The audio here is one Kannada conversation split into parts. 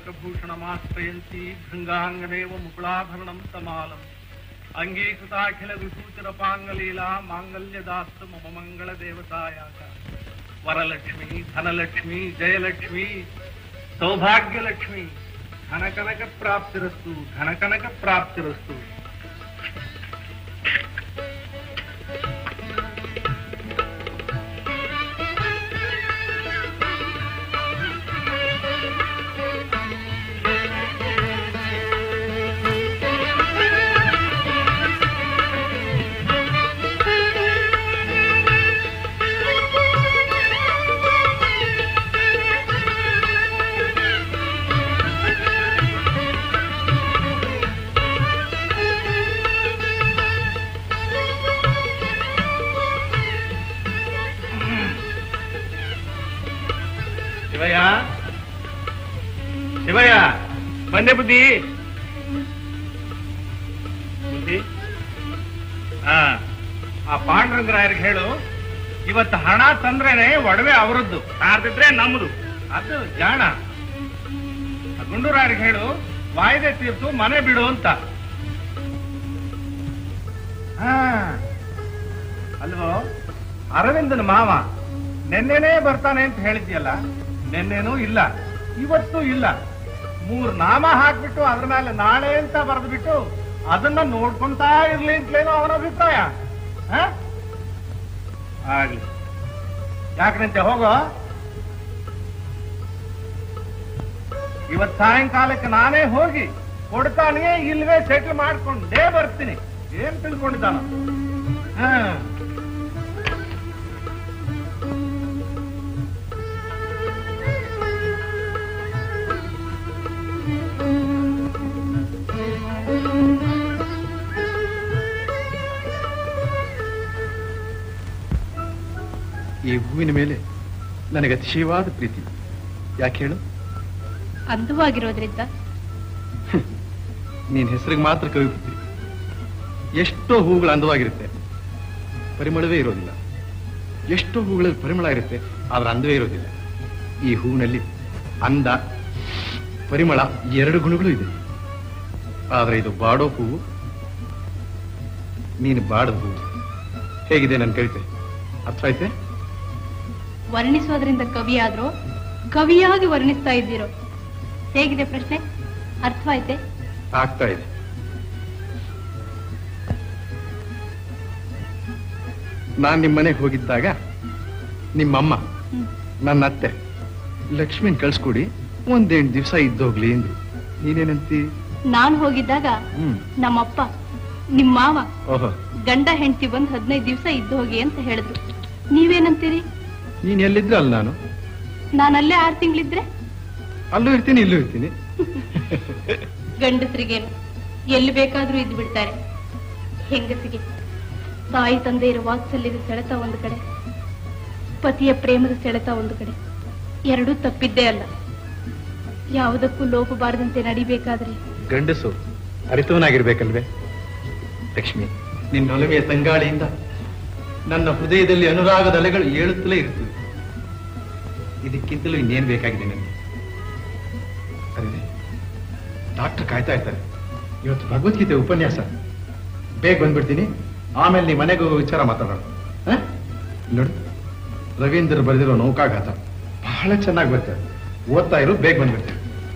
ಪೀತಾಂಬರಧವಳೇಶಭೂಷಣಮಾಶ್ರಯಂತಿ ಭೃಂಗಾಂಗನೇವ ಮುಕುಳಾಭರಣಂ ತಮಾಲಂ ಅಂಗೀಕೃತಾಖಿಲ ವಿಭೂತಿರಪಾಂಗಲೀಲಾ ಮಾಂಗಲ್ಯದಾಸ್ತು ಮಮ ಮಂಗಳ ದೇವತಾಯಾಗ ವರಲಕ್ಷ್ಮಿ ಧನಲಕ್ಷ್ಮಿ ಜಯಲಕ್ಷ್ಮಿ ಸೌಭಾಗ್ಯಲಕ್ಷ್ಮಿ ಧನಕನಕ ಪ್ರಾಪ್ತಿರಸ್ತು ಧನಕನಕ ಪ್ರಾಪ್ತಿರಸ್ತು ಶಿವಯ್ಯ ಶಿವಯ್ಯ ಬಂದೆ ಬುದ್ಧಿ ಬುದ್ಧಿ ಆ ಆ ಪಾಂಡುರಂಗರಾಯರಿಗೆ ಹೇಳು ಇವತ್ತು ಹಣ ತಂದ್ರೇನೆ ಒಡವೆ ಅವರದ್ದು ತಾರ್ದಿದ್ರೆ ನಮ್ಮದು ಅದು ಜಾಣ ಆ ಗುಂಡೂರಾಯರಿಗೆ ಹೇಳು ವಾಯ್ದೆ ತೀರ್ತು ಮನೆ ಬಿಡು ಅಂತ ಹಾ ಅಲ್ವೋ ಅರವಿಂದನ ಮಾವ ನೆನ್ನೆನೇ ಬರ್ತಾನೆ ಅಂತ ಹೇಳಿದ್ಯಲ್ಲ ನೆನ್ನೆನೂ ಇಲ್ಲ ಇವತ್ತು ಇಲ್ಲ ಮೂರ್ ನಾಮ ಹಾಕ್ಬಿಟ್ಟು ಅದ್ರ ಮೇಲೆ ನಾಳೆ ಅಂತ ಬರೆದ್ಬಿಟ್ಟು ಅದನ್ನ ನೋಡ್ಕೊಂತಾ ಇರ್ಲಿ ಅಂತಲೇನೋ ಅವನ ಅಭಿಪ್ರಾಯ ಹ? ಆಗ್ಲಿ ಯಾಕ್ರಂತೆ ಹೋಗೋ ಇವತ್ ಸಾಯಂಕಾಲಕ್ಕೆ ನಾನೇ ಹೋಗಿ ಕೊಡ್ತಾನೆ ಇಲ್ವೇ ಸೆಟ್ಲ್ ಮಾಡ್ಕೊಂಡೇ ಬರ್ತೀನಿ ಏನ್ ತಿಳ್ಕೊಂಡಿದ್ದಾನ ಹಾ ಈ ಹೂವಿನ ಮೇಲೆ ನನಗೆ ಅತಿಶಯವಾದ ಪ್ರೀತಿ ಯಾಕೆ ಹೇಳು ಅಂದವಾಗಿರೋದ್ರಿಂದ ನೀನ್ ಹೆಸರಿಗೆ ಮಾತ್ರ ಕವಿಪುತ್ರಿ ಎಷ್ಟೋ ಹೂಗಳು ಅಂದವಾಗಿರುತ್ತೆ ಪರಿಮಳವೇ ಇರೋದಿಲ್ಲ ಎಷ್ಟೋ ಹೂಗಳಲ್ಲಿ ಪರಿಮಳ ಇರುತ್ತೆ ಆದ್ರೆ ಅಂದವೇ ಇರೋದಿಲ್ಲ ಈ ಹೂವಿನಲ್ಲಿ ಅಂದ ಪರಿಮಳ ಎರಡು ಗುಣಗಳು ಇದೆ ಆದ್ರೆ ಇದು ಬಾಡೋ ಹೂವು ನೀನು ಬಾಡದ ಹೂವು ಹೇಗಿದೆ ನನ್ನ ಕವಿತೆ ಅರ್ಥ ಆಯ್ತೆ ವರ್ಣಿಸೋದ್ರಿಂದ ಕವಿ ಆದ್ರೋ ಕವಿಯಾಗಿ ವರ್ಣಿಸ್ತಾ ಇದ್ದೀರೋ ಹೇಗಿದೆ ಪ್ರಶ್ನೆ ಅರ್ಥವಾಯ್ತೆ ಆಗ್ತಾ ಇದೆ ನಾನ್ ನಿಮ್ಮ ಮನೆಗೆ ಹೋಗಿದ್ದಾಗ ನಿಮ್ಮಮ್ಮ ಹ್ಮ್. ನನ್ನ ಅತ್ತೆ ಲಕ್ಷ್ಮಿನ್ ಕಳ್ಸ್ಕೊಡಿ ಒಂದೆಂಟು ದಿವಸ ಇದ್ದೋಗ್ಲಿ ಅಂದ್ರು ನೀನೇನಂತಿ ನಾನ್ ಹೋಗಿದ್ದಾಗ ಹ್ಮ್ ನಮ್ಮಪ್ಪ ನಿಮ್ ಮಾವ ಓಹೋ ಗಂಡ ಹೆಂಡತಿ ಬಂದ್ ಹದಿನೈದು ದಿವಸ ಇದ್ದು ಹೋಗಿ ಅಂತ ಹೇಳಿದ್ರು ನೀವೇನಂತೀರಿ ನೀನ್ ಎಲ್ಲಿದ್ರು ಅಲ್ಲಿ ನಾನು ನಾನಲ್ಲೇ ಆರ್ ತಿಂಗಳಿದ್ರೆ ಅಲ್ಲೂ ಇರ್ತೀನಿ ಇಲ್ಲೂ ಇರ್ತೀನಿ ಗಂಡಸರಿಗೇನು ಎಲ್ಲಿ ಬೇಕಾದ್ರೂ ಇದ್ದು ಬಿಡ್ತಾರೆ ಹೆಂಗಸಿಗೆ ತಾಯಿ ತಂದೆಯರ ವಾತ್ಸಲ್ಯದ ಸೆಳೆತ ಒಂದು ಕಡೆ ಪತಿಯ ಪ್ರೇಮದ ಸೆಳೆತ ಒಂದು ಕಡೆ ಎರಡೂ ತಪ್ಪಿದ್ದೇ ಅಲ್ಲ ಯಾವುದಕ್ಕೂ ಲೋಪ ಬಾರದಂತೆ ನಡಿಬೇಕಾದ್ರೆ ಗಂಡಸು ಅರಿತವನಾಗಿರ್ಬೇಕಲ್ವೇ ಲಕ್ಷ್ಮಿ ನಿನ್ನ ಒಲವೆಯ ತಂಗಾಳಿಯಿಂದ ನನ್ನ ಹೃದಯದಲ್ಲಿ ಅನುರಾಗದ ಅಲೆಗಳು ಏಳುತ್ತಲೇ ಇರುತ್ತವೆ ಇದಕ್ಕಿಂತಲೂ ಇನ್ನೇನ್ ಬೇಕಾಗಿದೆ ನನಗೆ ಅರಿವೆ ಡಾಕ್ಟರ್ ಕಾಯ್ತಾ ಇರ್ತಾರೆ ಇವತ್ತು ಭಗವದ್ಗೀತೆ ಉಪನ್ಯಾಸ ಬೇಗ ಬಂದ್ಬಿಡ್ತೀನಿ ಆಮೇಲೆ ನೀ ಮನೆಗೆ ಹೋಗೋ ವಿಚಾರ ಮಾತಾಡೋಣ ಹ? ನೋಡು ರವೀಂದ್ರ ಬರೆದಿರೋ ನೌಕಾಘಾತ ಬಹಳ ಚೆನ್ನಾಗಿ ಬರ್ತದೆ ಓದ್ತಾ ಇರು ಬೇಗ ಬಂದ್ಬಿಡ್ತೀನಿ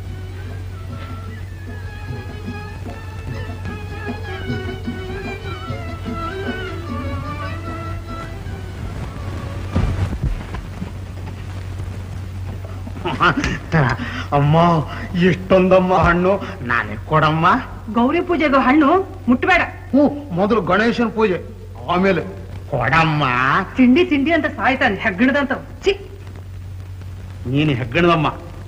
ಅಮ್ಮ ಎಷ್ಟೊಂದಮ್ಮ ಹಣ್ಣು ನಾನೇ ಕೊಡಮ್ಮ ಗೌರಿ ಪೂಜೆಗೆ ಹಣ್ಣು ಮುಟ್ಬೇಡ ಹ್ಞೂ ಮೊದಲು ಗಣೇಶನ ಪೂಜೆ ಆಮೇಲೆ ಕೊಡಮ್ಮ ತಿಂಡಿ ತಿಂಡಿ ಅಂತ ಸಾಯ್ತಾನೆ ಹೆಗ್ಗಣದಂತ ಛೀ ನೀನು ಹೆಗ್ಗಣದಮ್ಮ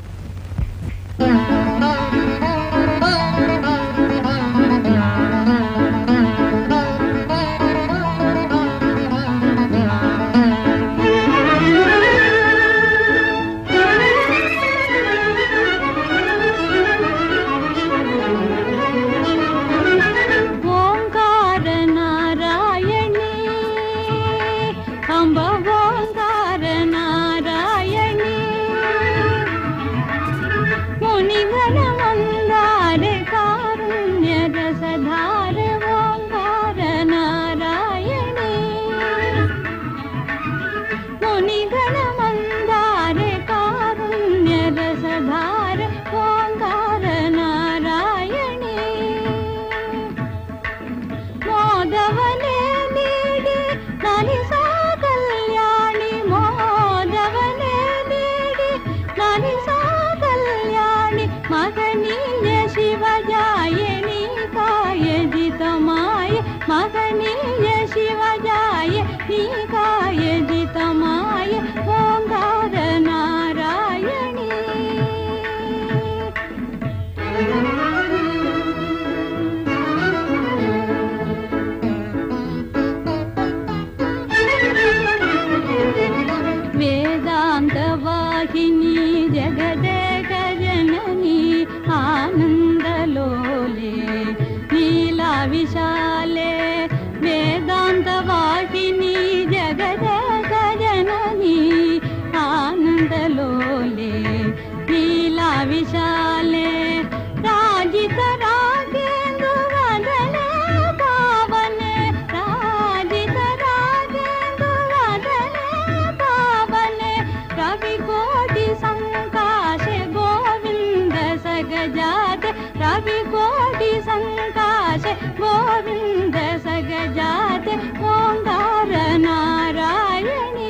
ಓಂಕಾರ ನಾರಾಯಣಿ ಅಂಬ ಓಂಕಾರ ನಾರಾಯಣಿ वाहिनी जगदेक जननी आनन्दलोले लीला विशाले वेदान्तवाहिनी जगदेक जननी आनन्दलोले लीला विशाले राजित राजेन्दु वदने पावने राजित राजेन्दु वदने पावने रविकोटि सङ्काशे गोविन्द सगजाते रविकोटि सङ्काशे गोविन्द सगजाते ओङ्कार नारायणी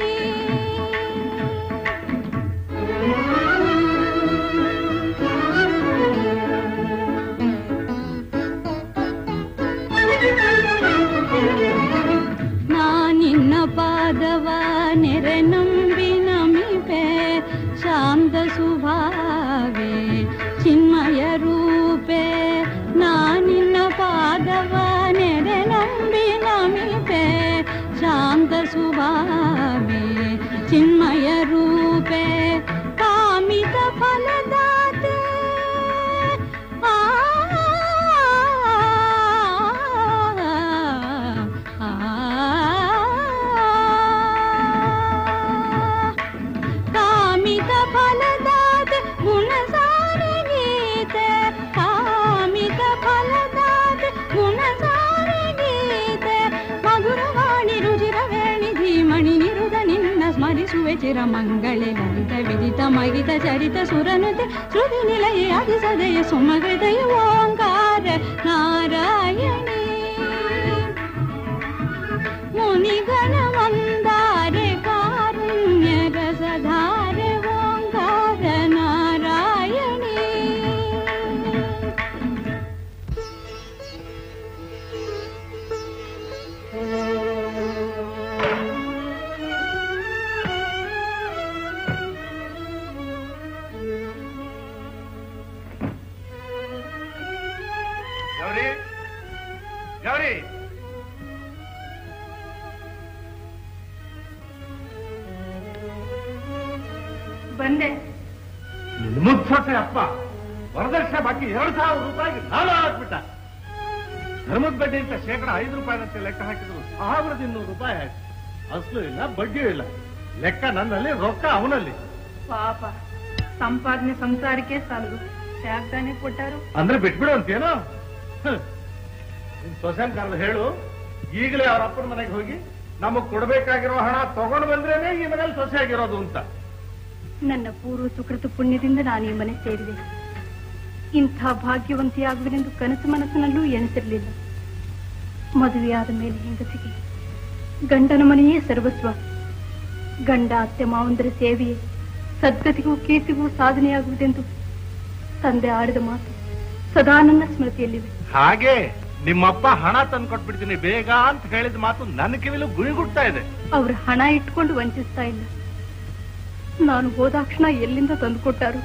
ನಾನಿನ್ನ ಪಾದವ ನೆರೆ ನಂಬಿ ನಮಿಪೆ ಶಾಂತ ಸುಭಾವೆ ಚಿನ್ಮಯ ರೂಪೆ ನಾನಿನ್ನ ಪಾದವ ನೆರೆ ನಂಬಿ ನಮಿಪೆ ಶಾಂತ ಸುಭಾವೆ ಚಿನ್ಮಯ ರೂಪೆ ಕಾಮಿತ ಫಲದಾತೆ ಆ ಕಾಮಿತ ಫಲದಾತ ಗುಣಸಾರ ಗೀತೆ ಕಾಮಿತ ಫಲದಾತ ಗುಣಸಾರ ಗೀತೆ ಮಧುರವಾಣಿ ರುಚಿರವೇಣಿ ಧೀಮಣಿ ನಿರುದ ನಿನ್ನ ಸ್ಮರಿಸುವೆ ಚಿರ ಮಂಗಳೆ ಲಲಿತ ವಿದಿತ ಮಗಿತ ಚರಿತ ಸುರನುತೆ ಶ್ರುತಿ ನಿಲಯ ಅಧಿಸದಯ ಸುಮಹೃದಯ ಓಂಕಾರ ನಾರಾಯಣಿ ಮುನಿಗಣ ಮಂದಾರೆ ಕಾರುಣ್ಯ ರಸಧಾರೆ ಓಂಕಾರ ನಾರಾಯಣಿ ಗೌರಿ ಗೌರಿ ಬಂದೆ ಮುಚ್ಚೋಟೆ ಅಪ್ಪ ವರದಕ್ಷಿಣೆ ಬಾಕಿ ಎರಡು ಸಾವಿರ ರೂಪಾಯಿಗೆ ಸಾಲ ಹಾಕ್ಬಿಟ್ಟ ಧರ್ಮದ ಬಡ್ಡಿ ಅಂತ ಶೇಕಡ ಐದು ರೂಪಾಯಿನಂತೆ ಲೆಕ್ಕ ಹಾಕಿದ್ರು ಸಾವಿರದ ಇನ್ನೂರು ರೂಪಾಯಿ ಆಯ್ತು ಅಸಲು ಇಲ್ಲ ಬಡ್ಡಿಯೂ ಇಲ್ಲ ಲೆಕ್ಕ ನನ್ನಲ್ಲಿ ರೊಕ್ಕ ಅವನಲ್ಲಿ ಪಾಪ ಸಂಪಾದನೆ ಸಂಸಾರಕ್ಕೆ ಸಾಲದು ಯಾಕ್ತಾನೆ ಕೊಟ್ಟಾರು ಅಂದ್ರೆ ಬಿಟ್ಬಿಡು ಅಂತೇನೋ ಹ್ಮ್. ನಿನ್ ಸೊಸೆನ್ ಕರೆದು ಹೇಳು ಈಗಲೇ ಅವ್ರ ಅಪ್ಪನ ಮನೆಗೆ ಹೋಗಿ ನಮಗ್ ಕೊಡ್ಬೇಕಾಗಿರೋ ಹಣ ತಗೊಂಡು ಬಂದ್ರೇನೆ ಈ ಮನೇಲಿ ಸೊಸೆ ಆಗಿರೋದು ಅಂತ ನನ್ನ ಪೂರ್ವ ಸುಕೃತ ಪುಣ್ಯದಿಂದ ನಾನು ಈ ಮನೆ ಸೇರಿದೆ ಇಂಥ ಭಾಗ್ಯವಂತಿಯಾಗುವೆನೆಂದು ಕನಸು ಮನಸ್ಸಿನಲ್ಲೂ ಎಣಿಸಿರಲಿಲ್ಲ ಮದುವೆಯಾದ ಮೇಲೆ ಹೆಂಗಸಿಗೆ ಗಂಡನ ಮನೆಯೇ ಸರ್ವಸ್ವ ಗಂಡ ಅತ್ತೆ ಮಾವಂದರ ಸೇವೆಯೇ ಸದ್ಗತಿಗೂ ಕೀರ್ತಿಗೂ ಸಾಧನೆಯಾಗುವುದೆಂದು ತಂದೆ ಆಡಿದ ಮಾತು ಸದಾ ನನ್ನ ಸ್ಮೃತಿಯಲ್ಲಿವೆ ಹಾಗೆ ನಿಮ್ಮಪ್ಪ ಹಣ ತಂದು ಕೊಟ್ಬಿಡ್ತೀನಿ ಬೇಗ ಅಂತ ಹೇಳಿದ ಮಾತು ನನ್ನ ಕಿವಿಲು ಗುಳಿಗುಡ್ತಾ ಇದೆ ಅವ್ರ ಹಣ ಇಟ್ಕೊಂಡು ವಂಚಿಸ್ತಾ ಇಲ್ಲ ನಾನು ಹೋದಾಕ್ಷಣ ಎಲ್ಲಿಂದ ತಂದುಕೊಟ್ಟಾರು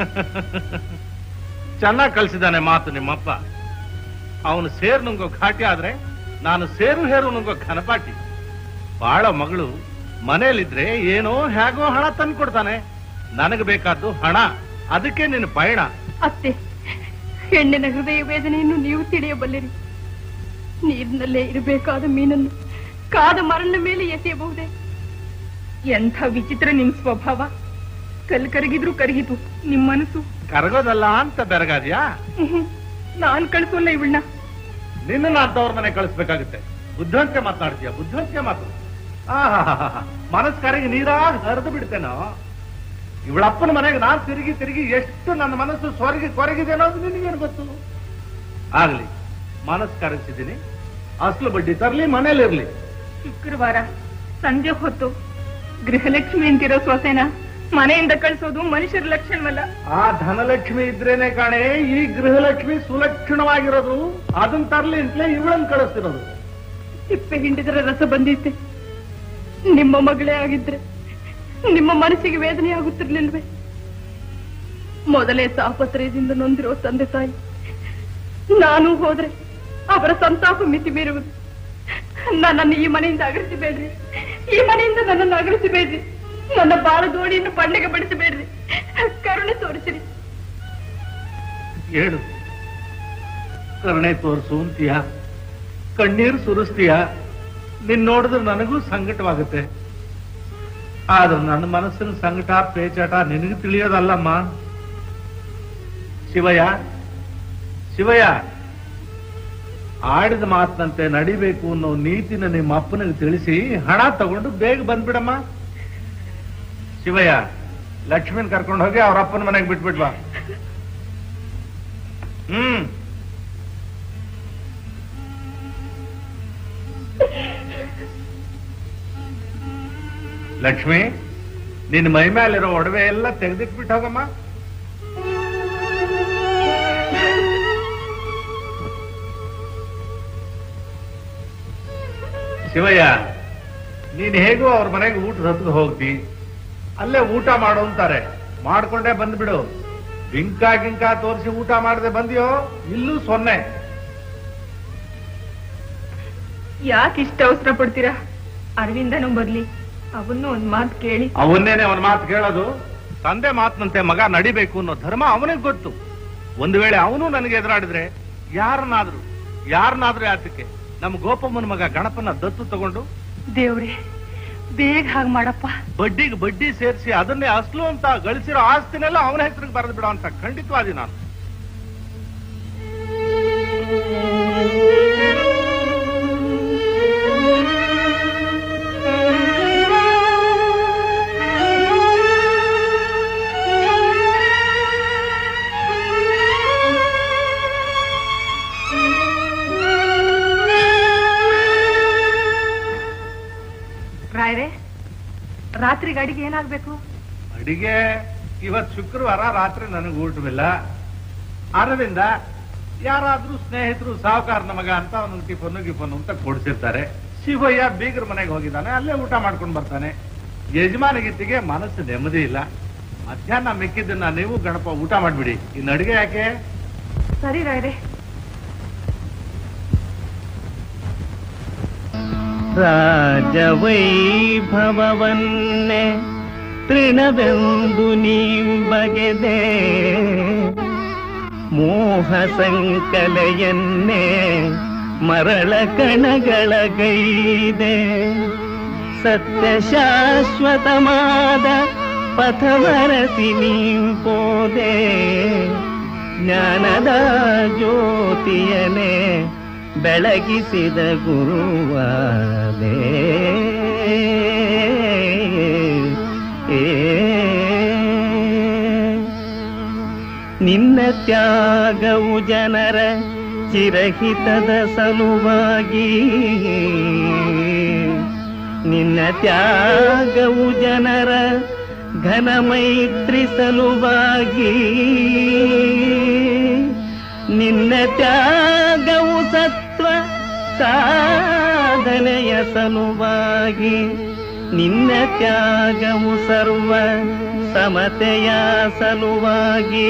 ಚೆನ್ನಾಗಿ ಕಳ್ಸಿದ್ದಾನೆ ಮಾತು ನಿಮ್ಮಪ್ಪ ಅವನು ಸೇರು ನುಂಗೋ ಘಾಟಿ ಆದ್ರೆ ನಾನು ಸೇರು ಹೇರು ನುಂಗೋ ಘನಪಾಟಿ ಬಾಳ ಮಗಳು ಮನೇಲಿದ್ರೆ ಏನೋ ಹೇಗೋ ಹಣ ತಂದು ಕೊಡ್ತಾನೆ ನನಗೆ ಬೇಕಾದ್ದು ಹಣ ಅದಕ್ಕೆ ನಿನ್ನ ಪಯಣ ಅತ್ತೆ ಹೆಣ್ಣಿನ ಹೃದಯ ವೇದನೆಯನ್ನು ನೀವು ತಿಳಿಯಬಲ್ಲಿರಿ ನೀರಿನಲ್ಲೇ ಇರಬೇಕಾದ ಮೀನನ್ನು ಕಾದ ಮರಳಿನ ಮೇಲೆ ಎಸೆಯಬಹುದೇ ಎಂಥ ವಿಚಿತ್ರ ನಿಮ್ ಸ್ವಭಾವ ಕಲ್ ಕರಗಿದ್ರು ಕರಗಿತು ನಿಮ್ ಮನಸ್ಸು ಕರಗೋದಲ್ಲ ಅಂತ ಬೆರಗಾದ್ಯಾ ಹ್ಮ್. ನಾನ್ ಕಳ್ಸೋಲ್ಲ ಇವಳನ್ನ ನಿನ್ನ ನಾನು ತವ್ರ ಮನೆ ಕಳಿಸ್ಬೇಕಾಗುತ್ತೆ ಬುದ್ಧಂತೆ ಮಾತನಾಡ್ತೀಯ ಬುದ್ಧಂತೆ ಮಾತು ಆಹಾಹಾಹಾ. ಮನಸ್ ಕರಗಿ ನೀರಾಗ ಹರಿದು ಬಿಡ್ತೇನೋ ಇವಳಪ್ಪನ ಮನೆಗೆ ನಾನ್ ತಿರುಗಿ ತಿರುಗಿ ಎಷ್ಟು ನನ್ನ ಮನಸ್ಸು ಸ್ವರ್ಗಿ ಕೊರಗಿದೆ ಅನ್ನೋದು ನಿನಗೇನು ಗೊತ್ತು ಆಗ್ಲಿ ಮನಸ್ ಕರಗಿಸಿದ್ದೀನಿ ಅಸಲು ಬಡ್ಡಿ ತರ್ಲಿ ಮನೇಲಿರ್ಲಿ ಶುಕ್ರವಾರ ಸಂಜೆ ಹೊತ್ತು ಗೃಹಲಕ್ಷ್ಮಿ ಅಂತಿರೋ ಸೊಸೆನ ಮನೆಯಿಂದ ಕಳ್ಸೋದು ಮನುಷ್ಯರ ಲಕ್ಷಣವಲ್ಲ ಆ ಧನಲಕ್ಷ್ಮಿ ಇದ್ರೇನೆ ಕಾಣೆ ಈ ಗೃಹಲಕ್ಷ್ಮಿ ಸುಲಕ್ಷಣವಾಗಿರೋದು ಅದನ್ನ ತರ್ಲಿ ಅಂತಲೇ ಇವಳನ್ನ ಕಳಿಸ್ತಿರೋದು ತಿಪ್ಪೆ ಹಿಂಡಿದ್ರೆ ರಸ ಬಂದಿತ್ತೆ ನಿಮ್ಮ ಮಗಳೇ ಆಗಿದ್ರೆ ನಿಮ್ಮ ಮನಸ್ಸಿಗೆ ವೇದನೆ ಆಗುತ್ತಿರ್ಲಿಲ್ವೇ ಮೊದಲೇ ತಾಪತ್ರಯದಿಂದ ನೊಂದಿರೋ ತಂದೆ ತಾಯಿ ನಾನು ಹೋದ್ರೆ ಅವರ ಸಂತಾಪ ಮಿತಿ ಮೀರುವುದು ನನ್ನನ್ನು ಈ ಮನೆಯಿಂದ ಅಗಲಿಸಬೇಡ್ರಿ ಈ ಮನೆಯಿಂದ ನನ್ನನ್ನು ಅಗಲಿಸಬೇಡ್ರಿ ನನ್ನ ಬಾಳ ದೋಣಿಯನ್ನು ಬಣ್ಣಗೆ ಬಡಿಸಬೇಡ್ರಿ ಕರುಣೆ ತೋರಿಸಿರಿ ಹೇಳು ಕರುಣೆ ತೋರಿಸು ಅಂತೀಯ ಕಣ್ಣೀರು ಸುರಿಸ್ತೀಯ ನಿನ್ ನೋಡಿದ್ರೆ ನನಗೂ ಸಂಕಟವಾಗುತ್ತೆ ಆದ್ರೆ ನನ್ನ ಮನಸ್ಸಿನ ಸಂಕಟ ಪೇಚಾಟ ನಿನಗೆ ತಿಳಿಯೋದಲ್ಲಮ್ಮ ಶಿವಯ್ಯ ಶಿವಯ್ಯ ಆಡಿದ ಮಾತಿನಂತೆ ನಡಿಬೇಕು ಅನ್ನೋ ನೀತಿನ ನಿಮ್ಮ ಅಪ್ಪನಿಗೆ ತಿಳಿಸಿ ಹಣ ತಗೊಂಡು ಬೇಗ ಬಂದ್ಬಿಡಮ್ಮ ಶಿವಯ್ಯ ಲಕ್ಷ್ಮೀನ್ ಕರ್ಕೊಂಡು ಹೋಗಿ ಅವ್ರ ಅಪ್ಪನ ಮನೆಗೆ ಬಿಟ್ಬಿಟ್ವಾ ಹ್ಮ್ ಲಕ್ಷ್ಮಿ ನಿನ್ ಮೈ ಮೇಲಿರೋ ಒಡವೆ ಎಲ್ಲ ತೆಗೆದಿಟ್ಬಿಟ್ಟು ಹೋಗಮ್ಮ ಶಿವಯ್ಯ ನೀನ್ ಹೇಗೂ ಅವ್ರ ಮನೆಗೆ ಊಟದ ಹತ್ರ ಹೋಗ್ತಿ ಅಲ್ಲೇ ಊಟ ಮಾಡು ಅಂತಾರೆ ಮಾಡ್ಕೊಂಡೇ ಬಂದ್ಬಿಡು ಬಿಂಕ ಗಿಂಕ ತೋರಿಸಿ ಊಟ ಮಾಡದೆ ಬಂದಿಯೋ ಇಲ್ಲೂ ಸೊನ್ನೆ ಯಾಕೆ ಇಷ್ಟ ಅವಸರ ಪಡ್ತೀರಾ ಅರವಿಂದನೂ ಬರ್ಲಿ ಅವನು ಒಂದ್ ಮಾತು ಕೇಳಿ ಅವನ್ನೇನೆ ಅವನ ಮಾತು ಕೇಳೋದು ತಂದೆ ಮಾತಿನಂತೆ ಮಗ ನಡಿಬೇಕು ಅನ್ನೋ ಧರ್ಮ ಅವನಿಗೆ ಗೊತ್ತು ಒಂದು ವೇಳೆ ಅವನು ನನಗೆ ಎದುರಾಡಿದ್ರೆ ಯಾರನ್ನಾದ್ರೂ ಯಾರನ್ನಾದ್ರೂ ಯಾತಕ್ಕೆ ನಮ್ಮ ಗೋಪಮ್ಮನ ಮಗ ಗಣಪನ ದತ್ತು ತಗೊಂಡು ದೇವ್ರೆ ಬೇಗ ಹಾಗೆ ಮಾಡಪ್ಪ ಬಡ್ಡಿಗೆ ಬಡ್ಡಿ ಸೇರಿಸಿ ಅದನ್ನೇ ಅಸ್ಲು ಅಂತ ಗಳಿಸಿರೋ ಆಸ್ತಿನೆಲ್ಲ ಅವನ ಹೆಸರಿಗೆ ಬರೆದು ಬಿಡೋ ಅಂತ ಖಂಡಿತವಾದಿ ನಾನು ರಾಯ್ರೆ ರಾತ್ರಿ ಗಾಡಿಗೆ ಏನಾಗ್ಬೇಕು ಅಡಿಗೆ ಇವತ್ ಶುಕ್ರವಾರ ರಾತ್ರಿ ನನಗೆ ಊಟವಿಲ್ಲ ಅರವಿಂದ ಯಾರಾದ್ರೂ ಸ್ನೇಹಿತರು ಸಾಹುಕಾರನ ಮಗ ಅಂತ ಅವನಿಗೆ ಟಿಫನ್ ಗಿಫನ್ ಅಂತ ಕೊಡ್ಸಿರ್ತಾರೆ ಶಿವಯ್ಯ ಬೀಗರ ಮನೆಗೆ ಹೋಗಿದ್ದಾನೆ ಅಲ್ಲೇ ಊಟ ಮಾಡ್ಕೊಂಡು ಬರ್ತಾನೆ ಯಜಮಾನಗಿತ್ತಿಗೆ ಮನಸ್ಸು ನೆಮ್ಮದಿ ಇಲ್ಲ ಮಧ್ಯಾಹ್ನ ಮಿಕ್ಕಿದ್ದನ್ನ ನೀವು ಗಣಪ ಊಟ ಮಾಡ್ಬಿಡಿ ಇನ್ನು ಅಡಿಗೆ ಯಾಕೆ ಸರಿ ರಾಯ್ರೆ ರಾಜವೈಭವವನ್ನೇ ತೃಣವೆಂದು ನೀವು ಬಗೆದೆ ಮೋಹ ಸಂಕಲೆಯನ್ನೇ ಮರಳ ಕಣಗಳ ಗೈದೆ ಸತ್ಯ ಶಾಶ್ವತವಾದ ಪಥವರಸಿ ನೀವು ಪೋದೆ ಜ್ಞಾನದ ಜ್ಯೋತಿಯನೇ ಬೆಳಗಿಸಿದ ಗುರುವಾದೆ ಏ ನಿನ್ನ ತ್ಯಾಗವು ಜನರ ಚಿರಹಿತದ ಸಲುವಾಗಿ ನಿನ್ನ ತ್ಯಾಗವು ಜನರ ಘನ ಮೈತ್ರಿ ಸಲುವಾಗಿ ನಿನ್ನ ತ್ಯಾಗವು ಸತ್ವ ಸಾಧನೆಯ ಸಲುವಾಗಿ ನಿನ್ನ ತ್ಯಾಗವು ಸರ್ವ ಸಮತೆಯ ಸಲುವಾಗಿ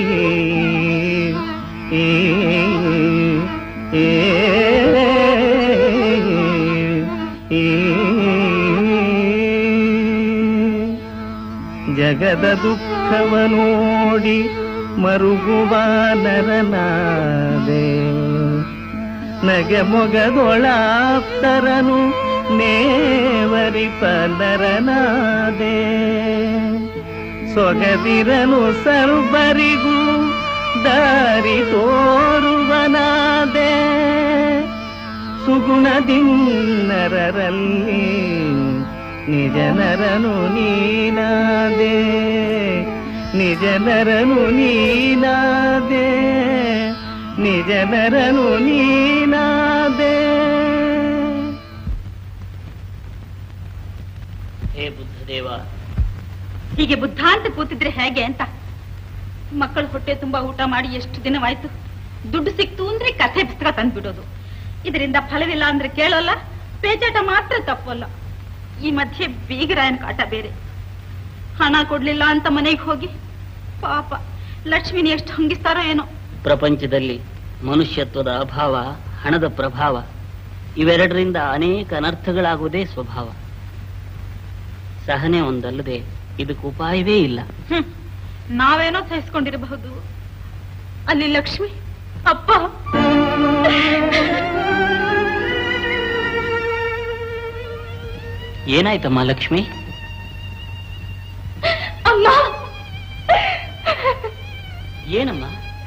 ಏ ಏ ಏ ಜಗದ ದುಃಖವ ನೋಡಿ ಮರುಗುವ ನರನಾದೆ ನಗೆ ಮೊಗದೊಳಾಪ್ತರನು ನೇವರಿಪ ನರನಾದೆ ಸೊಗದಿರನು ಸರ್ವರಿಗೂ ದಾರಿ ತೋರುವನಾದೆ ಸುಗುಣದಿನ್ನರರಲ್ಲಿ ನಿಜನರನು ನೀನಾದೆ ನಿಜನರನು ನೀನಾದೆ ನಿಜನರನು ನೀನಾದೆ ಹೇ ಬುದ್ಧದೇವ ಹೀಗೆ ಬುದ್ಧ ಅಂತ ಕೂತಿದ್ರೆ ಹೇಗೆ ಅಂತ ಮಕ್ಕಳು ಹೊಟ್ಟೆ ತುಂಬಾ ಊಟ ಮಾಡಿ ಎಷ್ಟು ದಿನವಾಯ್ತು ದುಡ್ಡು ಸಿಕ್ತು ಅಂದ್ರೆ ಕಥೆ ಪುಸ್ತಕ ತಂದ್ಬಿಡೋದು ಇದರಿಂದ ಫಲವಿಲ್ಲ ಅಂದ್ರೆ ಕೇಳೋಲ್ಲ ಪೇಚಾಟ ಮಾತ್ರ ತಪ್ಪಲ್ಲ ಈ ಮಧ್ಯೆ ಬೀಗರಾಯನ ಕಾಟ ಬೇರೆ ಹಣ ಕೊಡ್ಲಿಲ್ಲ ಅಂತ ಮನೆಗೆ ಹೋಗಿ ಪಾಪ ಲಕ್ಷ್ಮಿನಿ ಎಷ್ಟು ಹಂಗಿಸ್ತಾರೋ ಏನೋ ಪ್ರಪಂಚದಲ್ಲಿ ಮನುಷ್ಯತ್ವದ ಅಭಾವ ಹಣದ ಪ್ರಭಾವ ಇವೆರಡರಿಂದ ಅನೇಕ ಅನರ್ಥಗಳಾಗುವುದೇ ಸ್ವಭಾವ ಸಹನೆ ಒಂದಲ್ಲದೆ ಇದಕ್ಕೆ ಉಪಾಯವೇ ಇಲ್ಲ ಹ್ಮ್. ನಾವೇನೋ ಸಹಿಸ್ಕೊಂಡಿರಬಹುದು ಅಲ್ಲಿ ಲಕ್ಷ್ಮಿ ಅಪ್ಪ ಏನಾಯ್ತಮ್ಮ ಲಕ್ಷ್ಮಿ ಅಮ್ಮ ಏನಮ್ಮ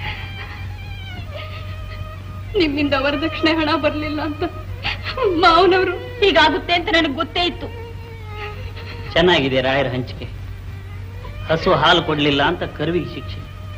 ನಿಮ್ಮಿಂದ ವರದಕ್ಷಿಣೆ ಹಣ ಬರ್ಲಿಲ್ಲ ಅಂತ ಮಾವನವರು ಹೀಗಾಗುತ್ತೆ ಅಂತ ನನಗೆ ಗೊತ್ತೇ ಇತ್ತು ಚೆನ್ನಾಗಿದೆ ರಾಯರ ಹಂಚಿಕೆ ಹಸು ಹಾಲು ಕೊಡ್ಲಿಲ್ಲ ಅಂತ ಕರುವಿಗೆ ಶಿಕ್ಷೆ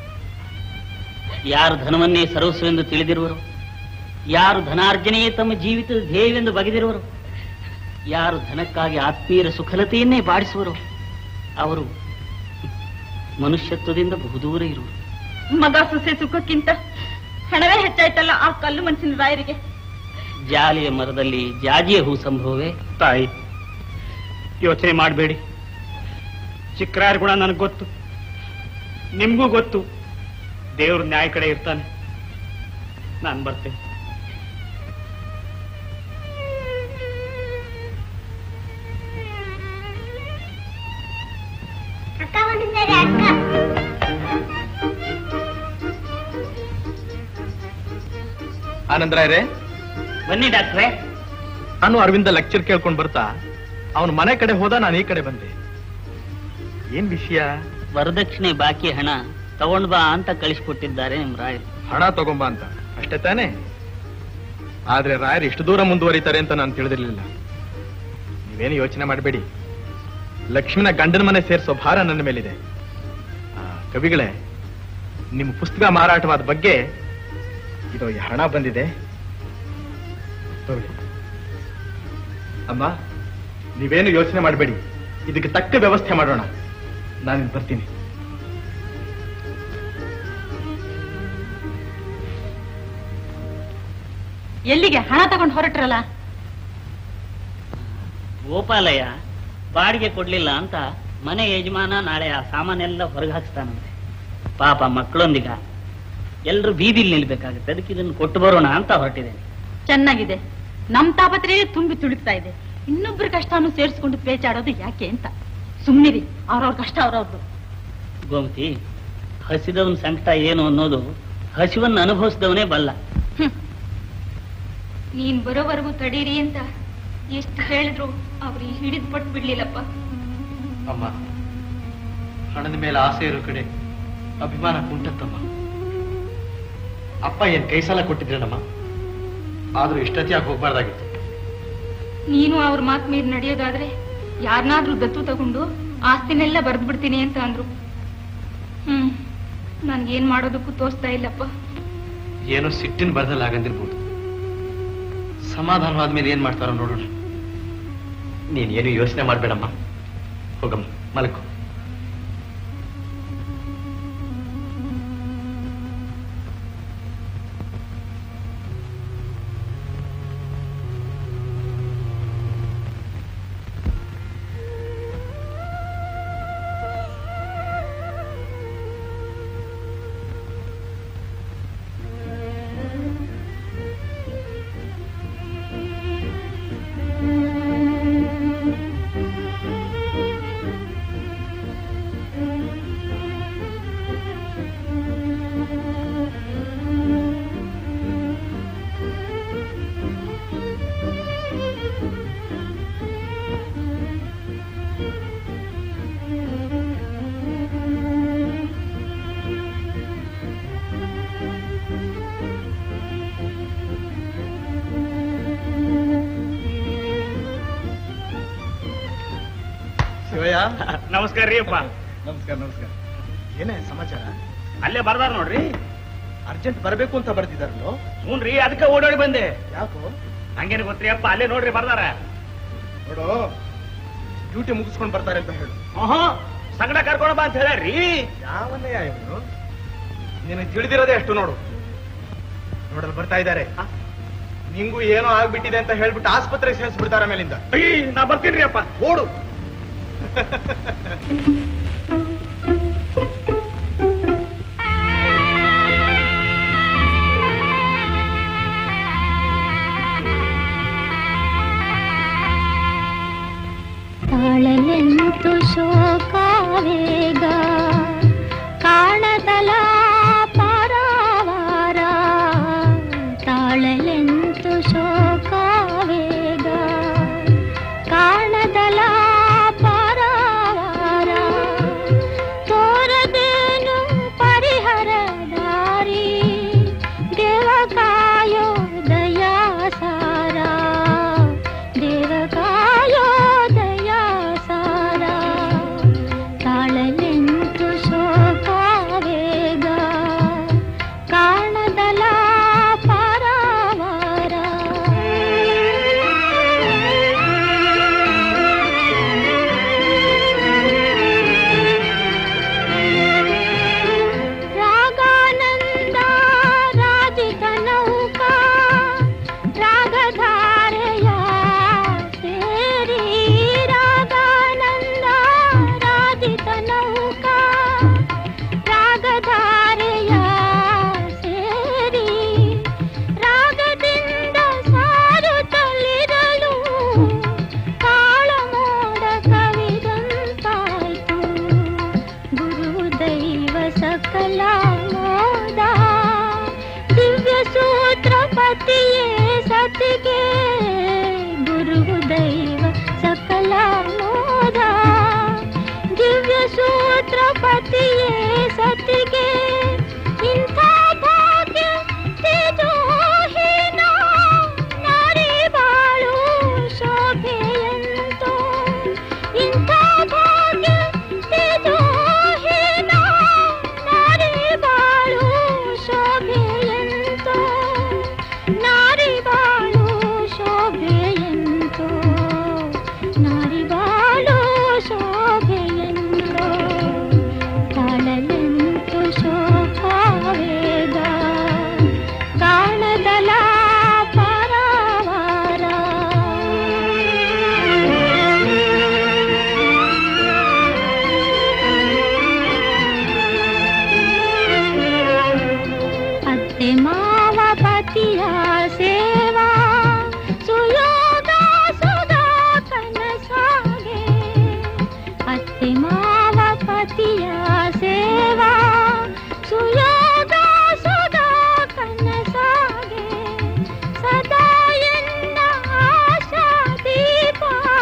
ಯಾರು ಧನವನ್ನೇ ಸರ್ವಸ್ವೆಂದು ತಿಳಿದಿರುವರು ಯಾರು ಧನಾರ್ಜನೆಯೇ ತಮ್ಮ ಜೀವಿತದ ಧ್ಯೇಯವೆಂದು ಬಗೆದಿರುವರು ಯಾರು ಧನಕ್ಕಾಗಿ ಆತ್ಮೀಯರ ಸುಖಲತೆಯನ್ನೇ ಬಾಡಿಸುವರು ಅವರು ಮನುಷ್ಯತ್ವದಿಂದ ಬಹುದೂರ ಇರುವರು ಮಗ ಸೊಸೆ ಸುಖಕ್ಕಿಂತ ಹಣವೇ ಹೆಚ್ಚಾಯ್ತಲ್ಲ ಆ ಕಲ್ಲು ಮನಸ್ಸಿನ ರಾಯರಿಗೆ ಜಾಲಿಯ ಮರದಲ್ಲಿ ಜಾಜಿಯ ಹೂ ಸಂಭವವೇ ತಾಯಿ ಯೋಚನೆ ಮಾಡಬೇಡಿ ಚಿಕ್ಕರಾಯರ್ ಗುಣ ನನಗೆ ಗೊತ್ತು ನಿಮ್ಗೂ ಗೊತ್ತು ದೇವ್ರ ನ್ಯಾಯ ಕಡೆ ಇರ್ತಾನೆ ನಾನು ಬರ್ತೇನೆ ಆನಂದರಾಯರೇ ಬನ್ನಿ ಡಾಕ್ಟ್ರೇ ನಾನು ಅರವಿಂದ ಲೆಕ್ಚರ್ ಕೇಳ್ಕೊಂಡ್ ಬರ್ತಾ ಅವನ ಮನೆ ಕಡೆ ಹೋದ ನಾನು ಈ ಕಡೆ ಬಂದೆ ಏನ್ ವಿಷಯ ವರದಕ್ಷಿಣೆ ಬಾಕಿ ಹಣ ತಗೊಂಡ್ ಬಾ ಅಂತ ಕಳಿಸ್ಕೊಟ್ಟಿದ್ದಾರೆ ನಿಮ್ ರಾಯರು ಹಣ ತಗೊಂಬ ಅಂತ ಅಷ್ಟೇ ತಾನೇ ಆದ್ರೆ ರಾಯರ್ ಇಷ್ಟು ದೂರ ಮುಂದುವರಿತಾರೆ ಅಂತ ನಾನು ತಿಳಿದಿರ್ಲಿಲ್ಲ ನೀವೇನು ಯೋಚನೆ ಮಾಡಬೇಡಿ ಲಕ್ಷ್ಮಿನ ಗಂಡನ ಮನೆ ಸೇರಿಸೋ ಭಾರ ನನ್ನ ಮೇಲಿದೆ ಆ, ಕವಿಗಳೇ ನಿಮ್ಮ ಪುಸ್ತಕ ಮಾರಾಟವಾದ ಬಗ್ಗೆ ಇದು ಈ ಹಣ ಬಂದಿದೆ ತಗೊಳ್ಳಿ. ಅಮ್ಮ ನೀವೇನು ಯೋಚನೆ ಮಾಡಬೇಡಿ ಇದಕ್ಕೆ ತಕ್ಕ ವ್ಯವಸ್ಥೆ ಮಾಡೋಣ ನಾನು ಬರ್ತೀನಿ ಎಲ್ಲಿಗೆ ಹಣ ತಗೊಂಡು ಹೊರಟ್ರಲ್ಲ ಗೋಪಾಲಯ್ಯ ಬಾಡಿಗೆ ಕೊಡ್ಲಿಲ್ಲ ಅಂತ ಮನೆ ಯಜಮಾನ ನಾಳೆ ಆ ಸಾಮಾನೆಲ್ಲ ಹೊರಗೆ ಹಾಕ್ಸ್ತಾನಂತೆ ಪಾಪ ಮಕ್ಕಳೊಂದಿಗ ಎಲ್ರು ಬೀದಿಲಿ ನಿಲ್ಬೇಕಾಗುತ್ತೆ ಅದಕ್ಕೆ ಇದನ್ನು ಕೊಟ್ಟು ಬರೋಣ ಅಂತ ಹೊರಟಿದ್ದೇನೆ ಚೆನ್ನಾಗಿದೆ ನಮ್ ತಾಪತ್ರೆ ತುಂಬಿ ತುಳುಕ್ತಾ ಇದೆ ಇನ್ನೊಬ್ಬರ ಕಷ್ಟವನ್ನು ಸೇರಿಸ್ಕೊಂಡು ಪೇಚಾಡೋದು ಯಾಕೆ ಅಂತ ಸುಮ್ನಿರಿ ಅವ್ರವ್ರ ಕಷ್ಟ ಅವ್ರವ್ರದ್ದು ಗೋಮತಿ ಹಸಿದವನ ಸಂಕಟ ಏನು ಅನ್ನೋದು ಹಸಿವನ್ನು ಅನುಭವಿಸಿದವನೇ ಬಲ್ಲ ನೀನ್ ಬರೋವರೆಗೂ ತಡೀರಿ ಅಂತ ಎಷ್ಟು ಹೇಳಿದ್ರು ಅವ್ರು ಹಿಡಿದ್ ಪಟ್ಟು ಬಿಡ್ಲಿಲ್ಲಪ್ಪ ಅಮ್ಮ ಹಣದ ಮೇಲೆ ಆಸೆ ಇರೋ ಕಡೆ ಅಭಿಮಾನ ಕುಂಟತ್ತಮ್ಮ ಅಪ್ಪ ಏನ್ ಕೈ ಸಾಲ ಕೊಟ್ಟಿದ್ರೇನಮ್ಮ ಆದ್ರೂ ಇಷ್ಟೊತ್ತಿಯಾಗಿ ಹೋಗ್ಬಾರ್ದಾಗಿತ್ತು ನೀನು ಅವ್ರ ಮಾತ್ ಮೀರಿ ನಡೆಯೋದಾದ್ರೆ ಯಾರನ್ನಾದ್ರೂ ದತ್ತು ತಗೊಂಡು ಆಸ್ತಿನೆಲ್ಲ ಬರ್ದ್ ಬಿಡ್ತೀನಿ ಅಂತ ಅಂದ್ರು ಹ್ಮ್ ನನ್ಗೇನ್ ಮಾಡೋದಕ್ಕೂ ತೋಚ್ತಾ ಇಲ್ಲಪ್ಪ ಏನೋ ಸಿಟ್ಟಿನ ಬರದಲ್ಲಿ ಆಗಂದಿರ್ಬೋದು ಸಮಾಧಾನವಾದ್ಮೇಲೆ ಏನ್ ಮಾಡ್ತಾರೋ ನೋಡೋಣ ನೀನ್ ಏನು ಯೋಚನೆ ಮಾಡ್ಬೇಡಮ್ಮ ಹೋಗಮ್ಮ ಮಲಕು ಶಿವಯ್ಯ ನಮಸ್ಕಾರ ರೀ ಅಪ್ಪ ನಮಸ್ಕಾರ ನಮಸ್ಕಾರ ಏನೇ ಸಮಾಚಾರ ಅಲ್ಲೇ ಬರ್ದಾರ ನೋಡ್ರಿ ಅರ್ಜೆಂಟ್ ಬರಬೇಕು ಅಂತ ಬರ್ತಿದಾರಲ್ಲೋ ಹ್ಞೂನ್ರಿ ಅದಕ್ಕೆ ಓಡೋಡಿ ಬಂದೆ ಯಾಕೋ ಹಂಗೇನು ಗೊತ್ತ್ರಿ ಅಪ್ಪ ಅಲ್ಲೇ ನೋಡ್ರಿ ಬರ್ದಾರ ನೋಡು ಡ್ಯೂಟಿ ಮುಗಿಸ್ಕೊಂಡು ಬರ್ತಾರೆ ಅಂತ ಹೇಳು ಆಹಾ ಸಂಗಡ ಕರ್ಕೊಂಡು ಬಾ ಅಂತ ಹೇಳ್ಯಾರ್ರಿ ಯಾವನ್ನಯ್ಯ ಇವನು ನೀನು ತಿಳಿದಿರೋದೇ ಅಷ್ಟು ನೋಡು ನೋಡಲು ಬರ್ತಾ ಇದ್ದಾರೆ ನಿಂಗೂ ಏನೋ ಆಗ್ಬಿಟ್ಟಿದೆ ಅಂತ ಹೇಳ್ಬಿಟ್ಟು ಆಸ್ಪತ್ರೆಗೆ ಸೇರಿಸ್ಬಿಡ್ತಾರೆ ಮೇಲಿಂದ ಅಯ್ಯ, ನಾ ಬರ್ತೀನಿ ಅಪ್ಪ ಓಡು ತಾಳಲೆಂತ ಪತಿಯೇ ಸತಿಗೆ ಇಂಥ ಭಾಗ್ಯ ತೇಜೋಹೀನ ನಾರಿ ಬಾಳು ಶೋಭೆಯಂತೋ ಇಂಥ ಭಾಗ್ಯ ತೇಜೋಹೀನ ನಾರಿ ಬಾಳು ಶೋಭೆಯಂತೋ ನಾರಿ ಬಾಳು ಶೋಭೆಯಂತೋ ನಾರಿ ಬಾಳು ಶೋಭೆಯಂತೋ ತಾಳಲೆಂತು ಶೋಭಾವೇಗ ಕಾಣದಲ ಪರವಾರ ಅತ್ತೆ ಮಾವ ಪತಿಯ ಸೇವಾ ಸುಯೋಗ ಸುಧಾ ಕನಸಾಗೆ ಅತ್ತೆ ಮಾವ ಪತಿಯ ಸೇವಾ ಸುಯೋಗ ಸುಧಾ ಕನಸಾಗೆ ಸದಾ ಎನ್ನ ಆಶಾ ದೀಪ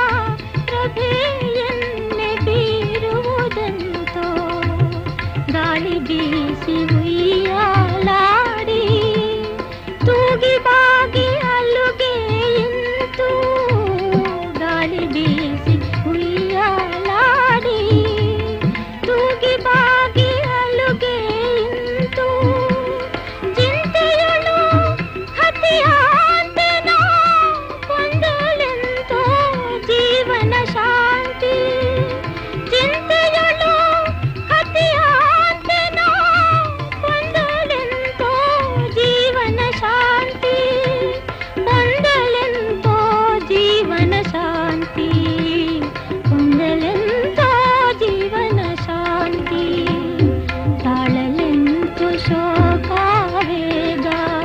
ಪ್ರಭೆಯನ್ನೇ ಬೀರುವುದಂತೋ ಗಾಳಿ ಬೀಸಿ ಉಯ್ಯಾಲಾಡಿ ತೂಗಿ ಬಾಗಿ ಅಲ್ಲುಗೆ ಇಂತು ಗಾಳಿ ಬೀಸಿ ಉಯ್ಯಾಲಾಡಿ ತೂಗಿ ಬಾಗಿ ಅಲ್ಲುಗೆ ಇಂತು ಚಿಂತೆಯಳು ಹತಿಯಾಂತನ ಕೊಂದಲೆಂತೋ ಜೀವನ ಶಾಂತಿ ಚಿಂತೆಯಳು ಹತಿಯಾಂತನ ಕೊಂದಲೆಂತೋ ಜೀವನ ಶಾಂತಿ ಕೊಂದಲೆಂತೋ ಜೀವನ ಶಾಂತಿ ಕೊಂದಲೆಂತೋ ಜೀವನ ಶಾಂತಿ ತಾಳಲೆಂತು ಶೋಕಾವೇಗ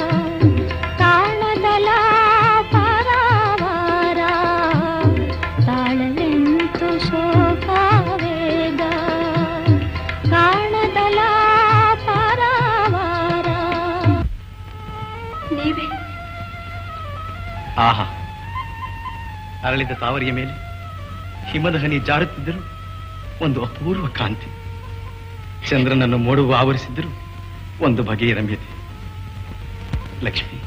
ಕಾಣದಲ ಪರವಾರ ತಾಳಲೆಂತು ಶೋಕಾವೇಗ ಕಾಣದಲ ಪರವಾರ ನೀವೇ ಆಹಾ ಅರಳಿದ ತಾವರಿಯ ಮೇಲೆ ಹಿಮದ ಹನಿ ಜಾರುತ್ತಿದ್ದರು ಒಂದು ಅಪೂರ್ವ ಕಾಂತಿ ಚಂದ್ರನನ್ನು ಮೋಡುವ ಆವರಿಸಿದ್ದರು ಒಂದು ಬಗೆಯ ರಮ್ಯತೆ ಲಕ್ಷ್ಮಿ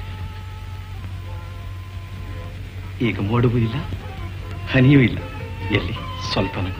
ಈಗ ಮೋಡುವೂ ಇಲ್ಲ ಹನಿಯೂ ಇಲ್ಲ ಎಲ್ಲಿ ಸ್ವಲ್ಪ ನಗು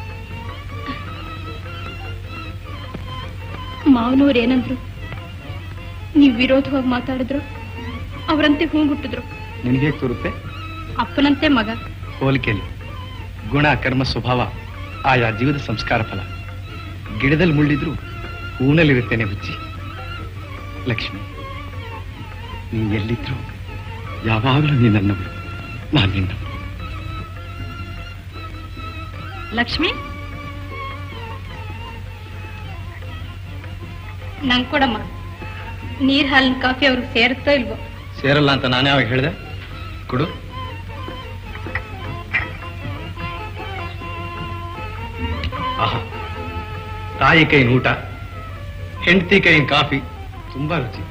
ಮಾವನವ್ರು ಏನಂದ್ರು ನೀವು ವಿರೋಧವಾಗಿ ಮಾತಾಡಿದ್ರು ಅವರಂತೆ ಹೂಗುಟ್ಟಿದ್ರು ನಿನಗೆ ತೋರುತ್ತೆ ಅಪ್ಪನಂತೆ ಮಗ ಹೋಲಿಕೆಯಲ್ಲಿ ಗುಣ ಕರ್ಮ ಸ್ವಭಾವ ಆಯಾ ಜೀವದ ಸಂಸ್ಕಾರ ಫಲ ಗಿಡದಲ್ಲಿ ಮುಳ್ಳಿದ್ರು ಹೂನಲ್ಲಿರುತ್ತೇನೆ ಬುಚ್ಚಿ ಲಕ್ಷ್ಮಿ ನೀನ್ ಎಲ್ಲಿದ್ರು ಯಾವಾಗಲೂ ನೀ ನನ್ನವಳು ನಾನು ನಿನ್ನವಳು ಲಕ್ಷ್ಮಿ ನಂಗೆ ಕೊಡಮ್ಮ ನೀರ್ ಹಾಲಿನ ಕಾಫಿ ಅವ್ರಿಗೆ ಸೇರುತ್ತೋ ಇಲ್ವೋ ಸೇರಲ್ಲ ಅಂತ ನಾನೇ ಅವಾಗ ಹೇಳಿದೆ ಕೊಡು ಆಹಾ ತಾಯಿ ಕೈನ ಊಟ ಹೆಂಡತಿ ಕೈನ ಕಾಫಿ ತುಂಬಾ ರುಚಿ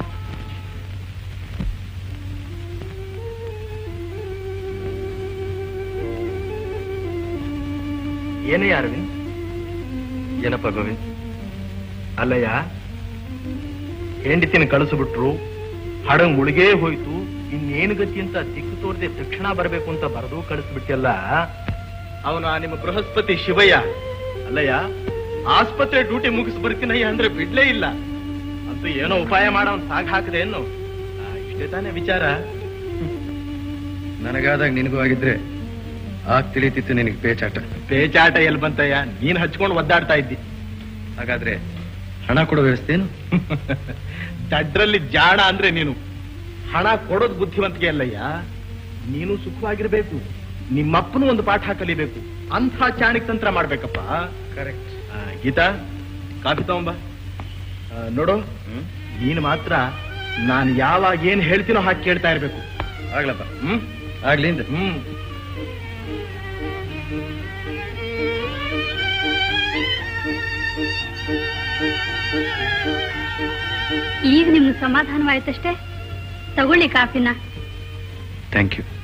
ಏನೇ ಅರವಿಂದ್ ಏನಪ್ಪ ಗೋವಿಂದ್ ಅಲ್ಲಯ್ಯ ಹೆಂಡತಿನ ಕಳಿಸ್ಬಿಟ್ರು ಹಡಂಗ್ ಮುಳುಗೇ ಹೋಯ್ತು ಇನ್ನೇನು ಗತಿ ಅಂತ ದಿಕ್ಕು ತೋರದೆ ತಕ್ಷಣ ಬರಬೇಕು ಅಂತ ಬರೆದು ಕಳಿಸ್ಬಿಟ್ಟಲ್ಲ ಅವನು ಆ ನಿಮ್ಮ ಬೃಹಸ್ಪತಿ ಶಿವಯ್ಯ ಅಲ್ಲಯ್ಯ ಆಸ್ಪತ್ರೆ ಡ್ಯೂಟಿ ಮುಗಿಸ್ ಬರ್ತೀನಯ್ಯ ಅಂದ್ರೆ ಬಿಡ್ಲೇ ಇಲ್ಲ ಅಂತೂ ಏನೋ ಉಪಾಯ ಮಾಡವನ್ ಸಾಗ್ ಹಾಕದೆ ಏನು ಆ, ಇಷ್ಟೇ ತಾನೇ ವಿಚಾರ ನನಗಾದಾಗ ನಿನಗೂ ಆಗಿದ್ರೆ ಆಗ ತಿಳಿತಿತ್ತು ನಿನಗೆ ಪೇಚಾಟ ಪೇಚಾಟ ಎಲ್ ಬಂತಯ್ಯ ನೀನ್ ಹಚ್ಕೊಂಡು ಒದ್ದಾಡ್ತಾ ಇದ್ದಿ ಹಾಗಾದ್ರೆ ಹಣ ಕೊಡೋ ವ್ಯವಸ್ಥೆ ಏನು ದಡ್ರಲ್ಲಿ ಜಾಡ ಅಂದ್ರೆ ನೀನು ಹಣ ಕೊಡೋದು ಬುದ್ಧಿವಂತಿಕೆ ಅಲ್ಲಯ್ಯ ನೀನು ಸುಖವಾಗಿರ್ಬೇಕು ನಿಮ್ಮಪ್ಪನು ಒಂದು ಪಾಠ ಕಲಿಬೇಕು ಅಂಥ ಚಾಣಿಕ್ ತಂತ್ರ ಮಾಡ್ಬೇಕಪ್ಪ ಕರೆಕ್ಟ್ ಆ, ಗೀತಾ ಕಾಫಿ ತಗೊಂಬ ಆ, ನೋಡು ನೀನು ಮಾತ್ರ ನಾನು ಯಾವಾಗ ಏನ್ ಹೇಳ್ತೀನೋ ಹಾಗೆ ಕೇಳ್ತಾ ಇರ್ಬೇಕು ಆಗ್ಲಪ್ಪ ಹ್ಮ್ ಆಗ್ಲಿಂದ ಹ್ಮ್ ಈಗ ನಿಮ್ಗೆ ಸಮಾಧಾನವಾಯ್ತಷ್ಟೇ ತಗೊಳ್ಳಿ ಕಾಫಿನ ಥ್ಯಾಂಕ್ ಯು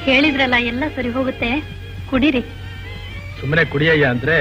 ಹೇಳಿದ್ರಲ್ಲ ಎಲ್ಲ ಸರಿ ಹೋಗುತ್ತೆ ಕುಡೀರಿ ಸುಮ್ಮನೆ ಕುಡಿಯಯ್ಯ ಅಂದ್ರೆ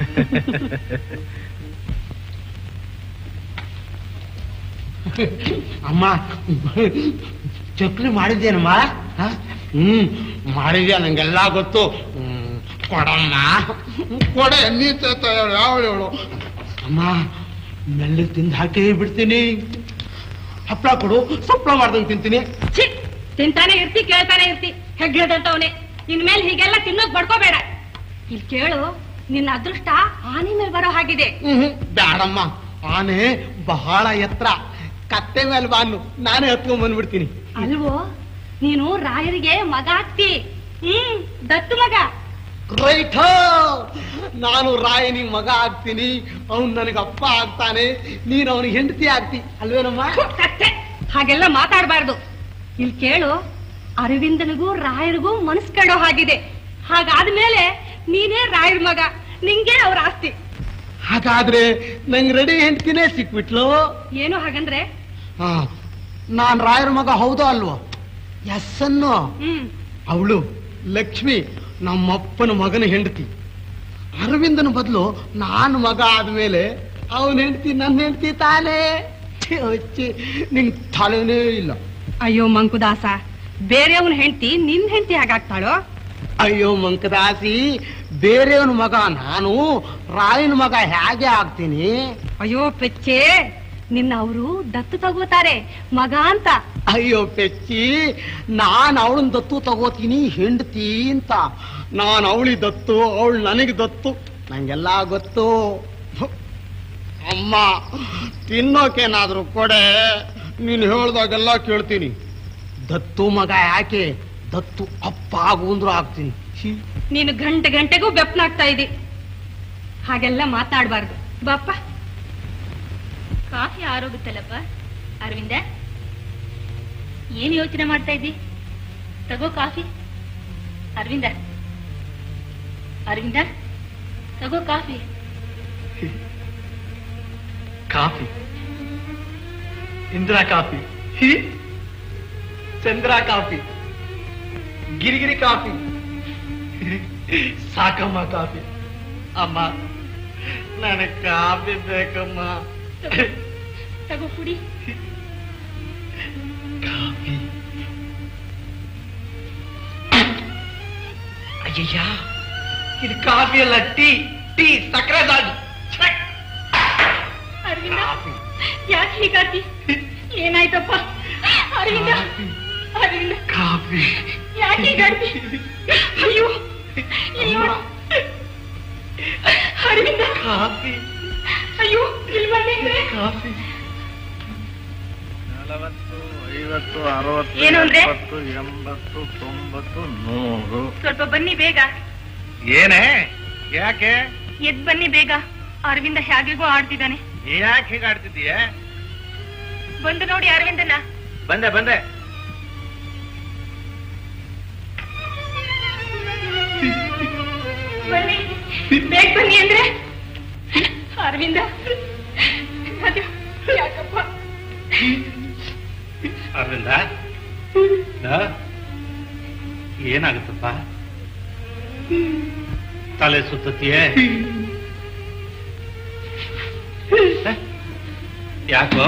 ಅಮ್ಮ ಚಕ್ಲಿ ಮಾಡಿದ್ದೇನಮ್ಮ ಹ? ಹ್ಮ್ ಮಾಡಿದ್ಯಾ ನಂಗೆಲ್ಲ ಗೊತ್ತು ಹ್ಮ್, ಕೊಡಮ್ಮ ಕೊಡ ನೀ ಯಾವಳು ಅಮ್ಮ ಮೆಲ್ಲಗೆ ತಿಂದು ಹಾಕಿ ಬಿಡ್ತೀನಿ ಹಪ್ಪಳ ಕೊಡು ಸಪ್ಪಳ ಮಾಡ್ದಂಗೆ ತಿಂತೀನಿ ಛೀ ತಿಂತಾನೆ ಇರ್ತಿ ಕೇಳ್ತಾನೆ ಇರ್ತಿ ಹೆಗ್ಗದಂತವನೇ ಇನ್ಮೇಲೆ ಹೀಗೆಲ್ಲ ತಿನ್ನೋಕ್ ಬಡ್ಕೋಬೇಡ ಇಲ್ಲಿ ಕೇಳು ನಿನ್ನ ಅದೃಷ್ಟ ಆನೆ ಮೇಲೆ ಬರೋ ಹಾಗಿದೆ ಹ್ಮ್ ಬ್ಯಾಡಮ್ಮ ಆನೆ ಬಹಳ ಎತ್ತರ ಕತ್ತೆ ಮೇಲೆ ಬಾನು ನಾನೇ ಹತ್ಕೊಂಡ್ ಬಂದ್ಬಿಡ್ತೀನಿ ಅಲ್ವೋ ನೀನು ರಾಯರಿಗೆ ಮಗ ಆಗ್ತಿ ಹ್ಮ್ ದತ್ತು ಮಗ ರೈಟ್ ನಾನು ರಾಯನಿ ಮಗ ಆಗ್ತೀನಿ ಅವನು ನನಗೆ ಅಪ್ಪ ಆಗ್ತಾನೆ ನೀನು ಅವನಿಗೆ ಹೆಂಡತಿ ಆಗ್ತಿ ಅಲ್ವೇನಮ್ಮ ಥು, ಕತ್ತೆ ಹಾಗೆಲ್ಲ ಮಾತಾಡಬಾರ್ದು ಇಲ್ಲಿ ಕೇಳು ಅರವಿಂದನಿಗೂ ರಾಯರಿಗೂ ಮನಸ್ ಕೆಡೋ ಹಾಗಿದೆ ಹಾಗಾದ್ಮೇಲೆ ನೀನೇ ರಾಯರ ಮಗ ನಿಂಗೆ ಅವ್ರ ಆಸ್ತಿ ಹಾಗಾದ್ರೆ ನಂಗೆ ರೆಡಿ ಹೆಂಡತಿನೇ ಸಿಕ್ಬಿಟ್ಲು ಏನು ಹಾಗಂದ್ರೆ ಹಾ ನಾನ್ ರಾಯರ ಮಗ ಹೌದೋ ಅಲ್ವೋ ಎಸ್ ಅನ್ನು ಹ್ಮ್ ಅವಳು ಲಕ್ಷ್ಮಿ ನಮ್ಮಪ್ಪನ ಮಗನ ಹೆಂಡತಿ ಅರವಿಂದನ ಬದಲು ನಾನು ಮಗ ಆದ್ಮೇಲೆ ಅವನ ಹೆಂಡತಿ ನನ್ನ ಹೆಂಡತಿ ತಾನೇ ಛೀ, ಹೊಚ್ಚಿ ನಿಂಗ್ ತಲೆನೇ ಇಲ್ಲ ಅಯ್ಯೋ ಮಂಕುದಾಸ ಬೇರೆಯವನ ಹೆಂಡತಿ ನಿನ್ ಹೆಂಡತಿ ಹಾಗಾಗ್ತಾಳೋ ಅಯ್ಯೋ ಮಂಕದಾಸಿ ಬೇರೆಯವನ ಮಗ ನಾನು ರಾಯನ ಮಗ ಹೇಗೆ ಆಗ್ತೀನಿ ಅಯ್ಯೋ ಪೆಚ್ಚೆ ನಿನ್ನ ಅವರು ದತ್ತು ತಗೋತಾರೆ ಮಗ ಅಂತ ಅಯ್ಯೋ ಪೆಚ್ಚಿ ನಾನ್ ಅವಳನ್ ದತ್ತು ತಗೋತೀನಿ ಹೆಂಡತಿ ಅಂತ ನಾನ್ ಅವಳಿ ದತ್ತು ಅವಳು ನನಗೆ ದತ್ತು ನಂಗೆಲ್ಲ ಗೊತ್ತು ಅಮ್ಮ ತಿನ್ನೋಕೇನಾದ್ರೂ ಕೊಡೆ ನೀನ್ ಹೇಳ್ದಾಗೆಲ್ಲ ಕೇಳ್ತೀನಿ ದತ್ತು ಮಗ ಯಾಕೆ ದತ್ತು ಅಪ್ಪ ಆಗು ಅಂದ್ರೂ ಆಗ್ತೀನಿ ಛೀ. ನೀನು ಗಂಟೆ ಗಂಟೆಗೂ ಬೆಪ್ಪನಾಗ್ತಾ ಇದ್ದಿ ಹಾಗೆಲ್ಲ ಮಾತಾಡಬಾರ್ದು ಬಾಪ್ಪ ಕಾಫಿ ಆರೋಗುತ್ತಲ್ಲಪ್ಪ ಅರವಿಂದ ಏನ್ ಯೋಚನೆ ಮಾಡ್ತಾ ಇದ್ದಿ ತಗೋ ಕಾಫಿ ಅರವಿಂದ ಅರವಿಂದ ತಗೋ ಕಾಫಿ ಕಾಫಿ ಇಂದಿರಾ ಕಾಫಿ ಹಿ ಚಂದ್ರ ಕಾಫಿ ಗಿರಿಗಿರಿ ಕಾಫಿ ಸಾಕಮ್ಮ ಕಾಫಿ ಅಮ್ಮ ನನಗೆ ಕಾಫಿ ಬೇಕಮ್ಮ ತಗೋ ಕುಡಿ ಕಾಫಿ ಅಯ್ಯಯ್ಯ ಇದು ಕಾಫಿ ಅಲ್ಲ ಟೀ ಟೀ ಸಕ್ಕರೆ ದಾದು ಅರವಿಂದ ಕಾಫಿ ಯಾಕೆ ಹೀಗಾತಿ ಏನಾಯ್ತಪ್ಪ ಅರವಿಂದ ಅರವಿಂದ ಕಾಫಿ ಯಾಕೆ ಹೀಗಾಡ್ತಿ ಅಯ್ಯೋ ಇಲ್ಲಿ ನೋಡು ಅರವಿಂದ ಕಾಫಿ ಅಯ್ಯೋ ಇಲ್ಲಿ ಬನ್ನಿ ಕಾಫಿ ನಲವತ್ತು ಐವತ್ತು ಅರವತ್ತು ಏನು ಅಂದ್ರೆ? ಎಪ್ಪತ್ತು ಎಂಬತ್ತು ತೊಂಬತ್ತು ನೂರು ಸ್ವಲ್ಪ ಬನ್ನಿ ಬೇಗ ಏನೇ ಯಾಕೆ ಎದ್ ಬನ್ನಿ ಬೇಗ ಅರವಿಂದ ಹೇಗೆಗೋ ಆಡ್ತಿದ್ದಾನೆ ನೀ ಯಾಕೆ ಹೀಗೆ ಆಡ್ತಿದ್ದೀಯ ಬಂದು ನೋಡಿ ಅರವಿಂದನ ಬಂದೆ ಬಂದೆ ಬನ್ನಿ ಬೇಗ ಬನ್ನಿ ಅಂದ್ರೆ ಅರವಿಂದ ಅದು ಯಾಕಪ್ಪ ಅರವಿಂದ ಏನಾಗುತ್ತಪ್ಪ ತಲೆ ಸುತ್ತತಿಯೇ ಹ? ಯಾಕೋ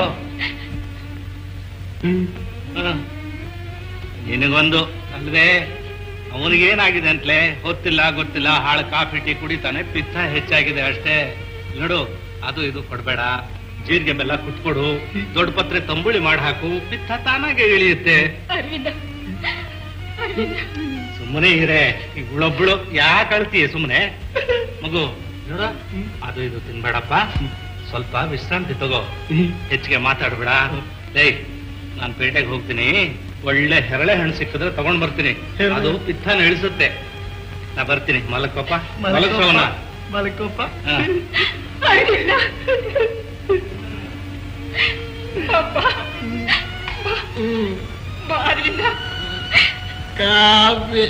ಹ. ನಿನಗೊಂದು ಅಲ್ವೇ ಅವನಿಗೇನಾಗಿದೆ ಅಂತಲೇ ಗೊತ್ತಿಲ್ಲ ಗೊತ್ತಿಲ್ಲ ಹಾಳು ಕಾಫಿ ಟೀ ಕುಡಿತಾನೆ ಪಿತ್ತ ಹೆಚ್ಚಾಗಿದೆ ಅಷ್ಟೇ ನೋಡು ಅದು ಇದು ಕೊಡ್ಬೇಡ ಜೀರಿಗೆ ಬೆಲ್ಲ ಕುಟ್ಕೊಡು ದೊಡ್ಡ ಪತ್ರೆ ತಂಬುಳಿ ಮಾಡಿ ಹಾಕು ಪಿತ್ತ ತಾನಾಗೆ ಇಳಿಯುತ್ತೆ ಅರವಿಂದ ಅರವಿಂದ ಸುಮ್ಮನೆ ಇರೆ ಇವಳೊಬ್ಳು ಯಾಕೆ ಅಳ್ತೀಯ ಸುಮ್ಮನೆ ಮಗು ನೋಡ ಅದು ಇದು ತಿನ್ಬೇಡಪ್ಪ ಸ್ವಲ್ಪ ವಿಶ್ರಾಂತಿ ತಗೋ ಹೆಚ್ಚಿಗೆ ಮಾತಾಡ್ಬೇಡ ಏಯ್ ನಾನ್ ಪೇಟೆಗೆ ಹೋಗ್ತೀನಿ ಒಳ್ಳೆ ಹೆರಳೆ ಹಣ್ಣು ಸಿಕ್ಕಿದ್ರೆ ತಗೊಂಡ್ ಬರ್ತೀನಿ ಅದು ಪಿತ್ತನ ಇಳಿಸುತ್ತೆ ನಾ ಬರ್ತೀನಿ ಮಲಕಪ್ಪ ಮಲಕೋನ ಮಲಕೋಪ ಅರವಿಂದ ಅಪ್ಪ ಬಾ ಅರವಿಂದ ಕಾಫಿ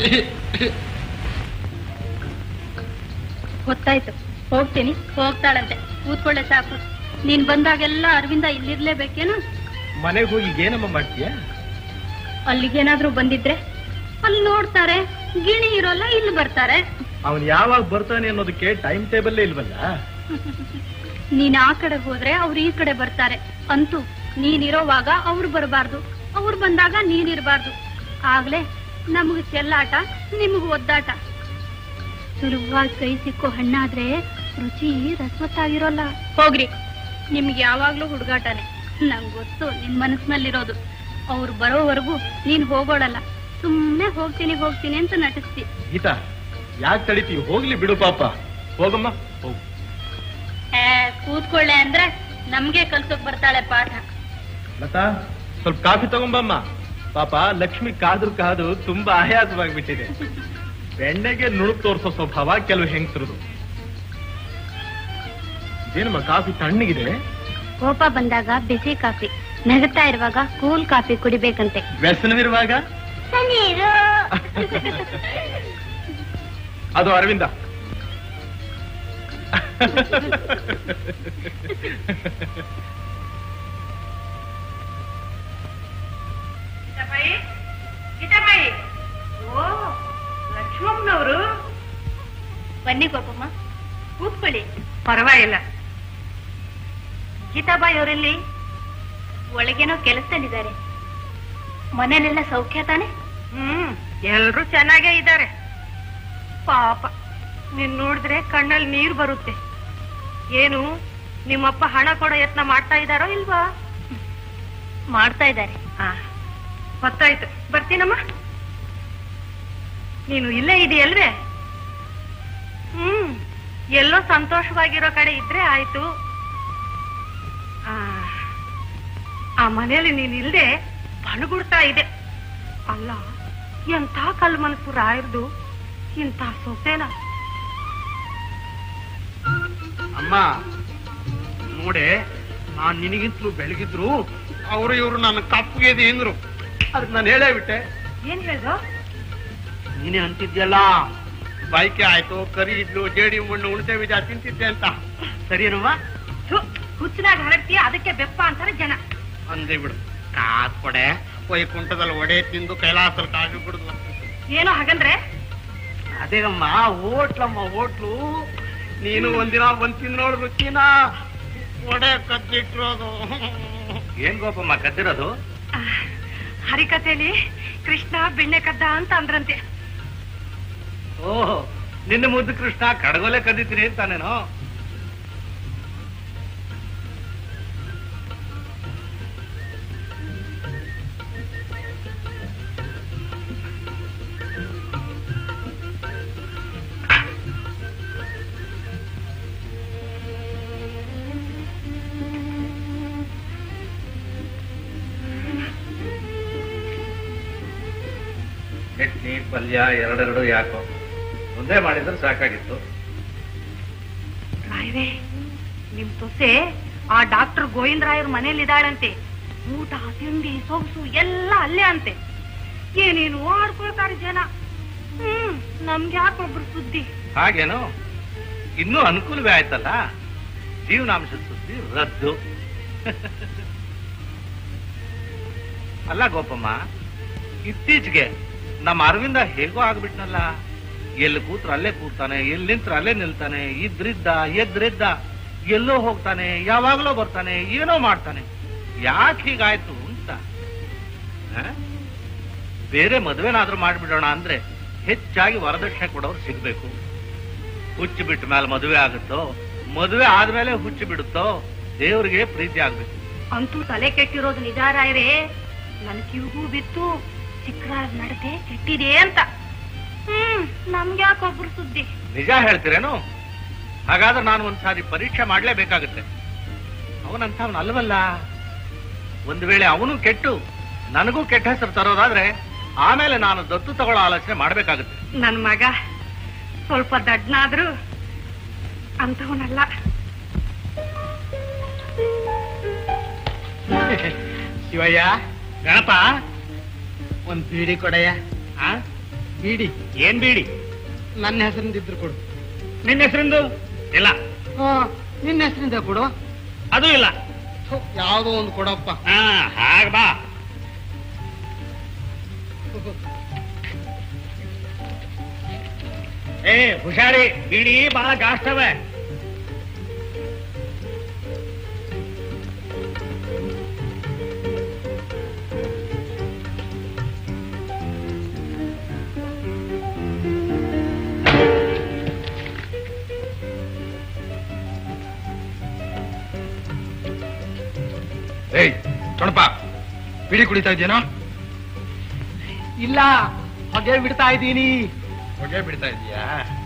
ಗೊತ್ತಾಯ್ತು ಹೋಗ್ತೀನಿ ಹೋಗ್ತಾಳಂತೆ ಕೂತ್ಕೊಳ್ಳೆ ಸಾಕು ನೀನ್ ಬಂದಾಗೆಲ್ಲ ಅರವಿಂದ ಇಲ್ಲಿರ್ಲೇಬೇಕೇನು ಮನೆಗೆ ಹೋಗಿ ಏನಮ್ಮ ಮಾಡ್ತೀಯ ಅಲ್ಲಿಗೇನಾದ್ರೂ ಬಂದಿದ್ರೆ ಅಲ್ಲಿ ನೋಡ್ತಾರೆ ಗಿಣಿ ಇರೋಲ್ಲ ಇಲ್ಲಿ ಬರ್ತಾರೆ ಅವನು ಯಾವಾಗ ಬರ್ತಾನೆ ಅನ್ನೋದಕ್ಕೆ ಟೈಮ್ ಟೇಬಲ್ ಇಲ್ವಲ್ಲ ನೀನ್ ಆ ಕಡೆ ಹೋದ್ರೆ ಅವ್ರು ಈ ಕಡೆ ಬರ್ತಾರೆ ಅಂತೂ ನೀನಿರೋವಾಗ ಅವ್ರು ಬರಬಾರ್ದು ಅವ್ರು ಬಂದಾಗ ನೀನಿರಬಾರ್ದು ಆಗ್ಲೇ ನಮಗ್ ಚೆಲ್ಲಾಟ ನಿಮಗ್ ಒದ್ದಾಟ ಸುಲಭವಾಗಿ ಕೈ ಸಿಕ್ಕೋ ಹಣ್ಣಾದ್ರೆ ರುಚಿ ರಸವತ್ತಾಗಿರೋಲ್ಲ ಹೋಗ್ರಿ ನಿಮ್ಗೆ ಯಾವಾಗ್ಲೂ ಹುಡುಗಾಟನೆ ನಂಗ್ ಗೊತ್ತು ನಿನ್ ಮನಸ್ಸಿನಲ್ಲಿರೋದು ಅವ್ರು ಬರೋವರೆಗೂ ನೀನ್ ಹೋಗೋಳಲ್ಲ ಸುಮ್ನೆ ಹೋಗ್ತೀನಿ ಹೋಗ್ತೀನಿ ಅಂತ ನಟಿಸ್ತಿ ಗೀತಾ ಯಾಕೆ ತಡಿತೀವಿ ಹೋಗ್ಲಿ ಬಿಡು ಪಾಪ ಹೋಗಮ್ಮ ಹೋಗು ಏ, ಕೂತ್ಕೊಳ್ಳೆ ಅಂದ್ರೆ ನಮ್ಗೆ ಕಲ್ಸೋಕ್ ಬರ್ತಾಳೆ ಪಾಠ ಲತಾ ಸ್ವಲ್ಪ ಕಾಫಿ ತಗೊಂಬಮ್ಮ ಪಾಪ ಲಕ್ಷ್ಮಿ ಕಾದ್ರು ಕಾದು ತುಂಬಾ ಆಯಾಸವಾಗಿಬಿಟ್ಟಿದೆ ಬೆಣ್ಣೆಗೆ ನುಣುಕ್ ತೋರ್ಸೋ ಸ್ವಭಾವ ಕೆಲವು ಹೆಂಗಸರದು ಇದೇನಮ್ಮ ಕಾಫಿ ತಣ್ಣಗಿದೆ ಕೋಪ ಬಂದಾಗ ಬಿಸಿ ಕಾಫಿ ನಗುತ್ತಾ ಇರುವಾಗ ಕೂಲ್ ಕಾಫಿ ಕುಡಿಬೇಕಂತೆ ವ್ಯಸನವಿರುವಾಗ ಅದು ಅರವಿಂದ ಓ ಲಕ್ಷ್ಮಮ್ಮನವರು ಬನ್ನಿ ಗೋಪಮ್ಮ ಕೂತ್ಕೊಳ್ಳಿ ಪರವಾಗಿಲ್ಲ ಗೀತಾಬಾಯಿ ಅವರಲ್ಲಿ ಒಳಗೇನೋ ಕೆಲಸದಲ್ಲಿದ್ದಾರೆ ಮನೇಲೆಲ್ಲ ಸೌಖ್ಯ ತಾನೆ ಹ್ಮ್ ಎಲ್ರು ಚೆನ್ನಾಗೇ ಇದ್ದಾರೆ ಪಾಪ ನೀನ್ ನೋಡಿದ್ರೆ ಕಣ್ಣಲ್ಲಿ ನೀರ್ ಬರುತ್ತೆ ಏನು ನಿಮ್ಮಪ್ಪ ಹಣ ಕೊಡೋ ಯತ್ನ ಮಾಡ್ತಾ ಇದ್ದಾರೋ ಇಲ್ವಾ ಮಾಡ್ತಾ ಇದ್ದಾರೆ ಆ, ಗೊತ್ತಾಯ್ತು ಬರ್ತೀನಮ್ಮ ನೀನು ಇಲ್ಲೇ ಇದೆಯಲ್ವೇ ಹ್ಮ್ ಎಲ್ಲೋ ಸಂತೋಷವಾಗಿರೋ ಕಡೆ ಇದ್ರೆ ಆಯ್ತು ಆ, ಆ ಮನೆಯಲ್ಲಿ ನೀನ್ ಇಲ್ದೆ ಬಣಗುಡ್ತಾ ಇದೆ ಅಲ್ಲ ಎಂಥ ಕಲ್ ಮನಸ್ಸು ರಾಯರ್ದು ಇಂಥ ಸೊಸೆನ ಅಮ್ಮ ನೋಡೆ ನಾನ್ ನಿನಗಿಂತಲೂ ಬೆಳಗಿದ್ರು ಅವರು ಇವರು ನನ್ನ ಕಪ್ಪಗೆ ಎಂದ್ರು ಅದಕ್ಕೆ ನಾನು ಹೇಳೇ ಬಿಟ್ಟೆ ಏನ್ ಹೇಳ್ದು ನೀನೇ ಅಂತಿದ್ಯಲ್ಲ ಬೈಕೆ ಆಯ್ತು ಕರಿ ಇದ್ಲು ಜೇಡಿ ಮಣ್ಣು ಉಣತೆ ಬೀಜ ತಿಂತಿದ್ದೆ ಅಂತ ಸರಿನವ್ವ ಹುಚ್ಚನಾಗ ಹರಡ್ತೀಯ ಅದಕ್ಕೆ ಬೆಪ್ಪ ಅಂತಾರೆ ಜನ ಅಂದೇ ಬಿಡು ಕಾಸ್ ಕೊಡೆ ವೈಕುಂಠದಲ್ಲಿ ಒಡೆ ತಿಂದು ಕೈಲಾಸದಲ್ಲಿ ಕಾಗಿ ಬಿಡುದು ಏನೋ ಹಾಗಂದ್ರೆ ಅದೇಗಮ್ಮ ಹೋಟ್ಲಮ್ಮ ಹೋಟ್ಲು ನೀನು ಒಂದಿನ ಬಂದ್ ತಿಂದ್ ನೋಡು ರುಚಿನ ಒಡೆ ಕದ್ದಿಟ್ಟಿರೋದು ಏನ್ ಗೋಪಮ್ಮ ಕದ್ದಿರೋದು ಆ, ಹರಿಕಥೆಲಿ ಕೃಷ್ಣ ಬೆಣ್ಣೆ ಕದ್ದ ಅಂತ ಅಂದ್ರಂತೆ ಓಹ್ ನಿನ್ನ ಮುದ್ದು ಕೃಷ್ಣ ಕಡಗೋಲೆ ಕದ್ದಿತೀನಿ ಅಂತಾನೇನೋ ಚಟ್ನಿ ಪಲ್ಯ ಎರಡೆರಡು ಯಾಕೋ ಒಂದೇ ಮಾಡಿದ್ರೆ ಸಾಕಾಗಿತ್ತು ರಾಯರೇ ನಿಮ್ ಸೊಸೆ ಆ ಡಾಕ್ಟರ್ ಗೋವಿಂದರಾಯರ್ ಮನೇಲಿದ್ದಾಳಂತೆ ಊಟ ತಿಂಡಿ ಸೊಗಸು ಎಲ್ಲ ಅಲ್ಲೇ ಅಂತೆ ಏನೇನು ಆಡ್ಕೊಳ್ತಾರೆ ಜನ ಹ್ಮ್ ನಮ್ಗೆ ಯಾಕೊಬ್ರು ಸುದ್ದಿ ಹಾಗೇನು ಇನ್ನೂ ಅನುಕೂಲವೇ ಆಯ್ತಲ್ಲ ಜೀವನಾಂಶದ ಸುದ್ದಿ ರದ್ದು ಅಲ್ಲ ಗೋಪಮ್ಮ ಇತ್ತೀಚೆಗೆ ನಮ್ಮ ಅರವಿಂದ ಹೇಗೋ ಆಗ್ಬಿಟ್ನಲ್ಲ ಎಲ್ಲಿ ಕೂತ್ರ ಅಲ್ಲೇ ಕೂರ್ತಾನೆ ಎಲ್ಲಿ ನಿಂತ್ರ ಅಲ್ಲೇ ನಿಲ್ತಾನೆ ಇದ್ರಿದ್ದ ಎದ್ರಿದ್ದ ಎಲ್ಲೋ ಹೋಗ್ತಾನೆ ಯಾವಾಗ್ಲೋ ಬರ್ತಾನೆ ಏನೋ ಮಾಡ್ತಾನೆ ಯಾಕೆ ಹೀಗಾಯ್ತು ಅಂತ ಆ? ಬೇರೆ ಮದುವೆನಾದ್ರೂ ಮಾಡ್ಬಿಡೋಣ ಅಂದ್ರೆ ಹೆಚ್ಚಾಗಿ ವರದಕ್ಷಿಣೆ ಕೊಡೋರು ಸಿಗ್ಬೇಕು ಹುಚ್ಚು ಬಿಟ್ಟ ಮೇಲೆ ಮದುವೆ ಆಗುತ್ತೋ ಮದುವೆ ಆದ್ಮೇಲೆ ಹುಚ್ಚು ಬಿಡುತ್ತೋ ದೇವ್ರಿಗೆ ಪ್ರೀತಿ ಆಗ್ಬೇಕು ಅಂತೂ ತಲೆ ಕೆಟ್ಟಿರೋದು ನಿಜ ರಾಯರೇ ನನ್ ಕಿವಿಗೂ ಬಿತ್ತು ಚಿಕ್ಕರಾಯ ನಡತೆ ಕೆಟ್ಟಿದೆ ಅಂತ ಹ್ಮ್ ನಮ್ಗೆ ಯಾಕೊಬ್ರು ಸುದ್ದಿ ನಿಜ ಹೇಳ್ತೀರೇನು ಹಾಗಾದ್ರೆ ನಾನು ಒಂದ್ಸಾರಿ ಪರೀಕ್ಷೆ ಮಾಡ್ಲೇಬೇಕಾಗುತ್ತೆ ಅವನಂಥವ್ನ ಅಲ್ವಲ್ಲ ಒಂದು ವೇಳೆ ಅವನು ಕೆಟ್ಟು ನನಗೂ ಕೆಟ್ಟ ಹೆಸರು ತರೋದಾದ್ರೆ ಆಮೇಲೆ ನಾನು ದತ್ತು ತಗೊಳ್ಳೋ ಆಲೋಚನೆ ಮಾಡ್ಬೇಕಾಗುತ್ತೆ ನನ್ ಮಗ ಸ್ವಲ್ಪ ದಡ್ನಾದ್ರೂ ಅಂತವನಲ್ಲ ಶಿವಯ್ಯ ಗಣಪ ಒಂದ್ ಬೀಡಿ ಕೊಡಯ್ಯ ಆ? ಬೀಡಿ ಏನ್ ಬೀಡಿ ನನ್ನ ಹೆಸರಿಂದ ಇದ್ರು ಕೊಡು ನಿನ್ನ ಹೆಸರಿಂದು ಇಲ್ಲ ಹಾ ನಿನ್ನ ಹೆಸರಿಂದ ಕೊಡು ಅದು ಇಲ್ಲ ಥು, ಯಾವ್ದೋ ಒಂದು ಕೊಡಪ್ಪ ಹಾ ಹಾಗ ಬಾ ಏ ಹುಷಾರಿ ಬಿಡಿ ಬಹಳ ಕಾಷ್ಟವೆ ಏಯ್ ಚೊಣಪ ಬಿಡಿ ಕುಡಿತಾ ಇದೆಯೇನೋ ಇಲ್ಲ ಹೊಗೆ ಬಿಡ್ತಾ ಇದ್ದೀನಿ ಹೊಗೆ ಬಿಡ್ತಾ ಇದೀಯಾ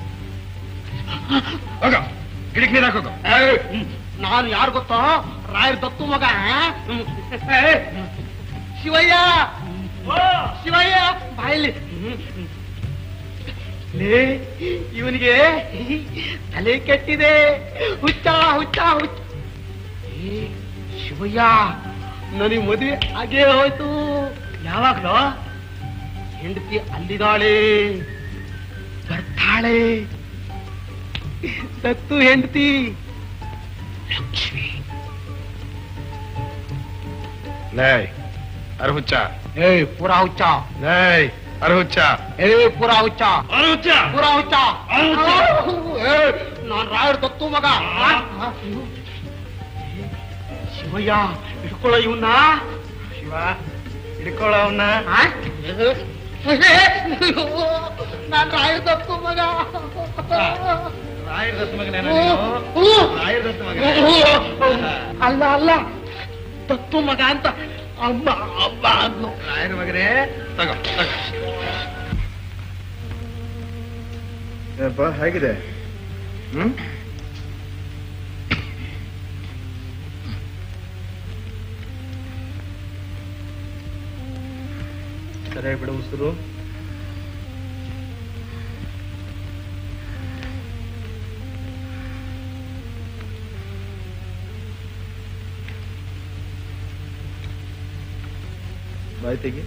ಹೋಗ ಗಿಡಕ್ ನೀರ್ ಹಾಕೋಗ ನಾನು ಯಾರು ಗೊತ್ತೋ ರಾಯರ್ ದತ್ತು ಮಗ ಹ್ಮ್. ಏ, ಶಿವಯ್ಯ ಶಿವಯ್ಯ ಬಾಯಲ್ಲಿ ಲೇ ಇವನಿಗೆ ತಲೆ ಕೆಟ್ಟಿದೆ ಹುಚ್ಚ ಹುಚ್ಚ ಹುಚ್ಚ ಏ, ಶಿವಯ್ಯ ನನಗೆ ಮದುವೆ ಹಾಗೇ ಹೋಯ್ತು ಯಾವಾಗ್ಲೋ ಹೆಂಡತಿ ಅಲ್ಲಿದಾಳೆ ಬರ್ತಾಳೆ ದತ್ತು ಹೆಂಡತಿ ಲಕ್ಷ್ಮಿ ಲೇಯ್ ಅರ್ಹುಚ್ಚ ಏಯ್ ಪೂರಾ ಹುಚ್ಚ ಲೇಯ್ ಅರ್ಹುಚ್ಚ ಏಯ್ ಪೂರಾ ಹುಚ್ಚ ಅರುಚ ಪೂರಾ ಹುಚ್ಚ ಏಯ್, ನಾನ್ ರಾಯರ್ ದತ್ತು ಮಗ ಶಿವಯ್ಯ ಹಿಡ್ಕೊಳ್ಳೋ ಇವನ್ನ ಶಿವ ಹಿಡ್ಕೊಳ್ಳೋ ಅವನ್ನ ನಾನ್ ರಾಯರ್ ದತ್ತು ಮಗ ರಾಯರ್ ದತ್ತ ಮಗನೇ ಹ್ಮ್. ರಾಯರ್ ದತ್ತ ಮಗ ಅಲ್ಲ ಅಲ್ಲ ದತ್ತು ಮಗ ಅಂತ ಅಮ್ಮ ಅಮ್ಮ ಅಂದ್ಲು ರಾಯರ್ ಮಗನೇ ತಗೋ ತಗೋ ಏನಪ್ಪ ಹೇಗಿದೆ ಹ್ಮ್ ಸರಿಯಾಗಿ ಬಿಡು ಉಸಿರು ಬಾಯ್ ತೆಗಿ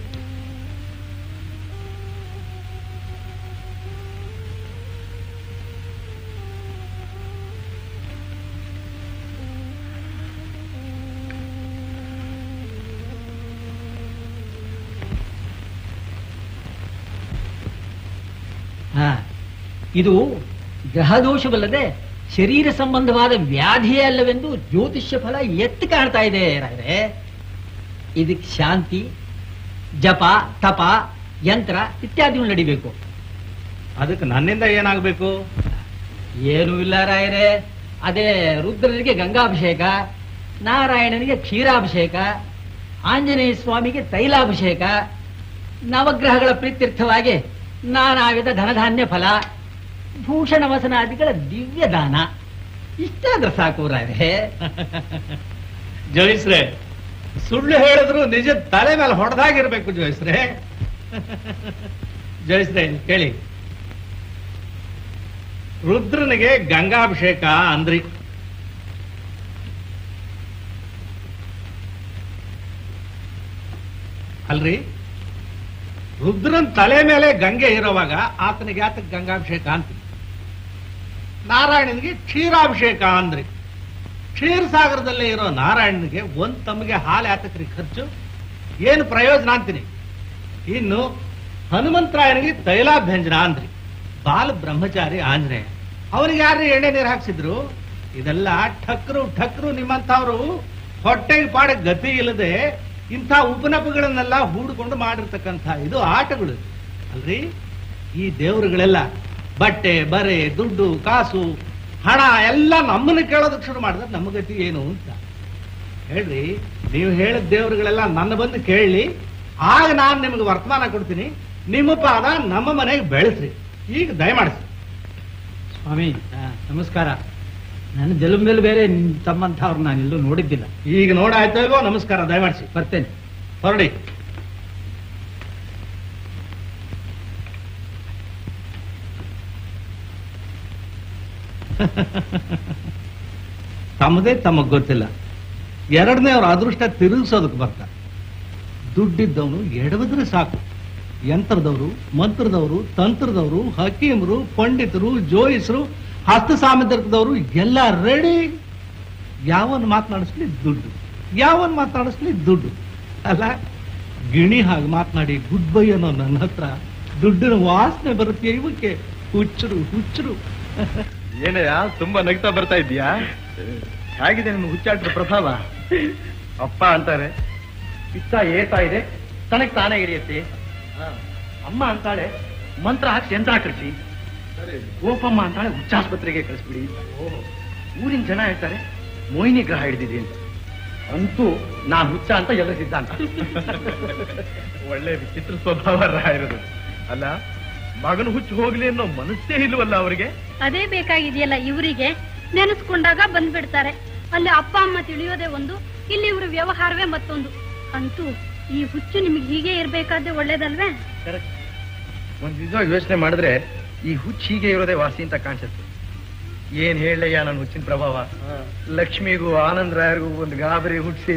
ಹಾ ಇದು ಗ್ರಹದೋಷವಲ್ಲದೆ ಶರೀರ ಸಂಬಂಧವಾದ ವ್ಯಾಧಿಯೇ ಅಲ್ಲವೆಂದು ಜ್ಯೋತಿಷ್ಯ ಫಲ ಎತ್ತಿ ಕಾಣ್ತಾ ಇದೆ ರಾಯರೇ ಇದಕ್ಕೆ ಶಾಂತಿ ಜಪ ತಪ ಯಂತ್ರ ಇತ್ಯಾದಿಗಳು ನಡಿಬೇಕು ಅದಕ್ಕೆ ನನ್ನಿಂದ ಏನಾಗಬೇಕು ಏನೂ ಇಲ್ಲ ರಾಯರೇ ಅದೇ ರುದ್ರನಿಗೆ ಗಂಗಾಭಿಷೇಕ ನಾರಾಯಣನಿಗೆ ಕ್ಷೀರಾಭಿಷೇಕ ಆಂಜನೇಯ ಸ್ವಾಮಿಗೆ ತೈಲಾಭಿಷೇಕ ನವಗ್ರಹಗಳ ಪ್ರೀತ್ಯರ್ಥವಾಗಿ ನಾನಾ ವಿಧ ಧನಧಾನ್ಯ ಫಲ ಭೂಷಣ ವಸನಾದಿಗಳ ದಿವ್ಯ ದಾನ ಇಷ್ಟಾದ್ರೆ ಸಾಕು ರಾಯರೇ ಜೋಯಿಸ್ರೆ ಸುಳ್ಳು ಹೇಳಿದ್ರು ನಿಜ ತಲೆ ಮೇಲೆ ಹೊಡೆದಾಗಿರ್ಬೇಕು ಜೋಯಿಸ್ರೆ ಜೋಯಿಸ್ರೆ ಕೇಳಿ ರುದ್ರನಿಗೆ ಗಂಗಾಭಿಷೇಕ ಅಂದ್ರಿ ಅಲ್ರಿ ರುದ್ರನ್ ತಲೆ ಮೇಲೆ ಗಂಗೆ ಇರುವಾಗ ಆತನಿಗೆ ಆತಕ್ಕೆ ಗಂಗಾಭಿಷೇಕ ಅಂತೀವಿ ನಾರಾಯಣನಿಗೆ ಕ್ಷೀರಾಭಿಷೇಕ ಅಂದ್ರಿ ಕ್ಷೀರ ಸಾಗರದಲ್ಲೇ ಇರೋ ನಾರಾಯಣನಿಗೆ ಒಂದ್ ತಮಗೆ ಹಾಲು ಯಾತಕ್ರಿ ಖರ್ಚು ಏನು ಪ್ರಯೋಜನ ಅಂತೀನಿ ಇನ್ನು ಹನುಮಂತರಾಯನಿಗೆ ತೈಲಾಭ್ಯಂಜನ ಅಂದ್ರಿ ಬಾಲ ಬ್ರಹ್ಮಚಾರಿ ಆಂಜನೇಯ ಅವನಿಗೆ ಯಾರು ಎಣ್ಣೆ ನೀರು ಹಾಕ್ಸಿದ್ರು ಇದೆಲ್ಲ ಠಕ್ರು ಠಕ್ರು ನಿಮ್ಮಂಥವ್ರು ಹೊಟ್ಟೆಗೆ ಪಾಡ ಗತಿ ಇಲ್ಲದೆ ಇಂಥ ಉಪನಪಗಳನ್ನೆಲ್ಲ ಹೂಡಿಕೊಂಡು ಮಾಡಿರ್ತಕ್ಕಂಥ ಇದು ಆಟಗಳು ಅಲ್ರಿ ಈ ದೇವರುಗಳೆಲ್ಲ ಬಟ್ಟೆ ಬರೆ ದುಡ್ಡು ಕಾಸು ಹಣ ಎಲ್ಲ ನಮ್ಮನ್ನ ಕೇಳೋದಕ್ಕೆ ಶುರು ಮಾಡಿದ್ರೆ ನಮ್ಮ ಗತಿ ಏನು ಅಂತ ಹೇಳ್ರಿ ನೀವು ಹೇಳಿದ ದೇವರುಗಳೆಲ್ಲ ನನ್ನ ಬಂದು ಕೇಳಲಿ ಆಗ ನಾನು ನಿಮಗೆ ವರ್ತಮಾನ ಕೊಡ್ತೀನಿ ನಿಮ್ಮ ಪಾದ ನಮ್ಮ ಮನೆಗೆ ಬೆಳೆಸ್ರಿ ಈಗ ದಯಮಾಡಿಸಿ ಸ್ವಾಮಿ ಆ, ನಮಸ್ಕಾರ ನನ್ನ ಜಲಂ ಮೇಲೆ ಬೇರೆ ನಿಮ್ ತಮ್ಮಂಥವ್ರು ನಾನು ಎಲ್ಲೂ ನೋಡಿದ್ದಿಲ್ಲ ಈಗ ನೋಡಾಯ್ತೋ ಇಲ್ವೋ ನಮಸ್ಕಾರ ದಯಮಾಡಿಸಿ ಬರ್ತೇನೆ ಹೊರಡಿ ತಮ್ಮದೇ ತಮಗ್ ಗೊತ್ತಿಲ್ಲ ಎರಡನೇ ಅವ್ರ ಅದೃಷ್ಟ ತಿರುಗಿಸೋದಕ್ಕೆ ಬರ್ತಾರೆ ದುಡ್ಡಿದ್ದವನು ಎಡವಿದ್ರೆ ಸಾಕು ಯಂತ್ರದವರು ಮಂತ್ರದವರು ತಂತ್ರದವರು ಹಕೀಮರು ಪಂಡಿತರು ಜೋಯಿಸರು ಹಸ್ತ ಸಾಮಂತಕದವರು ಎಲ್ಲ ರೆಡಿ ಯಾವನ್ ಮಾತನಾಡಿಸ್ಲಿ ದುಡ್ಡು ಯಾವನ್ ಮಾತನಾಡಿಸ್ಲಿ ದುಡ್ಡು ಅಲ್ಲ ಗಿಣಿ ಹಾಗೆ ಮಾತನಾಡಿ ಗುಡ್ ಬೈ ಅನ್ನೋ ನನ್ನ ಹತ್ರ ದುಡ್ಡಿನ ವಾಸನೆ ಬರುತ್ತೆ ಇವಕ್ಕೆ ಹುಚ್ಚರು ಹುಚ್ಚರು ಏನಯ್ಯ ತುಂಬಾ ನಗ್ತಾ ಬರ್ತಾ ಇದ್ದೀಯಾ ಹೇಗಿದೆ ನಿಮ್ಮ ಹುಚ್ಚಾಟದ ಪ್ರಭಾವ ಅಪ್ಪ ಅಂತಾರೆ ಪಿತ್ತ ಏರ್ತಾ ಇದೆ ತನಗ್ ತಾನೇ ಹಿಡಿಯುತ್ತೆ ಅಮ್ಮ ಅಂತಾಳೆ ಮಂತ್ರ ಹಾಕಿ ಯಂತ್ರ ಕಳಿಸಿ ಗೋಪಮ್ಮ ಅಂತಾಳೆ ಹುಚ್ಚಾಸ್ಪತ್ರೆಗೆ ಕಳಿಸ್ಬಿಡಿ ಊರಿನ ಜನ ಹೇಳ್ತಾರೆ ಮೋಹಿನಿ ಗ್ರಹ ಹಿಡಿದಿದೆ ಅಂತ ಅಂತೂ ನಾನ್ ಹುಚ್ಚ ಅಂತ ಎಲ್ಲ ಸಿದ್ಧಾಂತ ಒಳ್ಳೆ ವಿಚಿತ್ರ ಸ್ವಭಾವ ಇರೋದು ಅಲ್ಲ ಮಗನ ಹುಚ್ಚು ಹೋಗ್ಲಿ ಅನ್ನೋ ಮನಸ್ಸೇ ಇಲ್ವಲ್ಲ ಅವರಿಗೆ ಅದೇ ಬೇಕಾಗಿದೆಯಲ್ಲ ಇವರಿಗೆ ನೆನೆಸ್ಕೊಂಡಾಗ ಬಂದ್ಬಿಡ್ತಾರೆ ಅಲ್ಲಿ ಅಪ್ಪ ಅಮ್ಮ ತಿಳಿಯೋದೇ ಒಂದು ಇಲ್ಲಿ ಇವ್ರ ವ್ಯವಹಾರವೇ ಮತ್ತೊಂದು ಅಂತೂ ಈ ಹುಚ್ಚು ನಿಮ್ಗೆ ಹೀಗೆ ಇರ್ಬೇಕಾದ್ರೆ ಒಳ್ಳೇದಲ್ವೇ ಒಂದ್ ನಿಜ ಯೋಚನೆ ಮಾಡಿದ್ರೆ ಈ ಹುಚ್ಚು ಹೀಗೆ ಇರೋದೇ ವಾಸಿ ಅಂತ ಕಾಣಿಸುತ್ತೆ ಏನ್ ಹೇಳಯ್ಯ ನನ್ನ ಹುಚ್ಚಿನ ಪ್ರಭಾವ ಲಕ್ಷ್ಮಿಗೂ ಆನಂದ್ ರಾಯರ್ಗೂ ಒಂದು ಗಾಬರಿ ಹುಟ್ಟಿಸಿ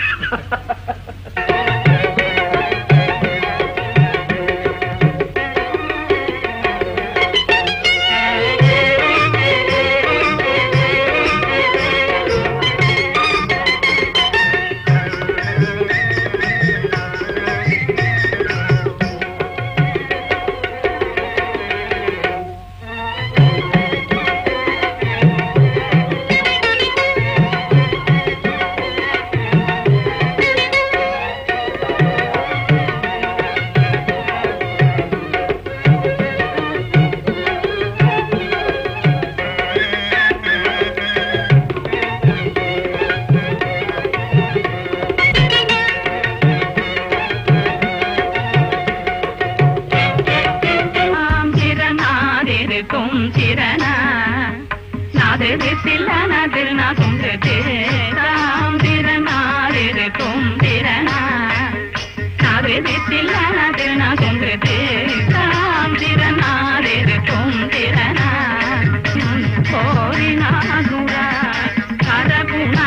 ಚಿರನಾದಿರು ತುಂ ಚಿರನ ನಾದಿರು ಸಿಲ್ಲ ನಾದಿರು ನಾ ತುಂಬಿದೆ ರಾಮ್ ಚಿರನಾದಿರು ತುಂ ಚಿರನ ನಾದಿರು ಸಿಲ್ಲ ನಾದಿರು ನಾ ತುಂಬಿದೆ ರಾಮ್ ಚಿರನಾದಿರು ತುಂ ಚಿರನ ಕೋರಿನ ಗುರ ಕರಗುಣ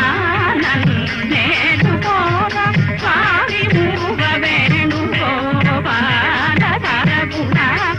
ನೇತುಕೋರ ಸ್ವಾಮಿ ಮೂಗ ವೇಣು ಗೋಪಾಲ ಕರಗುಣ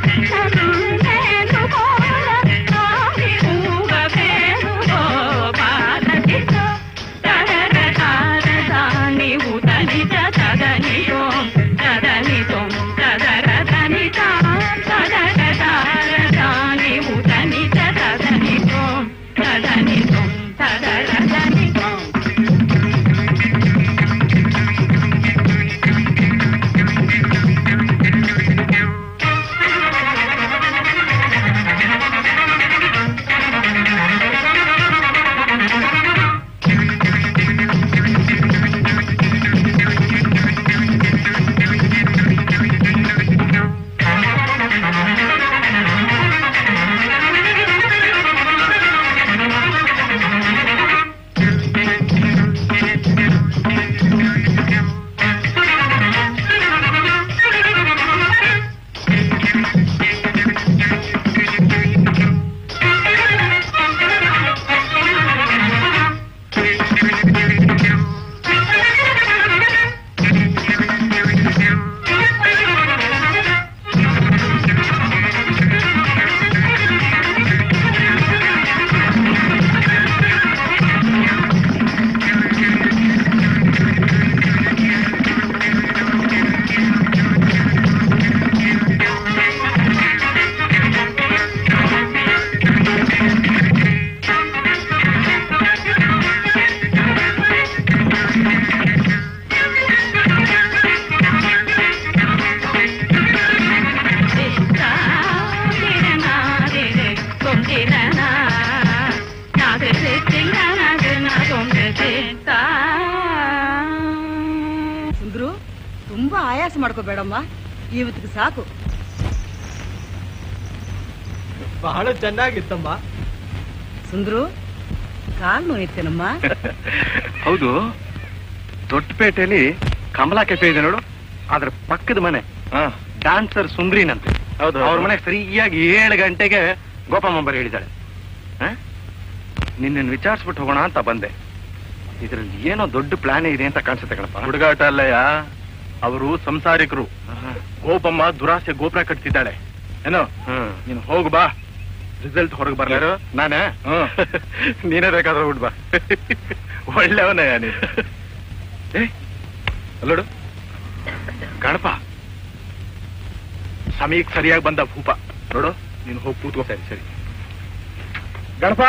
ಸುಂದ್ರು ತುಂಬಾ ಆಯಾಸ ಮಾಡ್ಕೋಬೇಡಮ್ಮ ಇವತ್ತಿಗೆ ಸಾಕು ಬಹಳ ಚೆನ್ನಾಗಿತ್ತಮ್ಮ ಸುಂದ್ರು ಕಾಲ್ ನೋಯ್ತೇನಮ್ಮ ಹೌದು ದೊಡ್ಡಪೇಟೆಯಲ್ಲಿ ಕಮಲಾ ಕೆಫೆ ಇದೆ ನೋಡು ಅದ್ರ ಪಕ್ಕದ ಮನೆ ಡಾನ್ಸರ್ ಸುಂದ್ರಿನಂತೆ ಹೌದು ಅವ್ರ ಮನೆ ಸರಿಯಾಗಿ ಏಳು ಗಂಟೆಗೆ ಗೋಪಮ್ಮಂಬರ್ ಹೇಳಿದಾಳೆ ನಿನ್ನ ವಿಚಾರಿಸ್ಬಿಟ್ಟು ಹೋಗೋಣ ಅಂತ ಬಂದೆ ಇದ್ರಲ್ಲಿ ಏನೋ ದೊಡ್ಡ ಪ್ಲಾನ್ ಇದೆ ಅಂತ ಕಾಣಿಸುತ್ತೆ ಕಣಪ್ಪ ಹುಡುಗಾಟ ಅಲ್ಲಯ್ಯ ಅವರು ಸಂಸಾರಿಕರು ಗೋಪಮ್ಮ ದುರಾಸೆ ಗೋಪುರ ಕಟ್ತಿದ್ದಾಳೆ ಏನೋ ಹ್ಮ್ ನೀನು ಹೋಗು ಬಾ ರಿಸಲ್ಟ್ ಹೊರಗೆ ಬರ್ಲಾರು ಯಾರು ನಾನೇ ನೀನೇ ಬೇಕಾದ್ರೆ ಬಿಡ್ ಬಾ ಒಳ್ಳೆಯವನಯ್ಯ ನೀನು ಏ ಅಲ್ಲೋಡು ಗಣಪ ಸಮಯಕ್ಕೆ ಸರಿಯಾಗಿ ಬಂದ ಭೂಪ ನೋಡು ನೀನು ಹೋಗಿ ಕೂತ್ಕೋ ಸರಿ ಸರಿ ಗಣಪ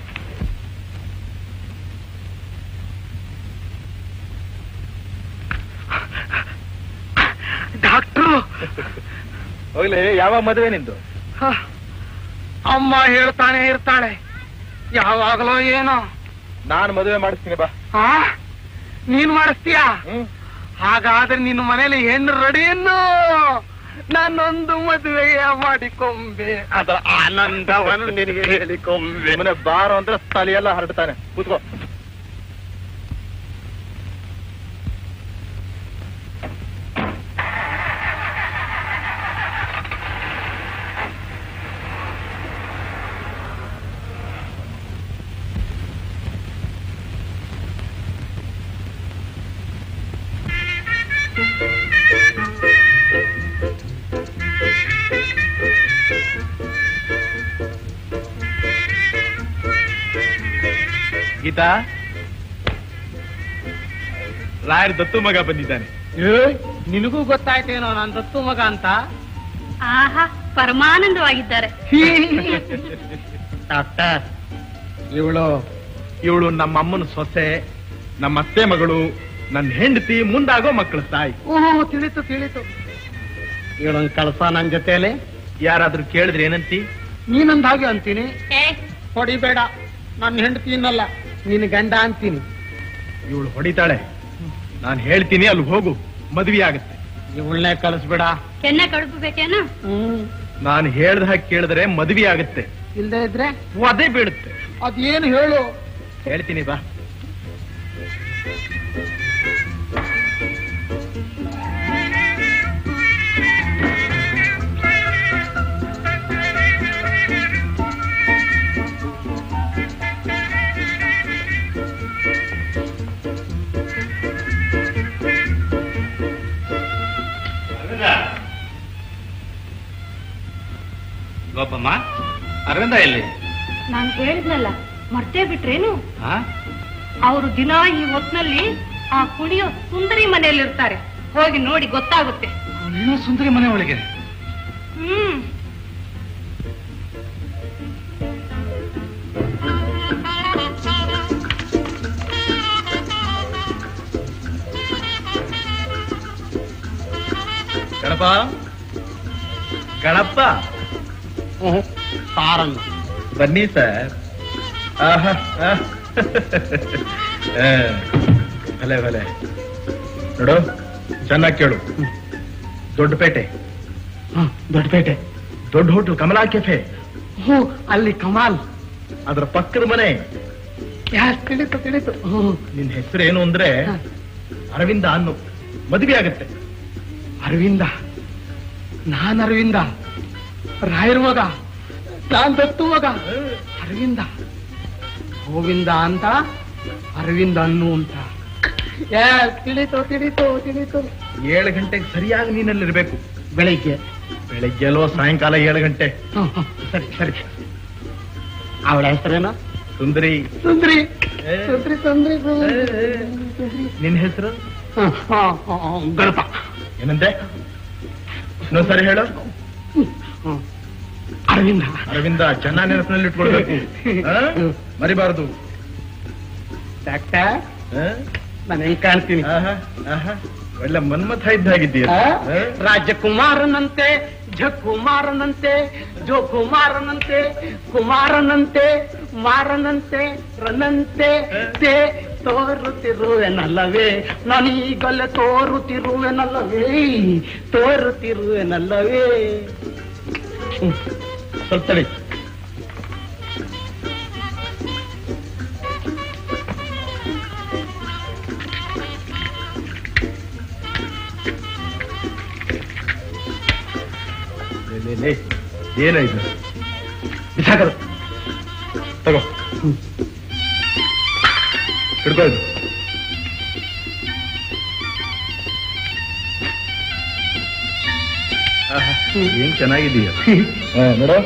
ಡಾಕ್ಟ್ರು ಹೋಗ್ಲಿ ಯಾವಾಗ ಮದುವೆ ನಿಂದು ಹ, ಅಮ್ಮ ಹೇಳ್ತಾನೆ ಇರ್ತಾಳೆ ಯಾವಾಗಲೋ ಏನೋ ನಾನು ಮದುವೆ ಮಾಡಿಸ್ತೀನಿ ಬಾ ಆ ನೀನ್ ಮಾಡಿಸ್ತೀಯಾ ಹ್ಮ್ ಹಾಗಾದ್ರೆ ನಿನ್ನ ಮನೇಲಿ ಹೆಣ್ಣು ರೆಡಿಯನ್ನು ನಾನೊಂದು ಮದುವೆಯ ಮಾಡಿಕೊಂಬೆ ಅದರ ಆನಂದವನ್ನು ನಿನಗೆ ಹೇಳಿಕೊಂಬೆ ಮನೆ ಬಾರೋ ಅಂದ್ರೆ ತಲೆಯೆಲ್ಲ ಹರಡ್ತಾನೆ ಕೂತ್ಕೋ ಗೀತಾ ರಾಯರ್ ದತ್ತು ಮಗ ಬಂದಿದ್ದಾನೆ ನಿನಗೂ ಗೊತ್ತಾಯ್ತೇನೋ ನಾನ್ ದತ್ತು ಮಗ ಅಂತ ಆಹಾ ಪರಮಾನಂದವಾಗಿದ್ದಾರೆ ಡಾಕ್ಟರ್ ಇವಳು ಇವಳು ನಮ್ಮ ಅಮ್ಮನ ಸೊಸೆ ನಮ್ಮ ಅತ್ತೆ ಮಗಳು ನನ್ನ ಹೆಂಡತಿ ಮುಂದಾಗೋ ಮಕ್ಕಳ ತಾಯಿ ಓಹೋ ತಿಳಿತು ತಿಳಿತು ಇವಳೊಂದ್ ಕಳ್ಸ ನನ್ ಜೊತೆಲಿ ಯಾರಾದ್ರೂ ಕೇಳಿದ್ರೆ ಏನಂತಿ ನೀನೊಂದ್ ಹಾಗೆ ಅಂತೀನಿ ಏ ಹೊಡಿಬೇಡ ನನ್ನ ಹೆಂಡತಿ ಇನ್ನಲ್ಲ ನಿನ್ ಗಂಡ ಅಂತೀನಿ ಇವಳು ಹೊಡಿತಾಳೆ ನಾನು ಹೇಳ್ತೀನಿ ಅಲ್ಲಿ ಹೋಗು ಮದ್ವೆ ಆಗುತ್ತೆ ಇವಳನ್ನೇ ಕಳಿಸ್ಬೇಡ ಕೆನ್ನ ಕಡುಬು ಬೇಕೇನು ಹ್ಮ್ ನಾನು ಹೇಳ್ದ ಹಾಗೆ ಕೇಳಿದ್ರೆ ಮದ್ವೆ ಆಗುತ್ತೆ ಇಲ್ದೇ ಇದ್ರೆ ಅದೇ ಬೀಳುತ್ತೆ ಅದೇನು ಹೇಳು ಹೇಳ್ತೀನಿ ಬಾ ಗೋಪಮ್ಮ ಅರವಿಂದ ಎಲ್ಲಿ ನಾನ್ ಹೇಳಿದ್ನಲ್ಲ ಮರ್ತೇ ಬಿಟ್ರೇನು ಹಾ ಅವರು ದಿನ ಈ ಹೊತ್ನಲ್ಲಿ ಆ ಕುಣಿಯೋ ಸುಂದರಿ ಮನೆಯಲ್ಲಿ ಇರ್ತಾರೆ ಹೋಗಿ ನೋಡಿ ಗೊತ್ತಾಗುತ್ತೆ ನೀನು ಸುಂದರಿ ಮನೆ ಒಳಗೆ ಹ್ಮ್ ಗಣಪ ಗಣಪ ಸಾರಂಗ್ ಬನ್ನಿ ಸರ್ ಆಹಾ, ಆಹ್. ಆ, ಭಲೆ ಭಲೆ ನೋಡು ಚೆನ್ನಾಗಿ ಕೇಳು ದೊಡ್ಡಪೇಟೆ ದೊಡ್ಡಪೇಟೆ ದೊಡ್ಡ ಹೋಟೆಲ್ ಕಮಲಾ ಕೆಫೆ ಹ್ಞೂ ಅಲ್ಲಿ ಕಮಾಲ್ ಅದರ ಪಕ್ಕದ ಮನೆ ಯಾರು ತಿಳಿತು ತಿಳಿತು ಹ್ಞೂ ನಿನ್ ಹೆಸರು ಏನು ಅಂದ್ರೆ ಅರವಿಂದ ಅನ್ನು ಮದುವೆ ಆಗತ್ತೆ ಅರವಿಂದ ನಾನ್ ಅರವಿಂದ ರಾಯರ್ ಮಗ ನಾನ್ ದತ್ತು ಮಗ ಅರವಿಂದ ಗೋವಿಂದ ಅಂತ ಅರವಿಂದ ಅನ್ನು ಅಂತ ಏ ತಿಳಿತು ತಿಳಿತು ತಿಳಿತು ಏಳು ಗಂಟೆಗೆ ಸರಿಯಾಗಿ ನೀನಲ್ಲಿರ್ಬೇಕು ಬೆಳಿಗ್ಗೆ ಬೆಳಿಗ್ಗೆ ಅಲ್ವೋ ಸಾಯಂಕಾಲ ಏಳು ಗಂಟೆ ಹ್ಮ್, ಹ್ಮ್, ಸರಿ ಸರಿ ಅವಳ ಹೆಸರೇನು ಸುಂದರಿ ಸುಂದ್ರಿ ಏ. ಸುಂದ್ರಿ ಸುಂದ್ರಿ ನಿನ್ ಹೆಸರು ಗಣಪ ಏನಂದೆ ಇನ್ನೊಂದ್ ಸರಿ ಹೇಳು ಹ್ಮ್. ಅರವಿಂದ ಅರವಿಂದ ಚೆನ್ನಾಗಿ ನೆನಪಿನಲ್ಲಿ ಇಟ್ಕೊಳ್ಬೇಕು ಆ? ಮರಿಬಾರದು ಡಾಕ್ಟರ್ ಆ? ನಾನು ಹೆಂಗ್ ಕಾಣ್ತೀನಿ ಆಹಾ, ಆಹಾ. ಒಳ್ಳೆ ಮನ್ಮಥ ಇದ್ದಾಗಿದ್ದೀಯ ಆ? ರಾಜಕುಮಾರನಂತೆ ಜಕುಮಾರನಂತೆ ಜೋಕುಮಾರನಂತೆ ಕುಮಾರನಂತೆ ಮಾರನಂತೆ ರನಂತೆ ತೇ ತೋರುತ್ತಿರುವೆನಲ್ಲವೇ ನಾನೀಗಲೇ ತೋರುತ್ತಿರುವೆನಲ್ಲವೇ ತೋರುತ್ತಿರುವೆನಲ್ಲವೇ ಸ್ವಲ್ಪ ತಡಿ ಲೇ, ಲೇ, ಲೇ. ಏನ ಇದು ಬಿಸಾಕದು ತಗೋ ಹಿಡ್ಕೋ ಇದು ಆಹಾ, ಏನ್ ಚೆನ್ನಾಗಿದೀಯ ಹಾ, ನೋಡು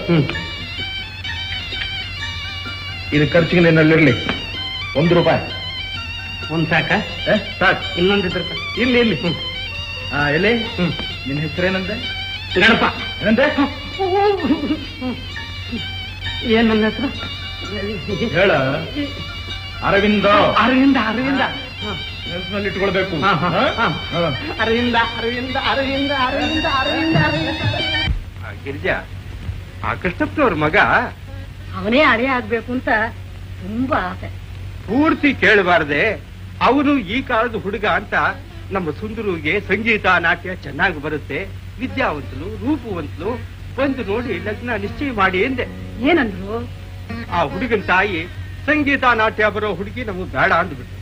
ಇದು ಖರ್ಚಿಗೆ ನಿನ್ನಲ್ಲಿರ್ಲಿ ಒಂದು ರೂಪಾಯಿ ಒಂದ್ ಸಾಕ ಏ, ಸಾಕ್ ಇನ್ನೊಂದಿದ್ರ ಇಲ್ಲಿ ಇಲ್ಲಿ ಹಾ ಎಲ್ಲಿ ನಿನ್ನ ಹೆಸರೇನಂತೆ ಗಣಪ ಏನಂತೆ ಏನ್ ನನ್ನ ಹೆಸರು ಹೇಳ ಅರವಿಂದ ಅರವಿಂದ ಅರವಿಂದ ನೆನ್ಪಿನಲ್ಲಿ ಇಟ್ಕೊಳ್ಬೇಕು ಹಾ, ಹಾ, ಹಾ? ಹಾ. ಹಾ. ಅರವಿಂದ ಅರವಿಂದ ಅರವಿಂದ ಅರವಿಂದ ಅರವಿಂದ ಅರವಿಂದ ಆ, ಗಿರಿಜಾ ಆ ಕೃಷ್ಣಪ್ಪನವ್ರ ಮಗ ಅವನೇ ಅಳಿಯ ಆಗ್ಬೇಕು ಅಂತ ತುಂಬಾ ಆಸೆ ಪೂರ್ತಿ ಕೇಳಬಾರ್ದೆ ಅವನು ಈ ಕಾಲದ ಹುಡುಗ ಅಂತ ನಮ್ಮ ಸುಂದರುಗೆ ಸಂಗೀತ ನಾಟ್ಯ ಚೆನ್ನಾಗಿ ಬರುತ್ತೆ ವಿದ್ಯಾವಂತಲು ರೂಪವಂತಲು ಬಂದು ನೋಡಿ ಲಗ್ನ ನಿಶ್ಚಯ ಮಾಡಿ ಎಂದೆ ಏನಂದ್ರು ಆ ಹುಡುಗನ ತಾಯಿ ಸಂಗೀತ ನಾಟ್ಯ ಬರೋ ಹುಡುಗಿ ನಮಗ್ ಬೇಡ ಅಂದ್ಬಿಟ್ಟು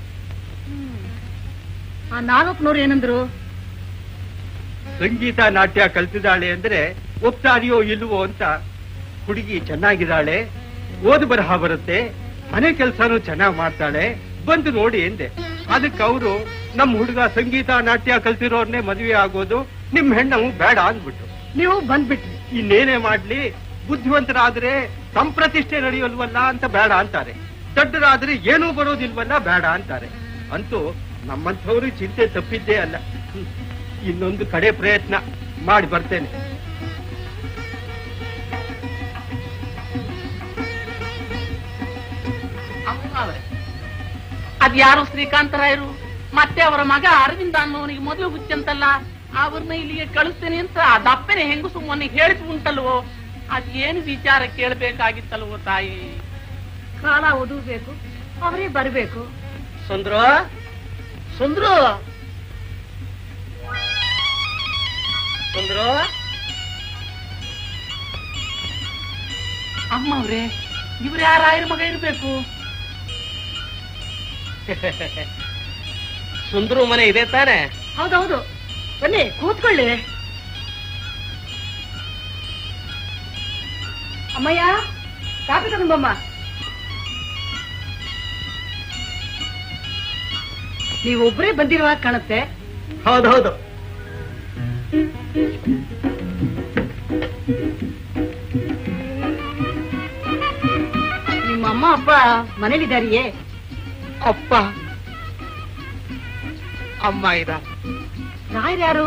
ಆ ನಾಲ್ಕನವ್ರು ಏನಂದ್ರು ಸಂಗೀತ ನಾಟ್ಯ ಕಲ್ತಿದ್ದಾಳೆ ಅಂದ್ರೆ ಒಪ್ತಾರಿಯೋ ಇಲ್ವೋ ಅಂತ ಹುಡುಗಿ ಚೆನ್ನಾಗಿದ್ದಾಳೆ ಓದು ಬರಹ ಬರುತ್ತೆ ಮನೆ ಕೆಲಸನೂ ಚೆನ್ನಾಗಿ ಮಾಡ್ತಾಳೆ ಬಂದು ನೋಡಿ ಎಂದೆ ಅದಕ್ಕೆ ಅವರು ನಮ್ಮ ಹುಡುಗ ಸಂಗೀತ ನಾಟ್ಯ ಕಲ್ತಿರೋರ್ನೇ ಮದುವೆ ಆಗೋದು ನಿಮ್ ಹೆಣ್ಣವು ಬೇಡ ಅಂದ್ಬಿಟ್ಟು ನೀವು ಬಂದ್ಬಿಟ್ರಿ ಇನ್ನೇನೇ ಮಾಡ್ಲಿ ಬುದ್ಧಿವಂತರಾದ್ರೆ ಸಂಪ್ರತಿಷ್ಠೆ ನಡೆಯೋಲ್ವಲ್ಲ ಅಂತ ಬೇಡ ಅಂತಾರೆ ದೊಡ್ಡರಾದ್ರೆ ಏನೂ ಬರೋದಿಲ್ವಲ್ಲ ಬೇಡ ಅಂತಾರೆ ಅಂತೂ ನಮ್ಮಂಥವ್ರು ಚಿಂತೆ ತಪ್ಪಿದ್ದೇ ಅಲ್ಲ ಹ್ಮ್. ಇನ್ನೊಂದು ಕಡೆ ಪ್ರಯತ್ನ ಮಾಡಿ ಬರ್ತೇನೆ ಅದ್ಯಾರು ಶ್ರೀಕಾಂತರಾಯರು ಮತ್ತೆ ಅವರ ಮಗ ಅರವಿಂದ ಅನ್ನೋನಿಗೆ ಮದುವೆ ಹುಚ್ಚಂತಲ್ಲ ಅವ್ರನ್ನ ಇಲ್ಲಿಗೆ ಕಳಿಸ್ತೇನೆ ಅಂತ ಆ ದಪ್ಪನೆ ಹೆಂಗಸು ಮೊನ್ನೆ ಹೇಳಿದ್ ಉಂಟಲ್ವೋ ಅದೇನು ವಿಚಾರ ಕೇಳ್ಬೇಕಾಗಿತ್ತಲ್ವೋ ತಾಯಿ ಕಾಲ ಓದಬೇಕು ಅವರೇ ಬರ್ಬೇಕು ಸುಂದ್ರ ಸುಂದ್ರ ಸುಂದ್ರ ಅಮ್ಮ ಅವ್ರೆ ಇವ್ರು ಯಾರ ಆಯರ್ ಮಗ ಇರ್ಬೇಕು ಸುಂದ್ರು ಮನೆ ಇದೆ ತಾನೆ ಹೌದೌದು ಬನ್ನಿ ಕೂತ್ಕೊಳ್ಳಿ ಅಮ್ಮಯ್ಯ ಕಾಪಿ ತಗೊಂಬಮ್ಮ ನೀವೊಬ್ಬರೇ ಬಂದಿರುವ ಹಾಗ್ ಕಾಣುತ್ತೆ ಹೌದೌದು ನಿಮ್ಮ ಅಮ್ಮ ಅಪ್ಪ ಮನೇಲಿದ್ದಾರಿಯೇ ಅಪ್ಪ ಅಮ್ಮ ಇದ ರಾಯರ್ ಯಾರು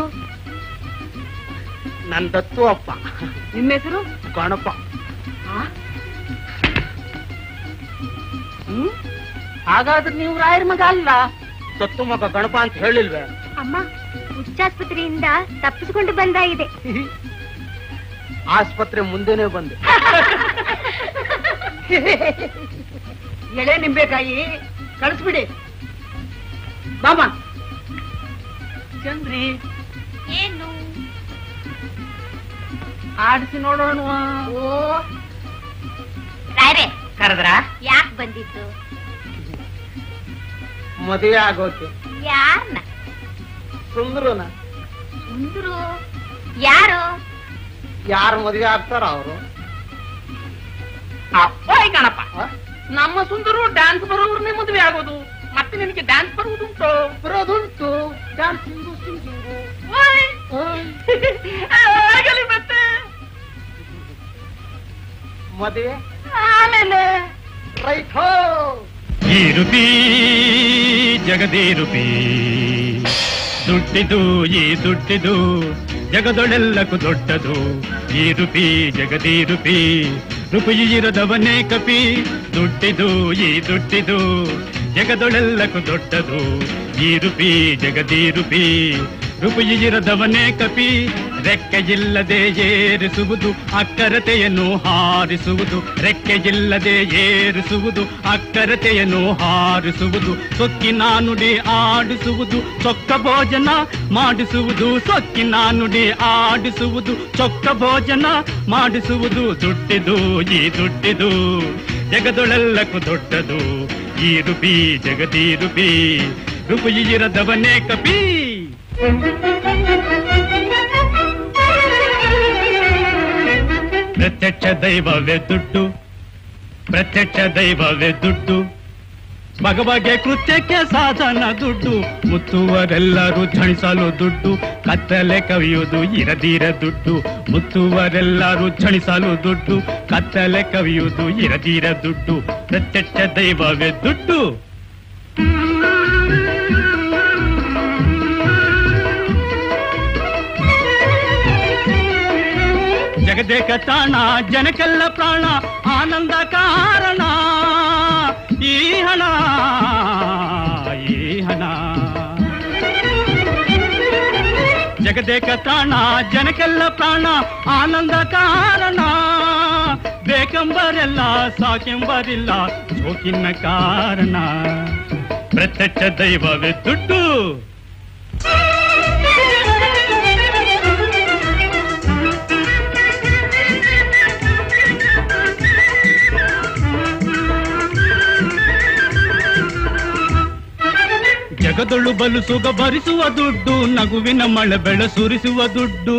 ನನ್ ದತ್ತು ಅಪ್ಪ ನಿಮ್ಮ ಹೆಸರು ಗಣಪ ಆ? ಹ್ಮ್ ಹಾಗಾದ್ರೆ ನೀವು ರಾಯರ ಮಗ ಅಲ್ಲ ದತ್ತು ಮಗ ಗಣಪ ಅಂತ ಹೇಳಿಲ್ವೇ ಅಮ್ಮ ಹುಚ್ಚಾಸ್ಪತ್ರೆಯಿಂದ ತಪ್ಪಿಸಿಕೊಂಡು ಬಂದಾಗಿದೆ ಆಸ್ಪತ್ರೆ ಮುಂದೆನೆ ಬಂದೆ ಎಳೆ ನಿಂಬೆಕಾಯಿ ಕಳಿಸ್ಬಿಡಿ ಬಾಮ ಚಂದ್ರಿ ಏನು ಆಡಿಸಿ ನೋಡೋಣ ಓ ರಾಯ್ರೆ ಕರೆದ್ರ ಯಾಕೆ ಬಂದಿದ್ದು ಮದುವೆ ಆಗೋಕೆ ಯಾರನ್ನ ಸುಂದ್ರನ ಸುಂದ್ರು ಯಾರು ಯಾರು ಮದುವೆ ಆಗ್ತಾರ ಅವರು ಅಪ್ಪಾಯ್ ಗಣಪ ನಮ್ಮ ಸುಂದರು ಡ್ಯಾನ್ಸ್ ಬರೋರ್ನೇ ಮದುವೆ ಆಗೋದು ಮತ್ತೆ ನಿನಗೆ ಡ್ಯಾನ್ಸ್ ಬರುವುದುಂಟು ಬರೋದುಂಟು ಡ್ಯಾನ್ಸಿಂಗು ಸಿಂಗಿಂಗು ಆಗಲಿ ಮತ್ತೆ ಮದುವೆ ಆಮೇಲೆ ರೈಟ್ ಹೋ ಈ ರುಪಿ ಜಗದೇ ರುಪಿ ದುಡ್ಡಿದು ಈ ದುಡ್ಡಿದು ಜಗದೊಳೆಲ್ಲಕ್ಕೂ ದೊಡ್ಡದು ಈ ರುಪಿ ಜಗದಿ ರುಪಿ ರುಪಿ ಇರದವನೇ ಕಪಿ ದುಡ್ಡಿದು ಈ ದುಡ್ಡಿದು ಜಗದೊಳೆಲ್ಲಕ್ಕೂ ದೊಡ್ಡದು ಈ ರುಪಿ ಜಗದಿ ರುಪಿ ರುಪಿ ಇರದವನೇ ಕಪಿ ರೆಕ್ಕೆಯಿಲ್ಲದೆ ಏರಿಸುವುದು ಅಕ್ಕರತೆಯನ್ನು ಹಾರಿಸುವುದು ರೆಕ್ಕೆಯಿಲ್ಲದೆ ಏರಿಸುವುದು ಅಕ್ಕರತೆಯನ್ನು ಹಾರಿಸುವುದು ಸೊಕ್ಕಿನ ನುಡಿ ಆಡಿಸುವುದು ಚೊಕ್ಕ ಭೋಜನ ಮಾಡಿಸುವುದು ಸೊಕ್ಕಿನ ನುಡಿ ಆಡಿಸುವುದು ಚೊಕ್ಕ ಭೋಜನ ಮಾಡಿಸುವುದು ದುಡ್ಡಿದು ಈ ದುಡ್ಡಿದು ಜಗದೊಳೆಲ್ಲಕ್ಕೂ ದೊಡ್ಡದು ಈ ರುಪಿ ಜಗದಿ ರುಪಿ ರುಪಿ ಇರದವನೇ ಕಪಿ ಪ್ರತ್ಯಕ್ಷ ದೈವವೇ ದುಡ್ಡು ಪ್ರತ್ಯಕ್ಷ ದೈವವೇ ದುಡ್ಡು ಬಗೆ ಕೃತ್ಯಕ್ಕೆ ಸಾಧನ ದುಡ್ಡು ಮುತ್ತುವರೆಲ್ಲರೂ ಝಣಿಸಲು ದುಡ್ಡು ಕತ್ತಲೆ ಕವಿಯುವುದು ಇರದಿರ ದುಡ್ಡು ಮುತ್ತುವರೆಲ್ಲರೂ ಝಣಿಸಲು ದುಡ್ಡು ಕತ್ತಲೆ ಕವಿಯುವುದು ಇರದಿರ ದುಡ್ಡು ಪ್ರತ್ಯಕ್ಷ ದೈವವೇ ದುಡ್ಡು ಜಗದೇಕ ತಾಣ ಜನಕ್ಕೆಲ್ಲ ಪ್ರಾಣ ಆನಂದ ಕಾರಣ ಈ ಹಣ ಈ ಹಣ ಜಗದೇಕ ತಾಣ ಜನಕ್ಕೆಲ್ಲ ಪ್ರಾಣ ಆನಂದ ಕಾರಣ ಬೇಕೆಂಬರೆಲ್ಲ ಸಾಕೆಂಬರಿಲ್ಲ ಜೋಕಿನ ಕಾರಣ ಪ್ರತ್ಯಕ್ಷ ದೈವವೇ ದುಡ್ಡು ಜಗದೊಳು ಬಲು ಸುಗ ಭರಿಸುವ ದುಡ್ಡು ನಗುವಿನ ಮಳೆ ಬೆಳೆ ಸುರಿಸುವ ದುಡ್ಡು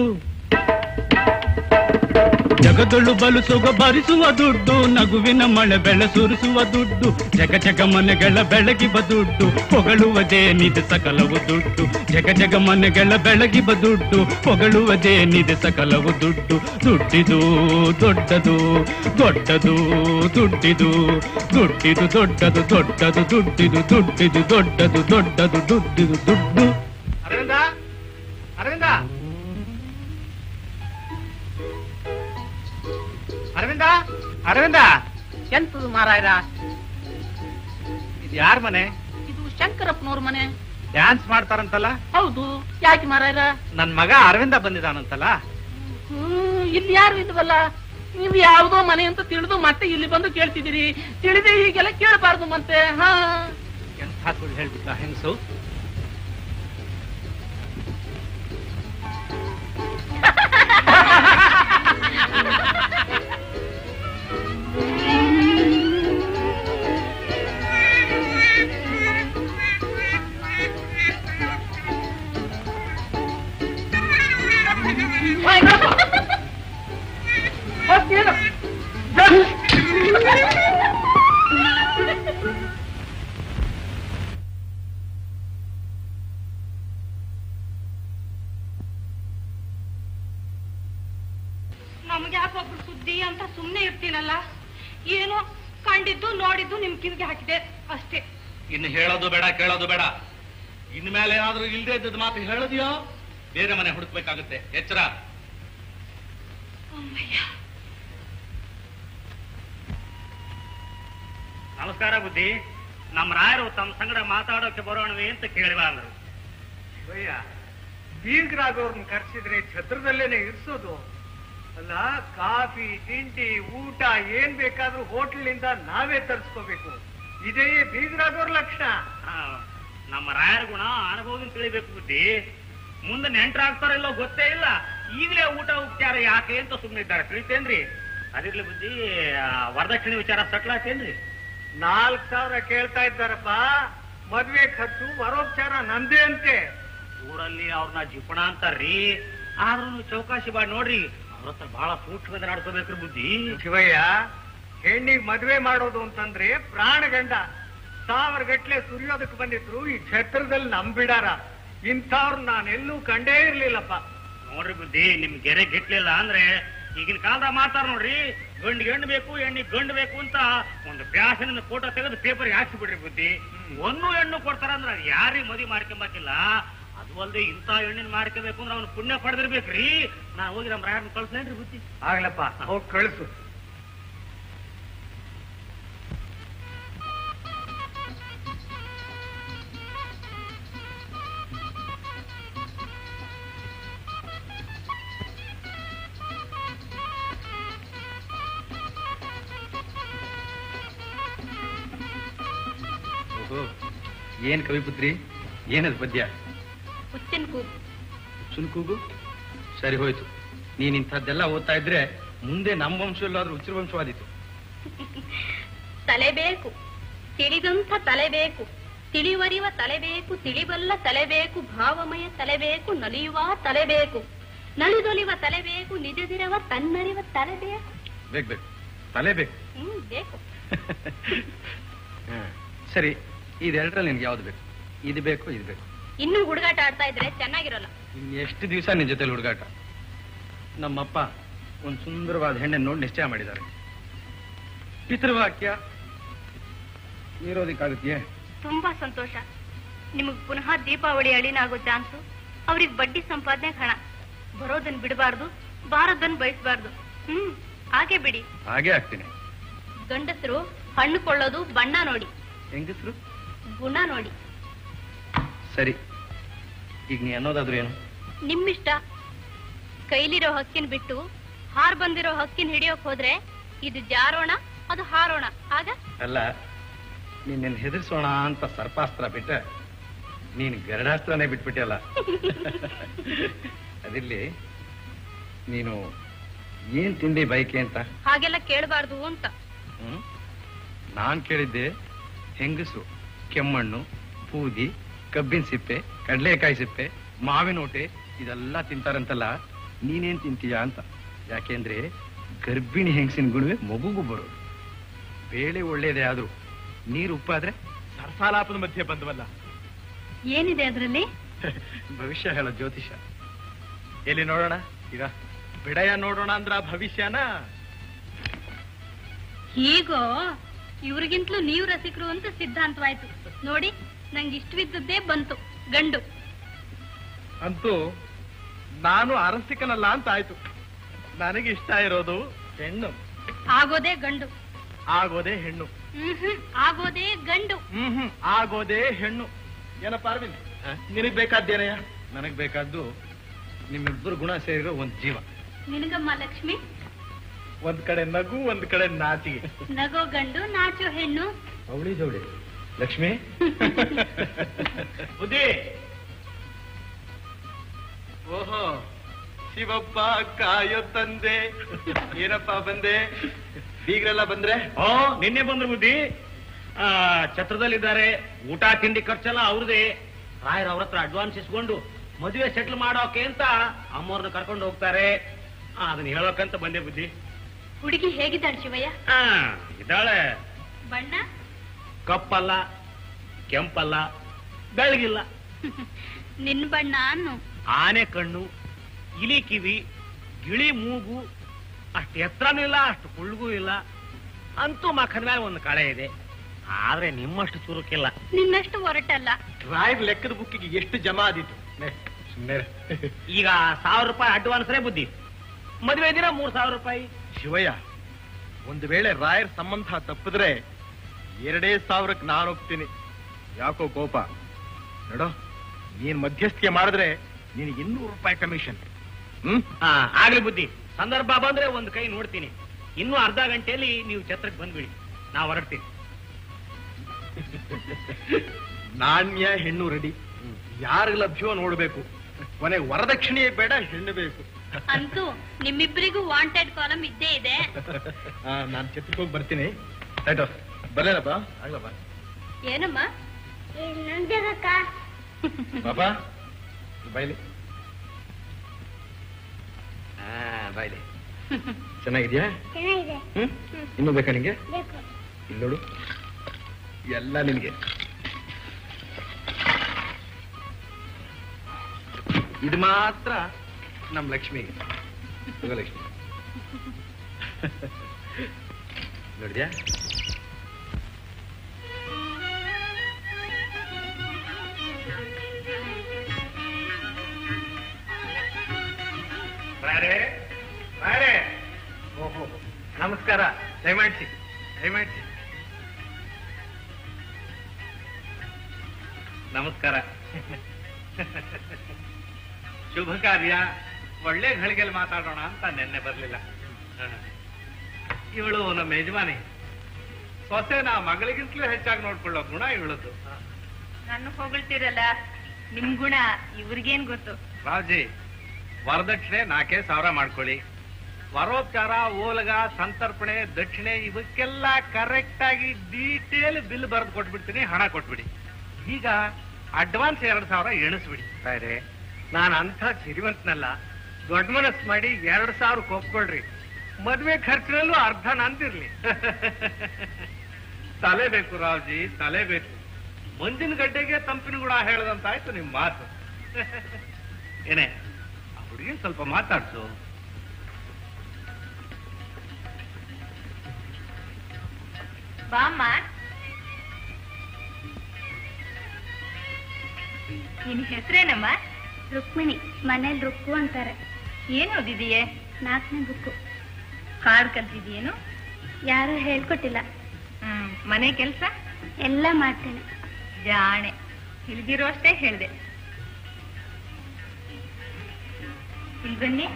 ಜಗದೊಳು ಬಲು ಸುಗ ಭರಿಸುವ ದುಡ್ಡು ನಗುವಿನ ಮಳೆ ಬೆಳೆ ಸುರಿಸುವ ದುಡ್ಡು ಜಗ ಜಗ ಮನೆಗಳ ಬೆಳಗಿವ ದುಡ್ಡು ಹೊಗಳುವುದೇನಿದೆ ಸಕಲವು ದುಡ್ಡು ಜಗ ಜಗ ಮನೆಗಳ ಬೆಳಗಿವ ದುಡ್ಡು ಹೊಗಳುವುದೇನಿದೆ ಸಕಲವು ದುಡ್ಡು ದುಡ್ಡಿದು ದೊಡ್ಡದು ದೊಡ್ಡದು ದುಡ್ಡಿದು ದುಡ್ಡಿದು ದೊಡ್ಡದು ದೊಡ್ಡದು ದುಡ್ಡಿದು ದುಡ್ಡಿದು ದೊಡ್ಡದು ದೊಡ್ಡದು ದುಡ್ಡಿದು ದುಡ್ಡು ಅರವಿಂದ ಅರವಿಂದ ಅರವಿಂದ ಅರವಿಂದ ಎಂತದು ಮಾರಾಯರ ಇದು ಯಾರ ಮನೆ ಇದು ಶಂಕರಪ್ಪನವ್ರ ಮನೆ ಡ್ಯಾನ್ಸ್ ಮಾಡ್ತಾರಂತಲ್ಲ ಹೌದು ಯಾಕೆ ಮಾರಾಯರ ನನ್ ಮಗ ಅರವಿಂದ ಬಂದಿದಾನಂತಲ್ಲ ಹ್ಮ್ ಇಲ್ಲಿ ಯಾರು ಇಲ್ವಲ್ಲ ನೀವು ಯಾವುದೋ ಮನೆ ಅಂತ ತಿಳಿದು ಮತ್ತೆ ಇಲ್ಲಿ ಬಂದು ಕೇಳ್ತಿದ್ದೀರಿ ತಿಳಿದ್ರೆ ಹೀಗೆಲ್ಲ ಕೇಳಬಾರ್ದು ಮತ್ತೆ ಹಾ ಎಂಥ ಸುಳ್ಳು ಹೇಳ್ಬಿಟ್ಟ ಹೆಂಗಸು ನಮ್ಗೆ ಯಾಕೊಬ್ರು ಸುದ್ದಿ ಅಂತ ಸುಮ್ನೆ ಇರ್ತೀನಲ್ಲ ಏನೋ ಕಂಡಿದ್ದು ನೋಡಿದ್ದು ನಿಮ್ ಕಿವಿಗೆ ಹಾಕಿದೆ ಅಷ್ಟೇ ಇನ್ನು ಹೇಳೋದು ಬೇಡ ಕೇಳೋದು ಬೇಡ ಇನ್ಮೇಲೆ ಏನಾದ್ರೂ ಇಲ್ದೇ ಇದ್ದದ ಮಾತು ಹೇಳೋದಿಯೋ ಬೇರೆ ಮನೆ ಹುಡುಕ್ಬೇಕಾಗುತ್ತೆ ಎಚ್ಚರ ನಮಸ್ಕಾರ ಬುದ್ಧಿ ನಮ್ಮ ರಾಯರು ತಮ್ಮ ಸಂಗಡ ಮಾತಾಡೋಕೆ ಬರೋಣವೇ ಅಂತ ಕೇಳಿವ ಅಂದ್ರು ಶಿವಯ್ಯ ಬೀಗ್ರಾದವ್ರನ್ನ ಕರ್ಸಿದ್ರೆ ಛತ್ರದಲ್ಲೇನೆ ಇರ್ಸೋದು ಅಲ್ಲ ಕಾಫಿ ತಿಂಡಿ ಊಟ ಏನ್ ಬೇಕಾದ್ರೂ ಹೋಟ್ಲಿಂದ ನಾವೇ ತರಿಸ್ಕೋಬೇಕು ಇದೇ ಬೀಗ್ರಾದವ್ರ ಲಕ್ಷಣ ಆ, ನಮ್ಮ ರಾಯರ ಗುಣ ಅನುಭವದಿಂದ ತಿಳಿಬೇಕು ಬುದ್ಧಿ ಮುಂದೆ ನೆಂಟರಾಗ್ತಾರಿಲ್ಲೋ ಗೊತ್ತೇ ಇಲ್ಲ ಈಗಲೇ ಊಟ ಉಪಚಾರ ಯಾಕೆ ಅಂತ ಸುಮ್ಮನೆ ಇದ್ದಾರೆ ತಿಳಿತೇನ್ರಿ ಅದಿರ್ಲಿ ಬುದ್ಧಿ ಆ, ವರದಕ್ಷಿಣೆ ವಿಚಾರ ಸಟ್ಲ ಆತೇನ್ರಿ ನಾಲ್ಕ್ ಸಾವಿರ ಕೇಳ್ತಾ ಇದ್ದಾರಪ್ಪ ಮದ್ವೆ ಖರ್ಚು ವರೋಪಚಾರ ನಂದೇ ಅಂತೆ ಊರಲ್ಲಿ ಅವ್ರನ್ನ ಜಿಪಣ ಅಂತಾರ್ರಿ ಆದ್ರೂ ಚೌಕಾಶಿ ಬಾ ನೋಡ್ರಿ ಅವ್ರ ಹತ್ರ ಬಹಳ ಸೂಕ್ಷ್ಮದ ನಡ್ಕೋಬೇಕ್ರಿ ಬುದ್ಧಿ ಶಿವಯ್ಯ ಹೆಣ್ಣಿಗೆ ಮದ್ವೆ ಮಾಡೋದು ಅಂತಂದ್ರೆ ಪ್ರಾಣ ಗಂಡ ಸಾವಿರ ಗಟ್ಲೆ ಸುರಿಯೋದಕ್ಕೆ ಬಂದಿದ್ರು ಈ ಛತ್ರದಲ್ಲಿ ನಂಬಿಡಾರ ಇಂಥವ್ರು ನಾನೆಲ್ಲೂ ಕಂಡೇ ಇರ್ಲಿಲ್ಲಪ್ಪ ನೋಡ್ರಿ ಬುದ್ಧಿ ನಿಮ್ ಗೆರೆ ಗಿಟ್ಲಿಲ್ಲ ಅಂದ್ರೆ ಈಗಿನ ಕಾಲದಾಗ ಮಾಡ್ತಾರ ನೋಡ್ರಿ ಗಂಡ್ ಗಂಡ್ ಬೇಕು ಹೆಣ್ಣಿ ಗಂಡ್ ಬೇಕು ಅಂತ ಒಂದು ಪ್ಯಾಸನ ಫೋಟೋ ತೆಗೆದು ಪೇಪರ್ ಹಾಕಿ ಬಿಡ್ರಿ ಬುದ್ಧಿ ಒಂದು ಹೆಣ್ಣು ಕೊಡ್ತಾರ ಅಂದ್ರೆ ಅದು ಯಾರಿಗೆ ಮದುವೆ ಮಾಡ್ಕೊಂಬಾಕಿಲ್ಲ ಅದು ಅಲ್ದೆ ಇಂಥ ಹೆಣ್ಣಿನ ಮಾಡ್ಕೋಬೇಕು ಅಂದ್ರೆ ಅವ್ನು ಪುಣ್ಯ ಪಡೆದಿರ್ಬೇಕ್ರಿ ನಾ ಹೋಗಿ ನಮ್ಮ ರಾಯರ್ನ ಕಳ್ಸೇನ್ರಿ ಬುದ್ಧಿ ಆಗ್ಲಪ್ಪ ಹೋಗ್ ಕಳಿಸು ಏನ್ ಕವಿಪುತ್ರಿ ಏನದು ಪದ್ಯ ಹುಚ್ಚಿನ ಕೂಗು ಸುನ್ಕೂಗು ಸರಿ ಹೋಯ್ತು ನೀನ್ ಇಂಥದ್ದೆಲ್ಲ ಓದ್ತಾ ಇದ್ರೆ ಮುಂದೆ ನಮ್ಮ ವಂಶದಲ್ಲಾದ್ರೂ ಉಚ್ಚಿರ ವಂಶವಾದಿತ್ತು ತಲೆ ಬೇಕು ತಿಳಿದಂಥ ತಲೆ ಬೇಕು ತಿಳಿವರಿವ ತಲೆ ಬೇಕು ತಿಳಿಬಲ್ಲ ತಲೆ ಬೇಕು ಭಾವಮಯ ತಲೆ ಬೇಕು ನಲಿಯುವ ತಲೆ ಬೇಕು ನಲಿದೊಲಿವ ತಲೆ ಬೇಕು ನಿಜದಿರವ ತನ್ನರಿವ ತಲೆ ಬೇಕು ಬೇಕು ಬೇಕು ತಲೆ ಬೇಕು ಹ್ಮ್ ಬೇಕು ಹ. ಸರಿ ಇದೆರಡರಲ್ಲಿ ನಿನ್ಗೆ ಯಾವ್ದು ಬೇಕು ಇದು ಬೇಕು ಇದು ಬೇಕು ಇನ್ನೂ ಹುಡುಗಾಟ ಆಡ್ತಾ ಇದ್ರೆ ಚೆನ್ನಾಗಿರೋಲ್ಲ ಇನ್ ಎಷ್ಟು ದಿವಸ ನಿನ್ ಜೊತೆ ಹುಡುಗಾಟ ನಮ್ಮಪ್ಪ ಒಂದು ಸುಂದರವಾದ ಹೆಣ್ಣನ್ನು ನೋಡಿ ನಿಶ್ಚಯ ಮಾಡಿದ್ದಾರೆ ಪಿತೃವಾಕ್ಯ ನೀರೋದಿಕ್ಕಾಗತ್ತೆಯೇ ತುಂಬಾ ಸಂತೋಷ ನಿಮಗ್ ಪುನಃ ದೀಪಾವಳಿ ಅಳಿನಾಗೋ ಚಾನ್ಸು ಅವ್ರಿಗೆ ಬಡ್ಡಿ ಸಂಪಾದನೆ ಹಣ ಬರೋದನ್ ಬಿಡಬಾರ್ದು ಬಾರದನ್ ಬಯಸಬಾರ್ದು ಹ್ಮ್ ಹಾಗೆ ಬಿಡಿ ಹಾಗೆ ಆಗ್ತೀನಿ ಗಂಡಸರು ಹಣ್ಣು ಕೊಳ್ಳೋದು ಬಣ್ಣ ನೋಡಿ ಹೆಂಗಸ್ರು ಗುಣ ನೋಡಿ ಸರಿ ಈಗ ನೀ ಅನ್ನೋದಾದ್ರೂ ಏನು ನಿಮ್ಮಿಷ್ಟ ಕೈಲಿರೋ ಹಕ್ಕಿನ ಬಿಟ್ಟು ಹಾರ್ ಬಂದಿರೋ ಹಕ್ಕಿನ ಹಿಡಿಯೋಕ್ ಹೋದ್ರೆ ಇದು ಜಾರೋಣ ಅದು ಹಾರೋಣ ಆಗ ಅಲ್ಲ ನಿನ್ನ ಹೆದರ್ಸೋಣ ಅಂತ ಸರ್ಪಾಸ್ತ್ರ ಬಿಟ್ಟೆ ನೀನು ಗರಡಾಸ್ತ್ರನೇ ಬಿಟ್ಬಿಟ್ಟಿಯಲ್ಲ ಅದಿರ್ಲಿ ನೀನು ಏನ್ ತಿಂಡಿ ಬೈಕೆ ಅಂತ ಹಾಗೆಲ್ಲ ಕೇಳಬಾರ್ದು ಅಂತ ಹ್ಮ್ ನಾನ್ ಕೇಳಿದ್ದೆ ಹೆಂಗಸು ಕೆಮ್ಮಣ್ಣು ಬೂದಿ ಕಬ್ಬಿನ ಸಿಪ್ಪೆ ಕಡಲೆಕಾಯಿ ಸಿಪ್ಪೆ ಮಾವಿನ ಓಟೆ ಇದೆಲ್ಲ ತಿಂತಾರಂತಲ್ಲ ನೀನೇನ್ ತಿಂತೀಯ ಅಂತ ಯಾಕೆಂದ್ರೆ ಗರ್ಭಿಣಿ ಹೆಂಗಸಿನ ಗುಣವೇ ಮಗುಗೂ ಬರೋದು ಬೇಳೆ ಒಳ್ಳೇದೇ ಆದ್ರೂ ನೀರು ಉಪ್ಪಾದ್ರೆ ಸರ್ಸಾಲಾಪದ ಮಧ್ಯೆ ಬಂದವಲ್ಲ ಏನಿದೆ ಅದ್ರಲ್ಲಿ ಭವಿಷ್ಯ ಹೇಳೋ ಜ್ಯೋತಿಷ ಎಲ್ಲಿ ನೋಡೋಣ ಈಗ ಬಿಡಯ ನೋಡೋಣ ಅಂದ್ರ ಭವಿಷ್ಯನ ಹೀಗೋ ಇವ್ರಿಗಿಂತಲೂ ನೀವು ರಸಿಕರು ಅಂತ ಸಿದ್ಧಾಂತವಾಯ್ತು ನೋಡಿ ನಂಗೆ ಇಷ್ಟವಿದ್ದದ್ದೇ ಬಂತು ಗಂಡು ಅಂತೂ ನಾನು ಅರಸಿಕನಲ್ಲ ಅಂತ ಆಯ್ತು ನನಗೆ ಇಷ್ಟ ಇರೋದು ಹೆಣ್ಣು ಆಗೋದೇ ಗಂಡು ಆಗೋದೇ ಹೆಣ್ಣು ಹ್ಮ್ ಹ್ಮ್ ಆಗೋದೇ ಗಂಡು ಹ್ಮ್ ಹ್ಮ್ ಆಗೋದೇ ಹೆಣ್ಣು ಏನಪ್ಪ ಅರವಿಂದ್ ನಿನಗ್ ಬೇಕಾದ್ದೇನಯ್ಯ ನನಗ್ ಬೇಕಾದ್ದು ನಿಮ್ಮಿಬ್ಬರು ಗುಣ ಸೇರಿರೋ ಒಂದ್ ಜೀವ ನಿನಗಮ್ಮ ಲಕ್ಷ್ಮಿ ಒಂದ್ ಕಡೆ ನಗು ಒಂದ್ ಕಡೆ ನಾಚಿಗೆ ನಗೋ ಗಂಡು ನಾಚೋ ಹೆಣ್ಣು ಅವಳಿ ಜವಳಿ ಲಕ್ಷ್ಮಿ ಬುದ್ಧಿ ಓಹೋ ಶಿವಪ್ಪ ಕಾಯೋ ತಂದೆ ಏನಪ್ಪ ಬಂದೆ ಬೀಗ್ರೆಲ್ಲ ಬಂದ್ರೆ ಓ ನಿನ್ನೆ ಬಂದ್ರು ಬುದ್ಧಿ ಆ ಛತ್ರದಲ್ಲಿದ್ದಾರೆ ಊಟ ತಿಂಡಿ ಖರ್ಚೆಲ್ಲ ಅವ್ರದೇ ರಾಯರ್ ಅವ್ರ ಹತ್ರ ಅಡ್ವಾನ್ಸ್ ಇಸ್ಕೊಂಡು ಮದುವೆ ಸೆಟ್ಲ್ ಮಾಡೋಕೆ ಅಂತ ಅಮ್ಮವ್ರನ್ನ ಕರ್ಕೊಂಡು ಹೋಗ್ತಾರೆ ಆ, ಅದನ್ನ ಹೇಳೋಕಂತ ಬಂದೆ ಬುದ್ಧಿ ಹುಡುಗಿ ಹೇಗಿದ್ದಾಳೆ ಶಿವಯ್ಯ ಆ ಇದ್ದಾಳೆ ಬಣ್ಣ ಕಪ್ಪಲ್ಲ ಕೆಂಪಲ್ಲ ಬೆಳಗಿಲ್ಲ ನಿನ್ ಬಣ್ಣ ಅನ್ನು ಆನೆ ಕಣ್ಣು ಇಲಿ ಕಿವಿ ಗಿಳಿ ಮೂಗು ಅಷ್ಟು ಎತ್ತರನೂ ಇಲ್ಲ ಅಷ್ಟು ಕುಳ್ಗೂ ಇಲ್ಲ ಅಂತೂ ಮಖದ ಮೇಲೆ ಒಂದು ಕಳೆ ಇದೆ ಆದ್ರೆ ನಿಮ್ಮಷ್ಟು ಚುರುಕಿಲ್ಲ ನಿನ್ನಷ್ಟು ಹೊರಟಲ್ಲ ರಾಯರ್ ಲೆಕ್ಕದ ಬುಕ್ಕಿಗೆ ಎಷ್ಟು ಜಮಾ ಆದಿತ್ತು ಸುಮ್ಮನೆ ಈಗ ಸಾವಿರ ರೂಪಾಯಿ ಅಡ್ವಾನ್ಸ್ರೇ ಬುದ್ಧಿ ಮದುವೆ ದಿನ ಮೂರ್ ಸಾವಿರ ರೂಪಾಯಿ ಶಿವಯ್ಯ ಒಂದು ವೇಳೆ ರಾಯರ್ ಸಂಬಂಧ ತಪ್ಪಿದ್ರೆ ಎರಡೇ ಸಾವಿರಕ್ಕೆ ನಾನು ಹೋಗ್ತೀನಿ ಯಾಕೋ ಕೋಪ ನೋಡೋ ನೀನ್ ಮಧ್ಯಸ್ಥಿಕೆ ಮಾಡಿದ್ರೆ ನಿನಗೆ ಇನ್ನೂರು ರೂಪಾಯಿ ಕಮಿಷನ್ ಹ್ಮ್ ಹಾ ಆಗ್ಲಿ ಬುದ್ಧಿ ಸಂದರ್ಭ ಬಂದ್ರೆ ಒಂದು ಕೈ ನೋಡ್ತೀನಿ ಇನ್ನೂ ಅರ್ಧ ಗಂಟೆಯಲ್ಲಿ ನೀವು ಛತ್ರಕ್ಕೆ ಬಂದ್ಬಿಡಿ ನಾ ಹೊರಡ್ತೀನಿ ನಾಣ್ಯ ಹೆಣ್ಣು ರೆಡಿ ಯಾರಿಗೆ ಲಭ್ಯವೋ ನೋಡ್ಬೇಕು ಕೊನೆಗೆ ವರದಕ್ಷಿಣೆಯೇ ಬೇಡ ಹೆಣ್ಣು ಬೇಕು ಅಂತೂ ನಿಮ್ಮಿಬ್ಬರಿಗೂ ವಾಂಟೆಡ್ ಕಾಲಮ್ ಇದ್ದೇ ಇದೆ ನಾನು ಛತ್ರಕ್ಕೆ ಹೋಗಿ ಬರ್ತೀನಿ ಆಯ್ತು ಬರ್ಲೇನಪ್ಪ ಆಗ್ಲಪ್ಪ ಏನಮ್ಮ ಪಾಪ ಬಾಯ್ಲಿ ಆ ಬಾಯ್ಲಿ ಚೆನ್ನಾಗಿದ್ಯಾ ಚೆನ್ನಾಗಿದೆ ಹ್ಮ್ ಇನ್ನೂ ಬೇಕಾ ನಿಂಗೆ ಇಲ್ಲಿ ನೋಡು ಎಲ್ಲ ನಿನ್ಗೆ ಇದು ಮಾತ್ರ ನಮ್ ಲಕ್ಷ್ಮಿಗೆ ತಗೋ ಲಕ್ಷ್ಮಿ ನೋಡಿದ್ಯಾ ರಾಯರೇ ರಾಯರೇ ಓಹೋ ನಮಸ್ಕಾರ ದಯಮಾಡಿಸಿ ದಯಮಾಡಿಸಿ ನಮಸ್ಕಾರ ಶುಭ ಕಾರ್ಯ ಒಳ್ಳೆ ಘಳಿಗೆಲ್ ಮಾತಾಡೋಣ ಅಂತ ನಿನ್ನೆ ಬರ್ಲಿಲ್ಲ ಇವಳು ನಮ್ಮ ಯಜಮಾನಿ ಸೊಸೆನ ಮಗಳಿಗಿಂತಲೂ ಹೆಚ್ಚಾಗಿ ನೋಡ್ಕೊಳ್ಳೋ ಗುಣ ಇವಳದ್ದು ನನ್ನ ಹೊಗಳ್ತಿರಲ್ಲ ನಿಮ್ ಗುಣ ಇವ್ರಿಗೇನ್ ಗೊತ್ತು ರಾಜಿ ವರದಕ್ಷಿಣೆ ನಾಲ್ಕೇ ಸಾವಿರ ಮಾಡ್ಕೊಳ್ಳಿ ವರೋಪಚಾರ ಓಲಗ ಸಂತರ್ಪಣೆ ದಕ್ಷಿಣೆ ಇವಕ್ಕೆಲ್ಲ ಕರೆಕ್ಟ್ ಆಗಿ ಡೀಟೇಲ್ ಬಿಲ್ ಬರೆದು ಕೊಟ್ಬಿಡ್ತೀನಿ ಹಣ ಕೊಟ್ಬಿಡಿ ಈಗ ಅಡ್ವಾನ್ಸ್ ಎರಡ್ ಸಾವಿರ ಎಣಿಸ್ಬಿಡಿ ಸರಿ ನಾನು ಅಂಥ ಸಿರಿವಂತನಲ್ಲ ದೊಡ್ಡ ಮನಸ್ ಮಾಡಿ ಎರಡ್ ಸಾವಿರ ಒಪ್ಕೊಳ್ರಿ ಮದ್ವೆ ಖರ್ಚಿನಲ್ಲೂ ಅರ್ಧ ನಂದಿರ್ಲಿ ತಲೆ ಬೇಕು ರಾವ್ಜಿ ತಲೆ ಬೇಕು ಮುಂದಿನ ಗಡ್ಡೆಗೆ ತಂಪಿನ ಗುಣ ಹೇಳದಂತಾಯ್ತು ನಿಮ್ ಮಾತು ಏನೇ ಆ ಹುಡುಗಿನ ಸ್ವಲ್ಪ ಮಾತಾಡ್ಸು ಬಾಮ್ಮ ನಿನ್ ಹೆಸರೇನಮ್ಮ ರುಕ್ಮಿಣಿ ಮನೇಲಿ ರುಕ್ಕು ಅಂತಾರೆ ಏನ್ ಓದಿದೀಯೆ ನಾಲ್ಕನೇ ಬುಕ್ಕು ಹಾಡ್ ಕಲ್ತಿದ್ಯೇನು ಯಾರು ಹೇಳ್ಕೊಟ್ಟಿಲ್ಲ ಹ್ಮ್ ಮನೆ ಕೆಲ್ಸ ಎಲ್ಲ ಮಾಡ್ತೇನೆ ಜಾಣೆ ತಿಳಿದಿರೋ ಅಷ್ಟೇ ಹೇಳ್ದೆ ಇಲ್ಲಿ ಬನ್ನಿ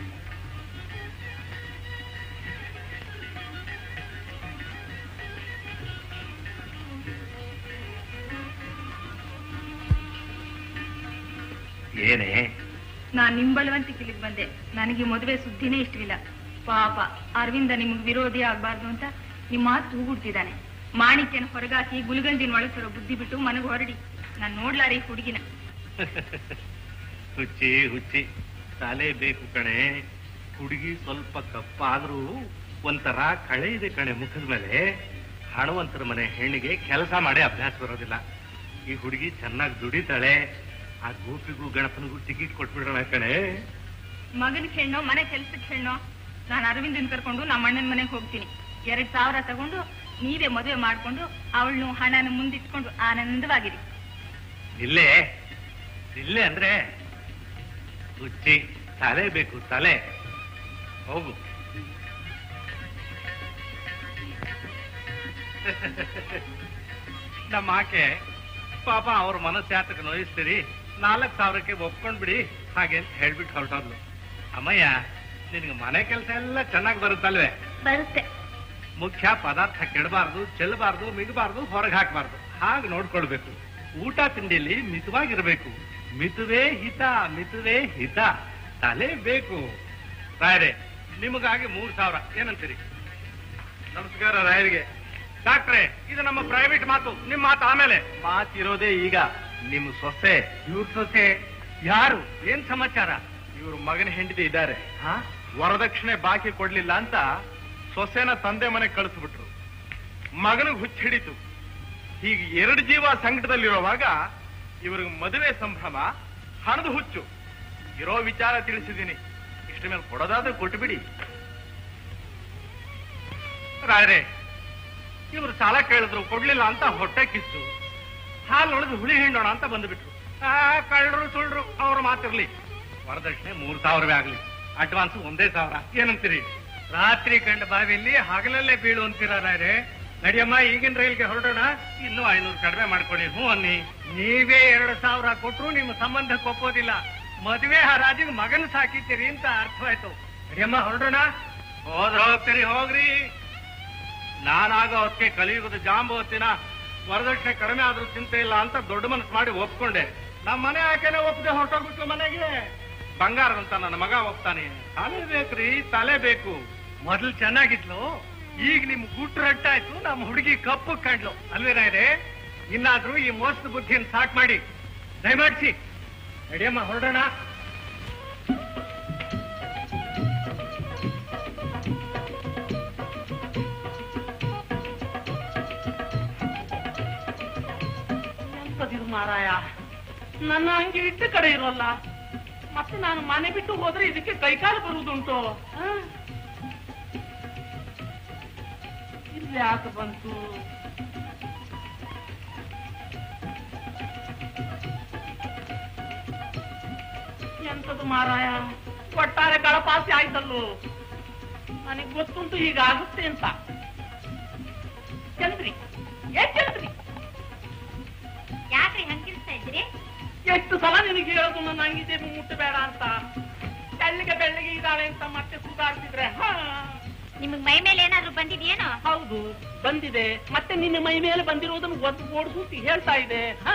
ಏನೇ ನಾನ್ ನಿಮ್ ಬಲವಂತಿಕೆಲಿಗ್ ಬಂದೆ ನನಗೆ ಮದುವೆ ಸುದ್ದಿನೇ ಇಷ್ಟವಿಲ್ಲ ಪಾಪ ಅರವಿಂದ ನಿಮ್ಗ್ ವಿರೋಧಿ ಆಗ್ಬಾರ್ದು ಅಂತ ನಿಮ್ಮ ಮಾತು ತೂಗುಡ್ತಿದ್ದಾನೆ ಮಾಣಿಕ್ಯನ ಹೊರಗಾಕಿ ಗುಲ್ಗಂಜಿನ ಒಳಗಿರೋ ಬುದ್ಧಿ ಬಿಟ್ಟು ಮನಗ್ ಹೊರಡಿ ನಾನ್ ನೋಡ್ಲಾರಿ ಈ ಹುಡುಗಿನ ಹುಚ್ಚಿ ಹುಚ್ಚಿ ತಲೆ ಬೇಕು ಕಣೆ ಹುಡುಗಿ ಸ್ವಲ್ಪ ಕಪ್ಪಾದ್ರೂ ಒಂಥರ ಕಳೆ ಇದೆ ಕಣೆ ಮುಖದ ಮೇಲೆ ಹಣವಂತರ ಮನೆ ಹೆಣ್ಣಿಗೆ ಕೆಲಸ ಮಾಡಿ ಅಭ್ಯಾಸ ಬರೋದಿಲ್ಲ ಈ ಹುಡುಗಿ ಚೆನ್ನಾಗಿ ದುಡಿತಾಳೆ ಆ ಗೋಪಿಗೂ ಗಣಪನಿಗೂ ಟಿಕೆಟ್ ಕೊಟ್ಬಿಡ್ರಣ ಕಣೆ ಮಗನ ಹೆಣ್ಣೋ ಮನೆ ಕೆಲ್ಸಕ್ಕೆ ಹೆಣ್ಣೋ ನಾನು ಅರವಿಂದನ್ ಕರ್ಕೊಂಡು ನಮ್ಮ ಅಣ್ಣನ ಮನೆಗೆ ಹೋಗ್ತೀನಿ ಎರಡ್ ಸಾವಿರ ತಗೊಂಡು ನೀವೇ ಮದುವೆ ಮಾಡ್ಕೊಂಡು ಅವಳನ್ನು ಹಣನ ಮುಂದಿಟ್ಕೊಂಡು ಆನಂದವಾಗಿರಿ ಇಲ್ಲೇ ಇಲ್ಲೇ ಅಂದ್ರೆ ಹುಚ್ಚಿ ತಲೆ ಬೇಕು ತಲೆ ಹೋಗು ನಮ್ಮ ಆಕೆ ಪಾಪ ಅವ್ರ ಮನಸ್ಸು ಯಾತಕ್ಕೆ ನೋಯಿಸ್ತೀರಿ ನಾಲ್ಕು ಸಾವಿರಕ್ಕೆ ಒಪ್ಕೊಂಡ್ಬಿಡಿ ಹಾಗೆ ಅಂತ ಹೇಳ್ಬಿಟ್ಟು ಹೊರಟೋದ್ಲು ಅಮ್ಮಯ್ಯ ನಿನಗೆ ಮನೆ ಕೆಲಸ ಎಲ್ಲ ಚೆನ್ನಾಗಿ ಬರುತ್ತಲ್ವೇ ಬರುತ್ತೆ ಮುಖ್ಯ ಪದಾರ್ಥ ಕೆಡಬಾರ್ದು ಚೆಲ್ಲಬಾರ್ದು ಮಿಗಬಾರ್ದು ಹೊರಗೆ ಹಾಕಬಾರ್ದು ಹಾಗೆ ನೋಡ್ಕೊಳ್ಬೇಕು ಊಟ ತಿಂಡಿಯಲ್ಲಿ ಮಿತವಾಗಿರ್ಬೇಕು ಮಿತುವೇ ಹಿತ ಮಿತುವೇ ಹಿತ ತಲೆ ಬೇಕು ರಾಯರೇ ನಿಮಗಾಗಿ ಮೂರ್ ಸಾವಿರ ಏನಂತೀರಿ ನಮಸ್ಕಾರ ರಾಯರಿಗೆ ಡಾಕ್ಟ್ರೆ ಇದು ನಮ್ಮ ಪ್ರೈವೇಟ್ ಮಾತು ನಿಮ್ ಮಾತು ಆಮೇಲೆ ಮಾತಿರೋದೇ ಈಗ ನಿಮ್ ಸೊಸೆ ಇವ್ರ ಸೊಸೆ ಯಾರು ಏನ್ ಸಮಾಚಾರ ಇವ್ರ ಮಗನ ಹೆಂಡತಿ ಇದ್ದಾರೆ ವರದಕ್ಷಿಣೆ ಬಾಕಿ ಕೊಡ್ಲಿಲ್ಲ ಅಂತ ಸೊಸೆನ ತಂದೆ ಮನೆಗೆ ಕಳಿಸ್ಬಿಟ್ರು ಮಗನಿಗೆ ಹುಚ್ಚ ಹಿಡಿತು ಹೀಗೆ ಎರಡು ಜೀವ ಸಂಕಟದಲ್ಲಿರುವಾಗ ಇವ್ರಿಗೆ ಮದುವೆ ಸಂಭ್ರಮ ಹಣದ ಹುಚ್ಚು ಇರೋ ವಿಚಾರ ತಿಳಿಸಿದ್ದೀನಿ ಇಷ್ಟ ಮೇಲೆ ಕೊಡೋದಾದ್ರೆ ಕೊಟ್ಬಿಡಿ ರಾಯರೇ ಇವರು ಸಾಲ ಕೇಳಿದ್ರು ಕೊಡ್ಲಿಲ್ಲ ಅಂತ ಹೊಟ್ಟೆ ಕಿತ್ತು ಹಾಲು ಒಳಗೆ ಹುಳಿ ಹಿಂಡೋಣ ಅಂತ ಬಂದ್ಬಿಟ್ರು ಆ ಕಳ್ಳರು ಸುಳ್ರು ಅವ್ರ ಮಾತಿರ್ಲಿ ವರದಕ್ಷಿಣೆ ಮೂರ್ ಸಾವಿರವೇ ಆಗ್ಲಿ ಅಡ್ವಾನ್ಸ್ ಒಂದೇ ಸಾವಿರ ಏನಂತೀರಿ ರಾತ್ರಿ ಕಂಡ ಬಾವಿಯಲ್ಲಿ ಹಗಲಲ್ಲೇ ಬೀಳು ಅಂತೀರ ರಾಯರೇ ನಡಿಯಮ್ಮ ಈಗಿನ ರೈಲ್ಗೆ ಹೊರಡೋಣ ಇನ್ನೂ ಐನೂರು ಕಡಿಮೆ ಮಾಡ್ಕೊಳ್ಳಿ ಹ್ಞೂ ಅನ್ನಿ ನೀವೇ ಎರಡು ಸಾವಿರ ಕೊಟ್ರು ನಿಮ್ಮ ಸಂಬಂಧಕ್ಕೆ ಒಪ್ಪೋದಿಲ್ಲ ಮದುವೆ ಹರಾಜಿಗೆ ಮಗನ ಸಾಕಿದ್ದೀರಿ ಅಂತ ಅರ್ಥವಾಯ್ತು ನಡಿಯಮ್ಮ ಹೊರಡೋಣ ಹೋದ್ರ ಹೋಗ್ತೀರಿ ಹೋಗ್ರಿ ನಾನಾಗ ಹೊತ್ತಿಗೆ ಕಲಿಯುಗದ ಜಾಂಬವತ್ತಿನ ವರದಕ್ಷಿಣೆ ಕಡಿಮೆ ಆದ್ರೂ ಚಿಂತೆ ಇಲ್ಲ ಅಂತ ದೊಡ್ಡ ಮನಸ್ಸು ಮಾಡಿ ಒಪ್ಕೊಂಡೆ ನಮ್ಮ ಮನೆ ಆಕೆನೆ ಒಪ್ಪದೆ ಹೊರಟೋಗ್ಬಿಟ್ಲು ಮನೆಗೆ ಬಂಗಾರದಂತ ನನ್ನ ಮಗ ಒಪ್ತಾನೆ ತಲೆ ಬೇಕ್ರಿ ತಲೆ ಬೇಕು ಮೊದಲು ಚೆನ್ನಾಗಿದ್ಲು ಈಗ ನಿಮ್ ಗುಟ್ಟು ರಟ್ಟಾಯ್ತು ನಮ್ಮ ಹುಡುಗಿ ಕಪ್ಪು ಕಂಡ್ಲು ಅಲ್ವೇನಾ ಇದೆ ಇನ್ನಾದ್ರೂ ಈ ಮೋಸದ ಬುದ್ಧಿಯನ್ನು ಸಾಕ್ ಮಾಡಿ ದಯಮಾಡಿಸಿ ನಡಿಯಮ್ಮ ಹೊರಡೋಣ ಎಂತದಿದು ಮಾರಾಯ ನನ್ನ ಹಂಗೆ ಇಟ್ಟ ಕಡೆ ಇರೋಲ್ಲ ಮತ್ತೆ ನಾನು ಮನೆ ಬಿಟ್ಟು ಹೋದ್ರೆ ಇದಕ್ಕೆ ಕೈಕಾಲು ಬರುವುದುಂಟು ಆ? ಇಲ್ಲಿ ಯಾಕೆ ಬಂತು ಎಂತದು ಮಾರಾಯ ಒಟ್ಟಾರೆ ಗಳಪಾಸಿ ಆಯ್ತಲ್ಲೋ ನನಗೆ ಗೊತ್ತುಂಟು ಹೀಗಾಗುತ್ತೆ ಅಂತ ಚಂದ್ರಿ ಏ ಚಂದ್ರಿ ಯಾಕ್ರಿ ಹಂಗಿರ್ತಾ ಇದ್ರಿ ಎಷ್ಟು ಸಲ ನಿನಗೆ ಹೇಳೋದು ನನ್ನ ಅಂಗಿದೆ ಮುಟ್ಟಬೇಡ ಅಂತ ಬೆಳ್ಳಿಗೆ ಬೆಳ್ಳಿಗೆ ಇದ್ದಾಳೆ ಅಂತ ಮತ್ತೆ ಸುಧಾರಿಸಿದ್ರೆ ಹಾ ನಿಮಗ್ ಮೈ ಮೇಲೆ ಏನಾದ್ರೂ ಬಂದಿದ್ಯೇನೋ ಹೌದು ಬಂದಿದೆ ಮತ್ತೆ ನಿನ್ನ ಮೈ ಮೇಲೆ ಬಂದಿರೋದನ್ನು ಒದ್ದು ಓಡಿಸಿ ಹೇಳ್ತಾ ಇದೆ ಹಾ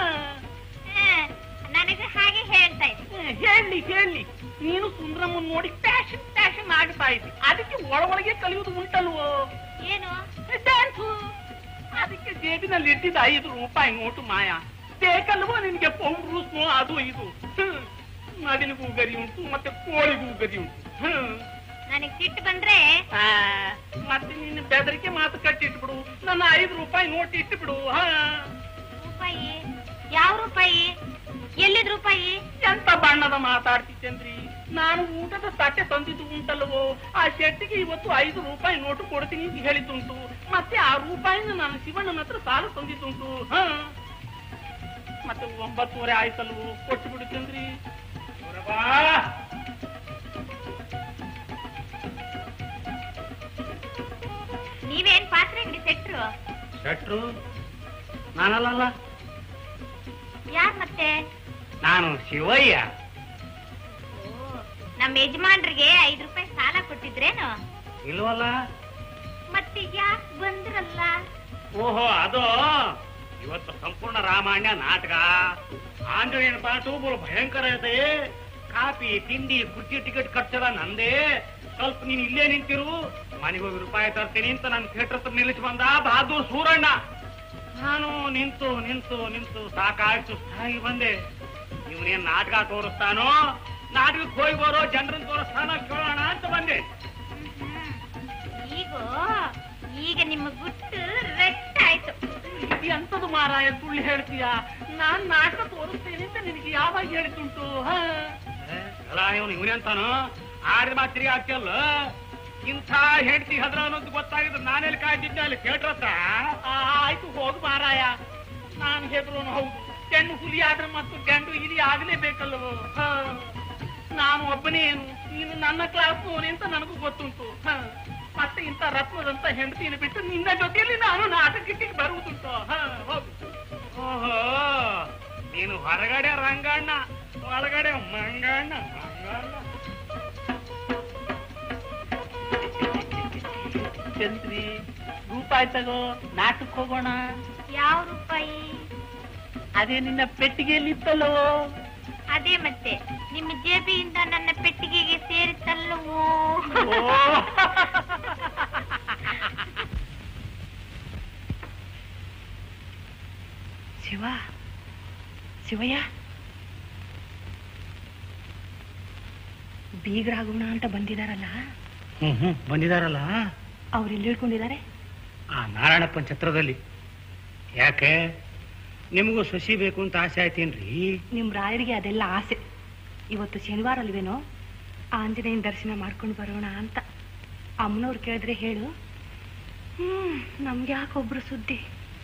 ನನಗೆ ಹಾಗೆ ಹೇಳ್ತಾ ಇದ್ರಿ ಹೇಳಿ ಹೇಳಿ ನೀನು ಸುಂದ್ರಮ್ಮನ್ ನೋಡಿ ಪ್ಯಾಷನ್ ಪ್ಯಾಷನ್ ಆಗ್ತಾ ಇದ್ದಿ ಅದಕ್ಕೆ ಒಳ ಒಳಗೆ ಕಲಿಯುವುದು ಉಂಟಲ್ವೋ ಏನು ಡ್ಯಾನ್ಸು ಅದಕ್ಕೆ ಜೇಬಿನಲ್ಲಿ ಇಟ್ಟಿದ್ದ ಐದು ರೂಪಾಯಿ ನೋಟು ಮಾಯ ಬೇಕಲ್ವೋ ನಿನ್ಗೆ ಪೌಡ್ರು ಸ್ನೋ ಅದು ಇದು ಹ್ಮ್. ನವಿಲಿಗೂ ಗರಿ ಉಂಟು ಮತ್ತೆ ಕೋಳಿಗೂ ಗರಿ ಉಂಟು ಹ್ಮ್. ನನಗ್ ಸಿಟ್ಟು ಬಂದ್ರೆ ಆ, ಮತ್ತೆ ನಿನ್ನ ಬೆದರಿಕೆ ಮಾತು ಕಟ್ಟಿಟ್ಬಿಡು ನನ್ನ ಐದು ರೂಪಾಯಿ ನೋಟ್ ಇಟ್ಟುಬಿಡು ಹಾ ರೂಪಾಯಿ ಯಾವ ರೂಪಾಯಿ ಎಲ್ಲಿದ್ ರೂಪಾಯಿ ಎಂತ ಬಣ್ಣದ ಮಾತಾಡ್ತಿದ್ದೇನ್ರಿ ನಾನು ಊಟದ ತಟ್ಟೆ ತಂದಿದ್ದು ಉಂಟಲ್ವೋ ಆ ಶೆಟ್ಟಿಗೆ ಇವತ್ತು ಐದು ರೂಪಾಯಿ ನೋಟು ಕೊಡ್ತೀನಿ ಅಂತ ಹೇಳಿದ್ದುಂಟು ಮತ್ತೆ ಆ ರೂಪಾಯಿನ ನಾನು ಶಿವಣ್ಣನ ಹತ್ರ ಸಾಲ ತಂದಿದ್ದುಂಟು ಹ ಮತ್ತೆ ಒಂಬತ್ತುವರೆ ಆಯ್ತಲ್ವೋ ಕೊಟ್ಟು ಬಿಡುತ್ತೇನ್ರಿ ಶೆಟ್ರು ನಾನಲ್ಲ ಯಾರ್ ಮತ್ತೆ ನಾನು ಶಿವಯ್ಯ ನಮ್ಮ ಯಜಮಾನ್ರಿಗೆ ಐದ್ ರೂಪಾಯಿ ಸಾಲ ಕೊಟ್ಟಿದ್ರೇನು ಇಲ್ವಲ್ಲ ಮತ್ತೆ ಯಾಕ್ ಬಂದ್ರಲ್ಲ ಓಹೋ ಅದು ಇವತ್ತು ಸಂಪೂರ್ಣ ರಾಮಾಯಣ ನಾಟಕ ಆಂಜನೇಯನ ಪಾಟು ಬಲು ಭಯಂಕರ ಐತೆ ಕಾಫಿ ತಿಂಡಿ ಕುರ್ಚಿ ಟಿಕೆಟ್ ಖರ್ಚೆಲ್ಲ ನಂದೇ ಸ್ವಲ್ಪ ನೀನ್ ಇಲ್ಲೇ ನಿಂತಿರು ಮನೆಗೆ ಹೋಗಿ ರೂಪಾಯಿ ತರ್ತೀನಿ ಅಂತ ನನ್ನ ಥಿಯೇಟರ್ ಹತ್ರ ನಿಲ್ಲಿಸಿ ಬಂದ ಬಹಾದೂರ್ ಸೂರಣ್ಣ ನಾನು ನಿಂತು ನಿಂತು ನಿಂತು ಸಾಕಾಯ್ತು ಸುಸ್ತಾಗಿ ಬಂದೆ ಇವನೇನ್ ನಾಟಕ ತೋರಿಸ್ತಾನೋ ನಾಟಕಕ್ಕೆ ಹೋಗಿ ಬರೋ ಜನರನ್ನ ತೋರಿಸ್ತಾನೋ ಕೇಳೋಣ ಅಂತ ಬಂದೆ ಈಗ ಈಗ ನಿಮ್ಮ ಗುಟ್ಟು ರೆಟ್ ಆಯ್ತು ಎಂತದು ಮಾರಾಯ ಸುಳ್ಳು ಹೇಳ್ತೀಯ ನಾನ್ ನಾಟಕ ತೋರಿಸ್ತೇನೆ ಅಂತ ನಿನಗೆ ಯಾವಾಗ ಹೇಳಿದುಂಟು ಹಾ? ಅಲ್ಲ ಇವನು ಇವನೆಂತಾನು ಆದ್ರೆ ಮಾತ್ರಿ ಆಗ್ತಿಯಲ್ಲ ಇಂಥ ಹೆಂಡತಿ ಹದ್ರ ಅನ್ನೋದು ಗೊತ್ತಾಗಿದ್ರೆ ನಾನೆಲ್ಲಿ ಕಾಯ್ತಿದ್ದೆ ಅಲ್ಲಿ ಕೇಳ್ರತ್ತ ಆ, ಆಯ್ತು ಹೋಗು ಮಾರಾಯ ನಾನು ಹೆದರೋನು ಹೌದು ಹೆಣ್ಣು ಹುಲಿ ಆದ್ರೆ ಮತ್ತು ಗಂಡು ಹಿಲಿ ಆಗ್ಲೇಬೇಕಲ್ಲವೋ ಹಾ. ನಾನು ಒಬ್ಬನೇ ಏನು ನೀನು ನನ್ನ ಕ್ಲಾಸ್ ಅಂತ ನನಗೂ ಗೊತ್ತುಂಟು ಹಾ. ಮತ್ತೆ ಇಂಥ ರತ್ನದಂತ ಹೆಂಡತಿನ ಬಿಟ್ಟು ನಿನ್ನ ಜೊತೆಯಲ್ಲಿ ನಾನು ನಾಟಕಕ್ಕೆ ಬರುವುದುಂಟು ಹಾ, ಹೋಗು ಓಹೋ ನೀನು ಹೊರಗಡೆ ರಂಗಣ್ಣ ಒಳಗಡೆ ಮಂಗಣ್ಣ ಮಂಗಣ್ಣ ಚಂದ್ರಿ ರೂಪಾಯಿ ತಗೋ ನಾಟಕ್ ಹೋಗೋಣ ಯಾವ ರೂಪಾಯಿ ಅದೇ ನಿನ್ನ ಪೆಟ್ಟಿಗೆಯಲ್ಲಿ ಇತ್ತಲ್ಲವೋ ಅದೇ ಮತ್ತೆ ನಿಮ್ಮ ಜೇಬಿಯಿಂದ ನನ್ನ ಪೆಟ್ಟಿಗೆಗೆ ಸೇರಿತಲ್ಲವೋ ಶಿವ ಶಿವಯ್ಯ ಬೀಗರಾಗೋಣ ಅಂತ ಬಂದಿದಾರಲ್ಲ ಹ್ಮ್ ಹ್ಮ್ ಬಂದಿದಾರಲ್ಲ ಅವ್ರು ಎಲ್ಲಿ ಇಳ್ಕೊಂಡಿದ್ದಾರೆ ಆ ನಾರಾಯಣಪ್ಪನ ಛತ್ರದಲ್ಲಿ ಯಾಕೆ ನಿಮಗೂ ಸಸಿ ಬೇಕು ಅಂತ ಆಸೆ ಆಯ್ತೇನ್ರಿ ನಿಮ್ ರಾಯರಿಗೆ ಅದೆಲ್ಲ ಆಸೆ ಇವತ್ತು ಶನಿವಾರ ಅಲ್ವೇನೋ ಆಂಜನೇಯನ ದರ್ಶನ ಮಾಡ್ಕೊಂಡು ಬರೋಣ ಅಂತ ಅಮ್ಮನವ್ರು ಕೇಳಿದ್ರೆ ಹೇಳು ಹ್ಮ್ ನಮ್ಗೆ ಯಾಕೊಬ್ರು ಸುದ್ದಿ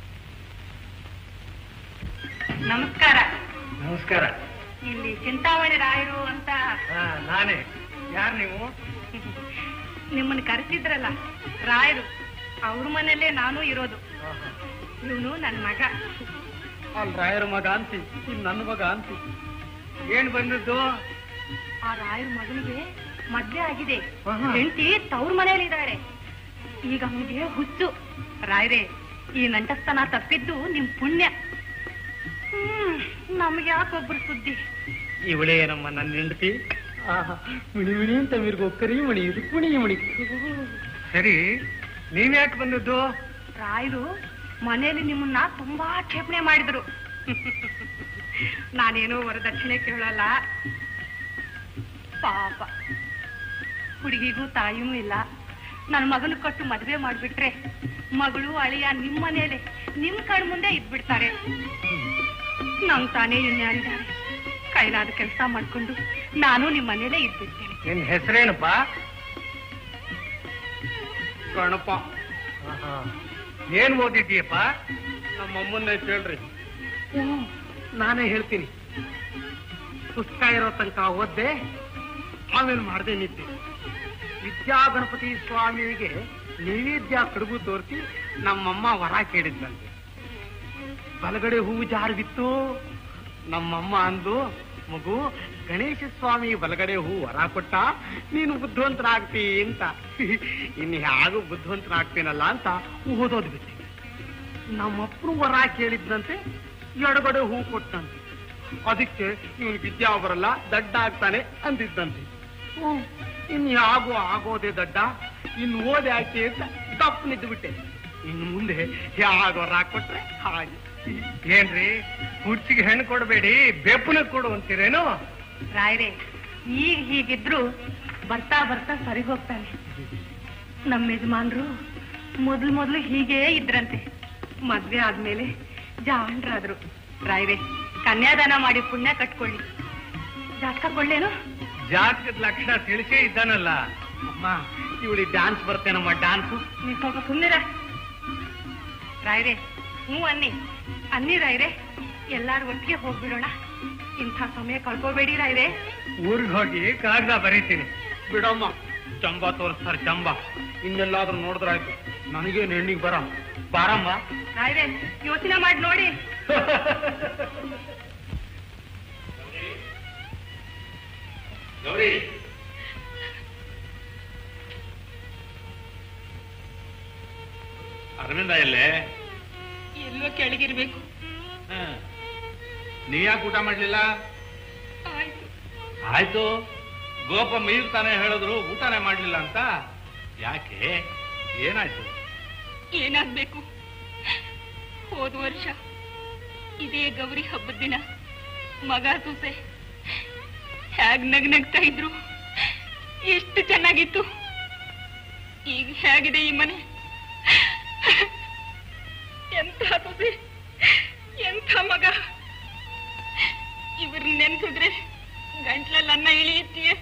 ನಮಸ್ಕಾರ ನಮಸ್ಕಾರ ಇಲ್ಲಿ ಚಿಂತಾಮಣಿ ರಾಯರು ಅಂತ ಹಾ ನಾನೇ ಯಾರು ನೀವು ನಿಮ್ಮನ್ನ ಕರೆಸಿದ್ರಲ್ಲ ರಾಯರು ಅವ್ರ ಮನೆಯಲ್ಲೇ ನಾನು ಇರೋದು ಇವನು ನನ್ನ ಮಗ ಅಲ್ಲಿ ರಾಯರ ಮಗ ಅಂತಿ ಇನ್ ನನ್ನ ಮಗ ಅಂತಿ ಏನ್ ಬಂದದ್ದು ಆ ರಾಯರ ಮಗನಿಗೆ ಮದ್ವೆ ಆಗಿದೆ ಹೆಂಡತಿ ತವ್ರ ಮನೇಲಿ ಇದ್ದಾಳೆ ಈಗ ಅವನಿಗೆ ಹುಚ್ಚು ರಾಯರೇ ಈ ನಂಟಸ್ತನ ತಪ್ಪಿದ್ದು ನಿಮ್ ಪುಣ್ಯ ಹ್ಮ್ ನಮ್ಗೆ ಯಾಕೊಬ್ರು ಸುದ್ದಿ ಇವಳೇ ನಮ್ಮ ನನ್ನ ಹೆಂಡತಿ ಮಿಣಿ ಮಿಣಿ ಅಂತ ಮಿರ್ಗೊಕ್ಕರಿ ಮಣಿ ರುಕ್ಮಿಣಿ ಮಣಿ ಸರಿ ನೀವ್ ಯಾಕೆ ಬಂದದ್ದು ರಾಯರು ಮನೆಯಲ್ಲಿ ನಿಮ್ಮನ್ನ ತುಂಬಾ ಕ್ಷೇಪಣೆ ಮಾಡಿದ್ರು ನಾನೇನೋ ವರದಕ್ಷಿಣೆ ಕೇಳಲ್ಲ ಪಾಪ ಹುಡುಗಿಗೂ ತಾಯಿಯೂ ಇಲ್ಲ ನನ್ನ ಮಗನ ಕೊಟ್ಟು ಮದುವೆ ಮಾಡ್ಬಿಟ್ರೆ ಮಗಳು ಅಳಿಯ ನಿಮ್ ಮನೇಲೆ ನಿಮ್ ಕಣ್ ಮುಂದೆ ಇದ್ಬಿಡ್ತಾರೆ ನಮ್ ತಾನೇ ಇನ್ಯಾರಿದ್ದಾರೆ ಕೈಲಾದ ಕೆಲಸ ಮಾಡ್ಕೊಂಡು ನಾನು ನಿಮ್ ಮನೇಲೆ ಇದ್ಬಿಡ್ತೇನೆ ನಿನ್ ಹೆಸರೇನಪ್ಪ ಗಣಪ ಏನ್ ಓದಿದ್ದೀಯಪ್ಪ ನಮ್ಮಮ್ಮನ್ನ ಕೇಳ್ರಿ ಹ್ಮ್, ನಾನೇ ಹೇಳ್ತೀನಿ ಪುಸ್ತಕ ಇರೋ ತನಕ ಓದ್ದೆ ಆಮೇಲೆ ಮಾಡ್ದೆ ನಿದ್ದೆ ವಿದ್ಯಾ ಗಣಪತಿ ಸ್ವಾಮಿಗೆ ನೈವೇದ್ಯ ಕಡುಬು ತೋರಿಸಿ ನಮ್ಮಮ್ಮ ವರ ಕೇಳಿದ್ನಂತೆ ಬಲಗಡೆ ಹೂವು ಜಾರು ಬಿತ್ತು ನಮ್ಮಮ್ಮ ಅಂದು ಮಗು ಗಣೇಶ ಸ್ವಾಮಿ ಬಲಗಡೆ ಹೂ ವರ ಕೊಟ್ಟ ನೀನು ಬುದ್ಧಿವಂತನಾಗ್ತಿ ಅಂತ ಇನ್ನು ಹೇಗೂ ಬುದ್ಧಿವಂತನಾಗ್ತೀನಲ್ಲ ಅಂತ ಓದೋದು ಬಿಟ್ಟೆ ನಮ್ಮಪ್ಪನು ವರ ಕೇಳಿದ್ನಂತೆ ಎಡಗಡೆ ಹೂ ಕೊಟ್ಟಂತೆ ಅದಕ್ಕೆ ಇವನು ವಿದ್ಯಾ ಬರಲ್ಲ ದಡ್ಡ ಆಗ್ತಾನೆ ಅಂದಿದ್ದಂತೆ ಹ್ಮ್ ಇನ್ ಯಾಗೋ ಆಗೋದೆ ದಡ್ಡ ಇನ್ನು ಓದೆ ಆಯ್ಕೆ ಅಂತ ತಪ್ಪು ನಿದ್ದು ಬಿಟ್ಟೆ ಇನ್ನು ಮುಂದೆ ಯಾಗ ವರ ಕೊಟ್ರೆ ಹಾಗೆ ಏನ್ರಿ ಹುಡ್ಚಿಗೆ ಹೆಣ್ಣು ಕೊಡಬೇಡಿ ಬೆಪ್ಪನ ಕೊಡು ಅಂತೀರೇನು ರಾಯರೇ ಈಗ ಹೀಗಿದ್ರು ಬರ್ತಾ ಬರ್ತಾ ಸರಿ ಹೋಗ್ತಾನೆ ನಮ್ಮ ಯಜಮಾನ್ರು ಮೊದ್ಲು ಮೊದ್ಲು ಹೀಗೇ ಇದ್ರಂತೆ ಮದ್ವೆ ಆದ್ಮೇಲೆ ಜಾಂಡ್ರಾದ್ರು ರಾಯರೇ ಕನ್ಯಾದಾನ ಮಾಡಿ ಪುಣ್ಯ ಕಟ್ಕೊಳ್ಳಿ ಜಾತಕ ಕೊಳ್ಳೇನು ಜಾತಕದ ಲಕ್ಷಣ ತಿಳಿಸೇ ಇದ್ದಾನಲ್ಲ ಅಮ್ಮ ಇವಳಿ ಡ್ಯಾನ್ಸ್ ಬರ್ತೇನಮ್ಮ ಡ್ಯಾನ್ಸ್ ನೀವ್ ಸ್ವಲ್ಪ ಸುಮ್ಮನಿರ ರಾಯರೇ ಹ್ಞೂ ಅನ್ನಿ ಅನ್ನಿ ರಾಯರೇ ಎಲ್ಲಾರು ಒಟ್ಟಿಗೆ ಹೋಗ್ಬಿಡೋಣ ಇಂಥ ಸಮಯ ಕಳ್ಕೋಬೇಡಿ ರಾಯರೇ ಊರಿಗೆ ಹೋಗಿ ಕಾಗದ ಬರೀತೀನಿ ಬಿಡಮ್ಮ ಚಂಬ ತೋರಿಸ್ತಾರೆ ಚಂಬ ಇನ್ನೆಲ್ಲಾದ್ರೂ ನೋಡಿದ್ರಾಯ್ತು ನನಗೇನು ಹೆಣ್ಣಿಗೆ ಬರ ಬಾರಮ್ಮ ರಾಯ್ರೆ ಯೋಚನೆ ಮಾಡಿ ನೋಡಿ ಗೌರಿ ಅರವಿಂದ ಎಲ್ಲೇ ಎಲ್ಲೋ ಕೆಳಗಿರ್ಬೇಕು ನೀ ಯಾಕೆ ಊಟ ಮಾಡ್ಲಿಲ್ಲ ಆಯ್ತು ಆಯ್ತು ಗೋಪ ಮೀರ್ ತಾನೇ ಹೇಳಿದ್ರು ಊಟನೇ ಮಾಡ್ಲಿಲ್ಲ ಅಂತ ಯಾಕೆ ಏನಾಯ್ತು ಏನಾಗ್ಬೇಕು ಹೋದ ವರ್ಷ ಇದೇ ಗೌರಿ ಹಬ್ಬದ ದಿನ ಮಗ ಸೊಸೆ ಹೇಗ್ ನಗ್ ನಗ್ತಾ ಇದ್ರು ಎಷ್ಟು ಚೆನ್ನಾಗಿತ್ತು ಈಗ ಹೇಗಿದೆ ಈ ಮನೆ ಎಂಥ ಸೊಸೆ ಎಂಥ ಮಗ ಇವ್ರ ನೆನ್ಸಿದ್ರೆ ಗಂಟ್ಲಲ್ಲಿ ಅನ್ನ ಇಳಿಯುತ್ತೀಯ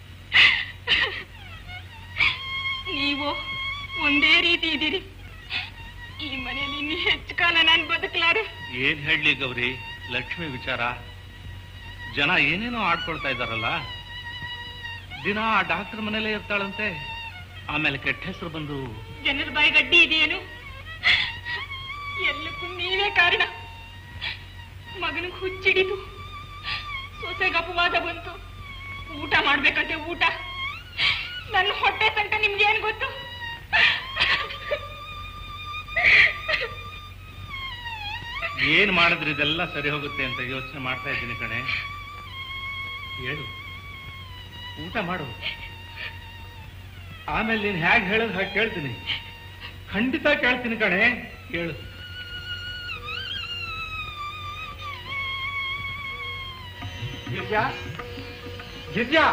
ನೀವು ಒಂದೇ ರೀತಿ ಇದ್ದೀರಿ ಈ ಮನೆಯಲ್ಲಿ ಇನ್ನು ಹೆಚ್ಚು ಕಾಲ ನಾನು ಬದುಕಲಾರೆ ಏನ್ ಹೇಳಿ ಗೌರಿ ಲಕ್ಷ್ಮಿ ವಿಚಾರ ಜನ ಏನೇನೋ ಆಡ್ಕೊಳ್ತಾ ಇದ್ದಾರಲ್ಲ ದಿನ ಆ ಡಾಕ್ಟರ್ ಮನೇಲೇ ಇರ್ತಾಳಂತೆ ಆಮೇಲೆ ಕೆಟ್ಟ ಹೆಸರು ಬಂದು ಜನರ ಬಾಯಿ ಗಡ್ಡಿ ಇದೆಯೇನು ಎಲ್ಲಕ್ಕೂ ನೀವೇ ಕಾರಣ ಮಗನಿಗೆ ಹುಚ್ಚಿಡಿತು ಸೊಸೆಗೆ ಅಪವಾದ ಬಂತು ಊಟ ಮಾಡ್ಬೇಕಂತೆ ಊಟ ನನ್ನ ಹೊಟ್ಟೆ ತನಕ ನಿಮ್ಗೆ ಏನ್ ಗೊತ್ತು ಏನ್ ಮಾಡಿದ್ರೆ ಇದೆಲ್ಲ ಸರಿ ಹೋಗುತ್ತೆ ಅಂತ ಯೋಚನೆ ಮಾಡ್ತಾ ಇದ್ದೀನಿ ಕಣೆ ಹೇಳು ಊಟ ಮಾಡು ಆಮೇಲೆ ನೀನ್ ಹೇಗೆ ಹೇಳೋದು ಹಾಗೆ ಕೇಳ್ತೀನಿ ಖಂಡಿತ ಕೇಳ್ತೀನಿ ಕಣೆ ಹೇಳು ಗಿರ್ಜಾ ಗಿರ್ಜಾ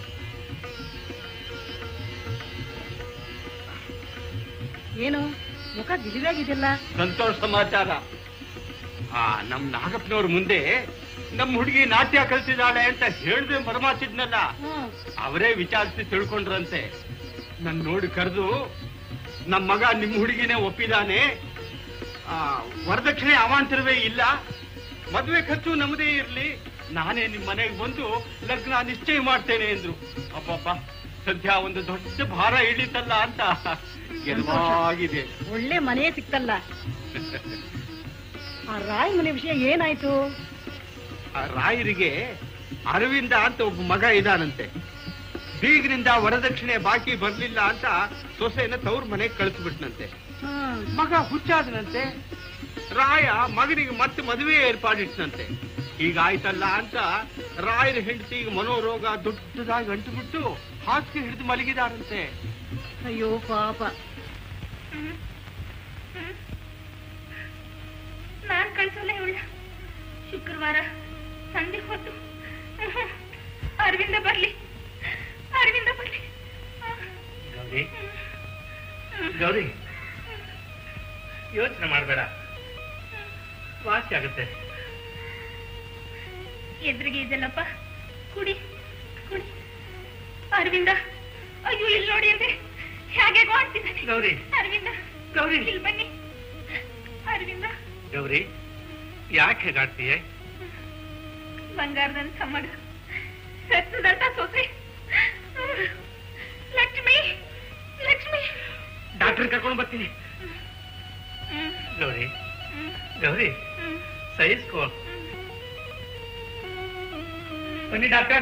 ಏನು ಮುಖ ಗಿಲಿದಾಗಿದೆಯಲ್ಲ ಸಂತೋಷ ಸಮಾಚಾರ ಆ ನಮ್ ನಾಗಪ್ಪನವ್ರ ಮುಂದೆ ನಮ್ ಹುಡುಗಿ ನಾಟ್ಯ ಕಲ್ತಿದ್ದಾಳೆ ಅಂತ ಹೇಳ್ದೆ ಮರಮಾಚಿದ್ನಲ್ಲ ಅವರೇ ವಿಚಾರಿಸಿ ತಿಳ್ಕೊಂಡ್ರಂತೆ ನನ್ ನೋಡಿ ಕರೆದು ನಮ್ ಮಗ ನಿಮ್ ಹುಡುಗಿನೇ ಒಪ್ಪಿದಾನೆ ಆ ವರದಕ್ಷಿಣೆ ಅವಾಂತರವೇ ಇಲ್ಲ ಮದ್ವೆ ಖರ್ಚು ನಮ್ಮದೇ ಇರ್ಲಿ ನಾನೇ ನಿಮ್ ಮನೆಗೆ ಬಂದು ಲಗ್ನ ನಿಶ್ಚಯ ಮಾಡ್ತೇನೆ ಎಂದ್ರು ಅಪ್ಪಪ್ಪ ಸದ್ಯ ಒಂದು ದೊಡ್ಡ ಭಾರ ಇಳಿತಲ್ಲ ಅಂತ ಗೆಲುವಾಗಿದೆ ಒಳ್ಳೆ ಮನೆ ಸಿಕ್ತಲ್ಲ ಆ ರಾಯ್ ಮನೆ ವಿಷಯ ಏನಾಯ್ತು ಆ ರಾಯರಿಗೆ ಅರವಿಂದ ಅಂತ ಒಬ್ಬ ಮಗ ಇದಾನಂತೆ ಬೀಗರಿಂದ ವರದಕ್ಷಿಣೆ ಬಾಕಿ ಬರ್ಲಿಲ್ಲ ಅಂತ ಸೊಸೆನ ತವ್ರ ಮನೆಗೆ ಕಳಿಸ್ಬಿಟ್ನಂತೆ ಮಗ ಹುಚ್ಚಾದನಂತೆ ರಾಯ ಮಗನಿಗೆ ಮತ್ತೆ ಮದುವೆ ಏರ್ಪಾಡಿಟ್ನಂತೆ ಹೀಗಾಯ್ತಲ್ಲ ಅಂತ ರಾಯರ ಹೆಂಡತಿಗೆ ಮನೋರೋಗ ದೊಡ್ಡದಾಗಿ ಅಂಟುಬಿಟ್ಟು ಹಾಸಿಗೆ ಹಿಡಿದು ಮಲಗಿದಾರಂತೆ ಅಯ್ಯೋ ಪಾಪ ನಾನ್ ಕಳ್ಸಲ್ಲ ಇವಳ ಶುಕ್ರವಾರ ಸಂಜೆ ಹೊತ್ತು ಅರವಿಂದ ಬರ್ಲಿ ಅರವಿಂದ ಬರ್ಲಿ ಗೌರಿ ಗೌರಿ ಯೋಚನೆ ಮಾಡಬೇಡ ವಾಸಿ ಆಗುತ್ತೆ ಎದುರಿಗೆ ಇದೆಲ್ಲಪ್ಪ ಕುಡಿ ಕುಡಿ ಅರವಿಂದ ಅಯ್ಯೋ ಇಲ್ಲಿ ನೋಡಿ ಅಂದ್ರೆ ಹೇಗೆ ಮಾಡ್ತಿದ್ದಾನೆ ಗೌರಿ ಅರವಿಂದ ಗೌರಿ. ಇಲ್ಲಿ ಬನ್ನಿ ಅರವಿಂದ ಗೌರಿ ಯಾಕೆ ಹೇಗಾಡ್ತೀಯ ಬಂಗಾರದಂತ ಮಗ ಸತ್ತದಂತ ಸೊಸೆ ಲಕ್ಷ್ಮಿ ಲಕ್ಷ್ಮಿ ಡಾಕ್ಟರ್ ಕರ್ಕೊಂಡು ಬರ್ತೀನಿ ಹ್ಮ್, ಗೌರಿ ಹ್ಮ್, ಗೌರಿ ಹ್ಮ್. ಸಹಿಸ್ಕೋ ಬನ್ನಿ ಡಾಕ್ಟರ್